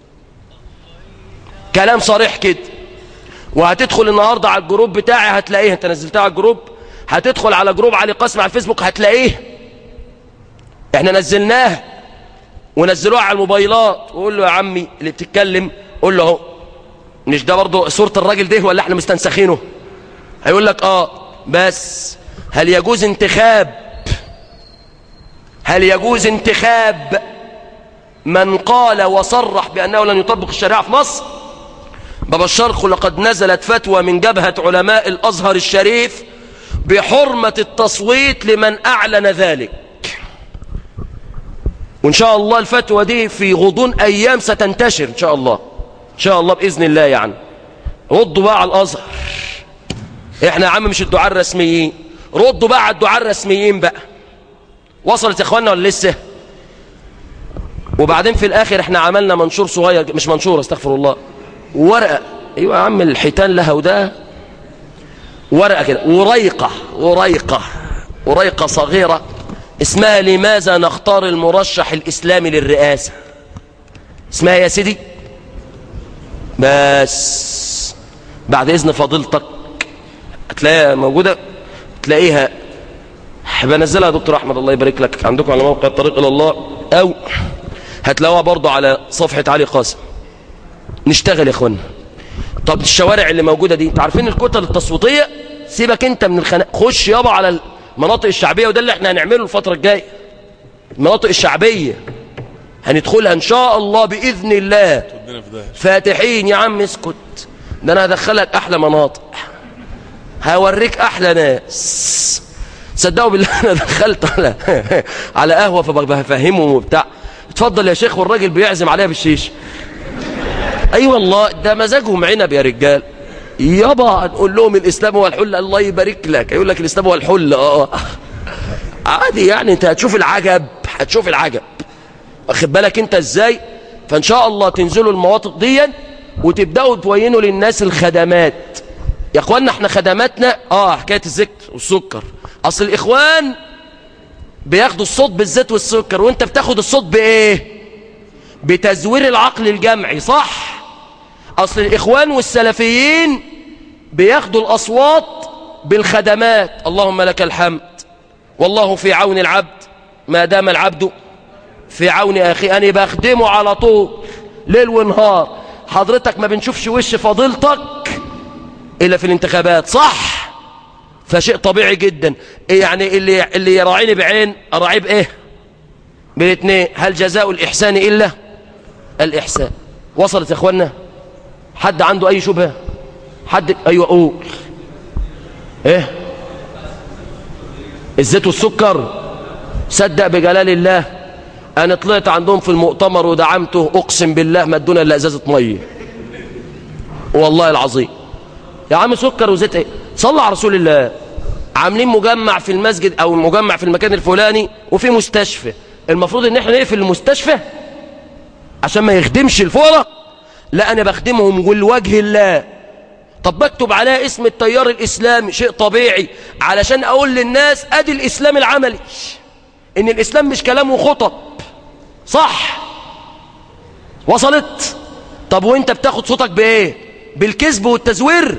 Speaker 10: كلام صريح كده وهتدخل النهاردة على الجروب بتاعي هتلاقيه انت نزلتها على الجروب هتدخل على جروب علي قاسم على الفيسبوك هتلاقيه احنا نزلناها ونزلوها على الموبايلات وقول له يا عمي اللي بتتكلم قول له اهو مش ده برضه صورة الراجل ده ولا احنا مستنسخينه هيقول لك اه بس هل يجوز انتخاب هل يجوز انتخاب من قال وصرح بأنه لن يطبق الشريعة في مصر ببشركم لقد نزلت فتوى من جبهة علماء الأزهر الشريف بحرمة التصويت لمن أعلن ذلك وإن شاء الله الفتوى دي في غضون أيام ستنتشر إن شاء الله إن شاء الله بإذن الله يعني ردوا بقى على الأزهر إحنا يا عم مش الدعاء الرسميين ردوا بقى على الدعاء الرسميين بقى وصلت يا إخواننا ولا لسه وبعدين في الآخر إحنا عملنا منشور صغير مش منشور استغفر الله ورقة أيوة يا عم الحيتان لها وده ورقة كده وريقة وريقة وريقة صغيرة اسمها لماذا نختار المرشح الإسلامي للرئاسة اسمها يا سيدي بس بعد إذن فضيلتك هتلاقيها موجودة تلاقيها بنزلها يا دكتور أحمد الله يبارك لك عندكم على موقع الطريق إلى الله أو هتلاقوها برضو على صفحة علي قاسم نشتغل يا اخوانا طب الشوارع اللي موجودة دي انت عارفين الكتل التصويتية سيبك انت من الخناق خش يابا على المناطق الشعبية وده اللي احنا هنعمله الفترة الجاية المناطق الشعبية هندخلها ان شاء الله بإذن الله فاتحين يا عم اسكت ده انا هدخلك احلى مناطق هوريك احلى ناس صدقوا بالله انا دخلت على على قهوه فبفهمهم وبتاع اتفضل يا شيخ والراجل بيعزم عليها بالشيش اي أيوة والله ده مزاجهم عنب يا رجال يابا نقول لهم الاسلام هو الحل الله يبارك لك يقول لك الاسلام هو الحل اه عادي يعني انت هتشوف العجب هتشوف العجب واخد بالك انت ازاي فان شاء الله تنزلوا المواطن دي وتبداوا تبينوا للناس الخدمات يا اخوانا احنا خدماتنا اه حكايه الزيت والسكر اصل الاخوان بياخدوا الصوت بالزيت والسكر وانت بتاخد الصوت بايه بتزوير العقل الجمعي صح اصل الاخوان والسلفيين بياخدوا الاصوات بالخدمات اللهم لك الحمد والله في عون العبد ما دام العبد في عون اخي انا بخدمه على طول ليل ونهار حضرتك ما بنشوفش وش فضيلتك الا في الانتخابات صح فشيء طبيعي جدا إيه يعني اللي اللي يراعيني بعين اراعيه بايه بالاثنين هل جزاء الاحسان الا الاحسان وصلت يا اخوانا حد عنده اي شبهه حد ايوه قول ايه الزيت والسكر صدق بجلال الله انا طلعت عندهم في المؤتمر ودعمته اقسم بالله ما ادونا الا ازازه ميه والله العظيم يا عم سكر وزيت ايه صلى على رسول الله عاملين مجمع في المسجد او مجمع في المكان الفلاني وفي مستشفى المفروض ان احنا نقفل المستشفى عشان ما يخدمش الفقراء لا انا بخدمهم ولوجه الله طب بكتب عليها اسم التيار الاسلامي شيء طبيعي علشان اقول للناس ادي الاسلام العملي ان الاسلام مش كلام وخطب صح وصلت طب وانت بتاخد صوتك بايه بالكذب والتزوير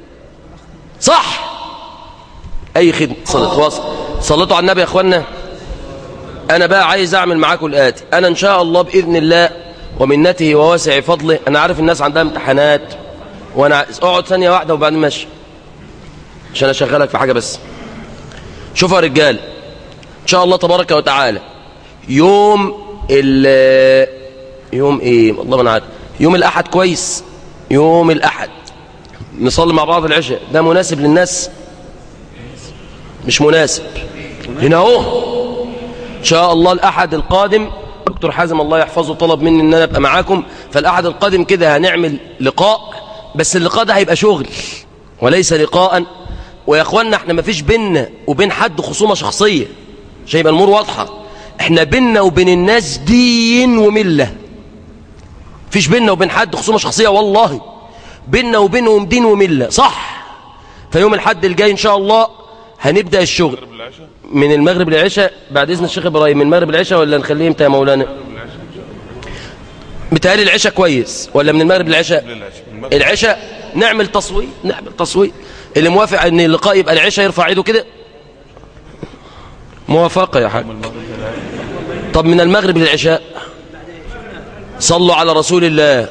Speaker 10: صح اي خدمه صلت وصل صلتوا على النبي يا اخوانا انا بقى عايز اعمل معاكم الاتي انا ان شاء الله باذن الله ومنته وواسع فضله انا عارف الناس عندها امتحانات وانا اقعد ثانيه واحده وبعدين ماشي عشان اشغلك في حاجه بس شوفوا يا رجال ان شاء الله تبارك وتعالى يوم ال يوم ايه والله ما انا عارف يوم الاحد كويس يوم الاحد نصلي مع بعض العشاء ده مناسب للناس مش مناسب هنا اهو ان شاء الله الاحد القادم دكتور حازم الله يحفظه طلب مني ان انا ابقى معاكم فالاحد القادم كده هنعمل لقاء بس اللقاء ده هيبقى شغل وليس لقاء ويا اخوانا احنا ما فيش بيننا وبين حد خصومة شخصية عشان يبقى الامور واضحة احنا بيننا وبين الناس دين وملة فيش بيننا وبين حد خصومة شخصية والله بيننا وبينهم دين وملة صح فيوم الحد الجاي ان شاء الله هنبدأ الشغل من المغرب للعشاء بعد اذن الشيخ ابراهيم من المغرب للعشاء ولا نخليه امتى يا مولانا بتهيألي العشاء كويس ولا من المغرب للعشاء العشاء نعمل تصويت نعمل تصويت اللي موافق ان اللقاء يبقى العشاء يرفع ايده كده موافقة يا حاج طب من المغرب للعشاء صلوا على رسول الله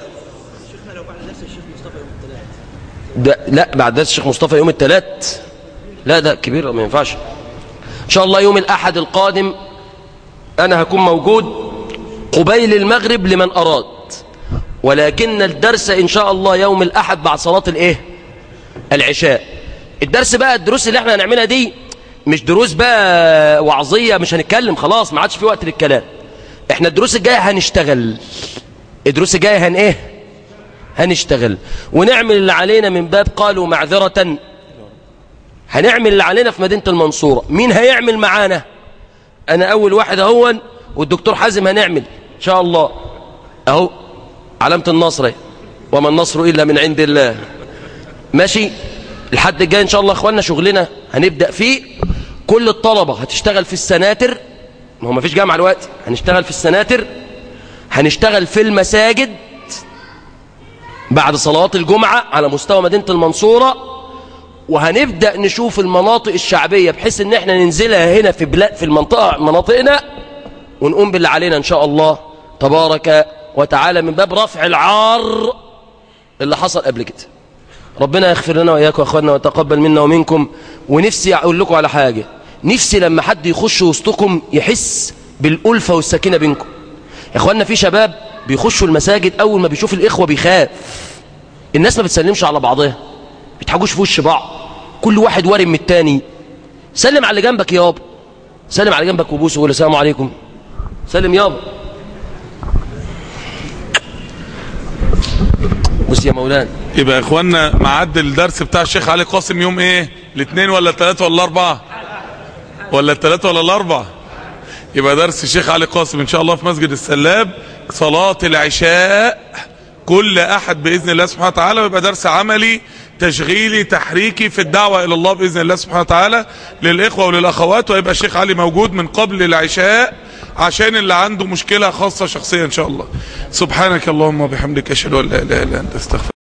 Speaker 10: ده لا بعد درس الشيخ مصطفى يوم الثلاث لا ده كبير ما ينفعش ان شاء الله يوم الاحد القادم انا هكون موجود قبيل المغرب لمن اراد ولكن الدرس ان شاء الله يوم الاحد بعد صلاة الايه العشاء الدرس بقى الدروس اللي احنا هنعملها دي مش دروس بقى وعظية مش هنتكلم خلاص ما عادش في وقت للكلام احنا الدروس الجاية هنشتغل الدروس الجاية هن ايه هنشتغل ونعمل اللي علينا من باب قالوا معذرة هنعمل اللي علينا في مدينة المنصورة مين هيعمل معانا انا اول واحد اهون والدكتور حازم هنعمل ان شاء الله اهو علامة النصر وما النصر الا من عند الله ماشي الحد الجاي ان شاء الله اخواننا شغلنا هنبدأ فيه كل الطلبة هتشتغل في السناتر ما هو ما فيش جامعة الوقت هنشتغل في السناتر هنشتغل في المساجد بعد صلاة الجمعة على مستوى مدينة المنصورة وهنبدأ نشوف المناطق الشعبية بحيث ان احنا ننزلها هنا في بلاد في المنطقة مناطقنا ونقوم باللي علينا ان شاء الله تبارك وتعالى من باب رفع العار اللي حصل قبل كده ربنا يغفر لنا وإياكم أخواننا وتقبل منا ومنكم ونفسي أقول لكم على حاجة نفسي لما حد يخش وسطكم يحس بالألفة والسكينة بينكم يا أخواننا في شباب بيخشوا المساجد أول ما بيشوف الإخوة بيخاف الناس ما بتسلمش على بعضها بيتحاجوش في وش بعض كل واحد وارم من التاني سلم على اللي جنبك يابا سلم على جنبك وبوسه وقول السلام عليكم سلم يابا بص يا مولانا
Speaker 3: يبقى يا اخوانا معد الدرس بتاع الشيخ علي قاسم يوم ايه الاثنين ولا الثلاثة ولا الاربعة ولا الثلاثة ولا الاربعة يبقى درس الشيخ علي قاسم ان شاء الله في مسجد السلاب صلاة العشاء كل احد باذن الله سبحانه وتعالى ويبقى درس عملي تشغيلي تحريكي في الدعوة الى الله باذن الله سبحانه وتعالى للاخوة وللاخوات ويبقى الشيخ علي موجود من قبل العشاء عشان اللي عنده مشكلة خاصة شخصية ان شاء الله سبحانك اللهم وبحمدك اشهد ان لا اله الا انت استغفر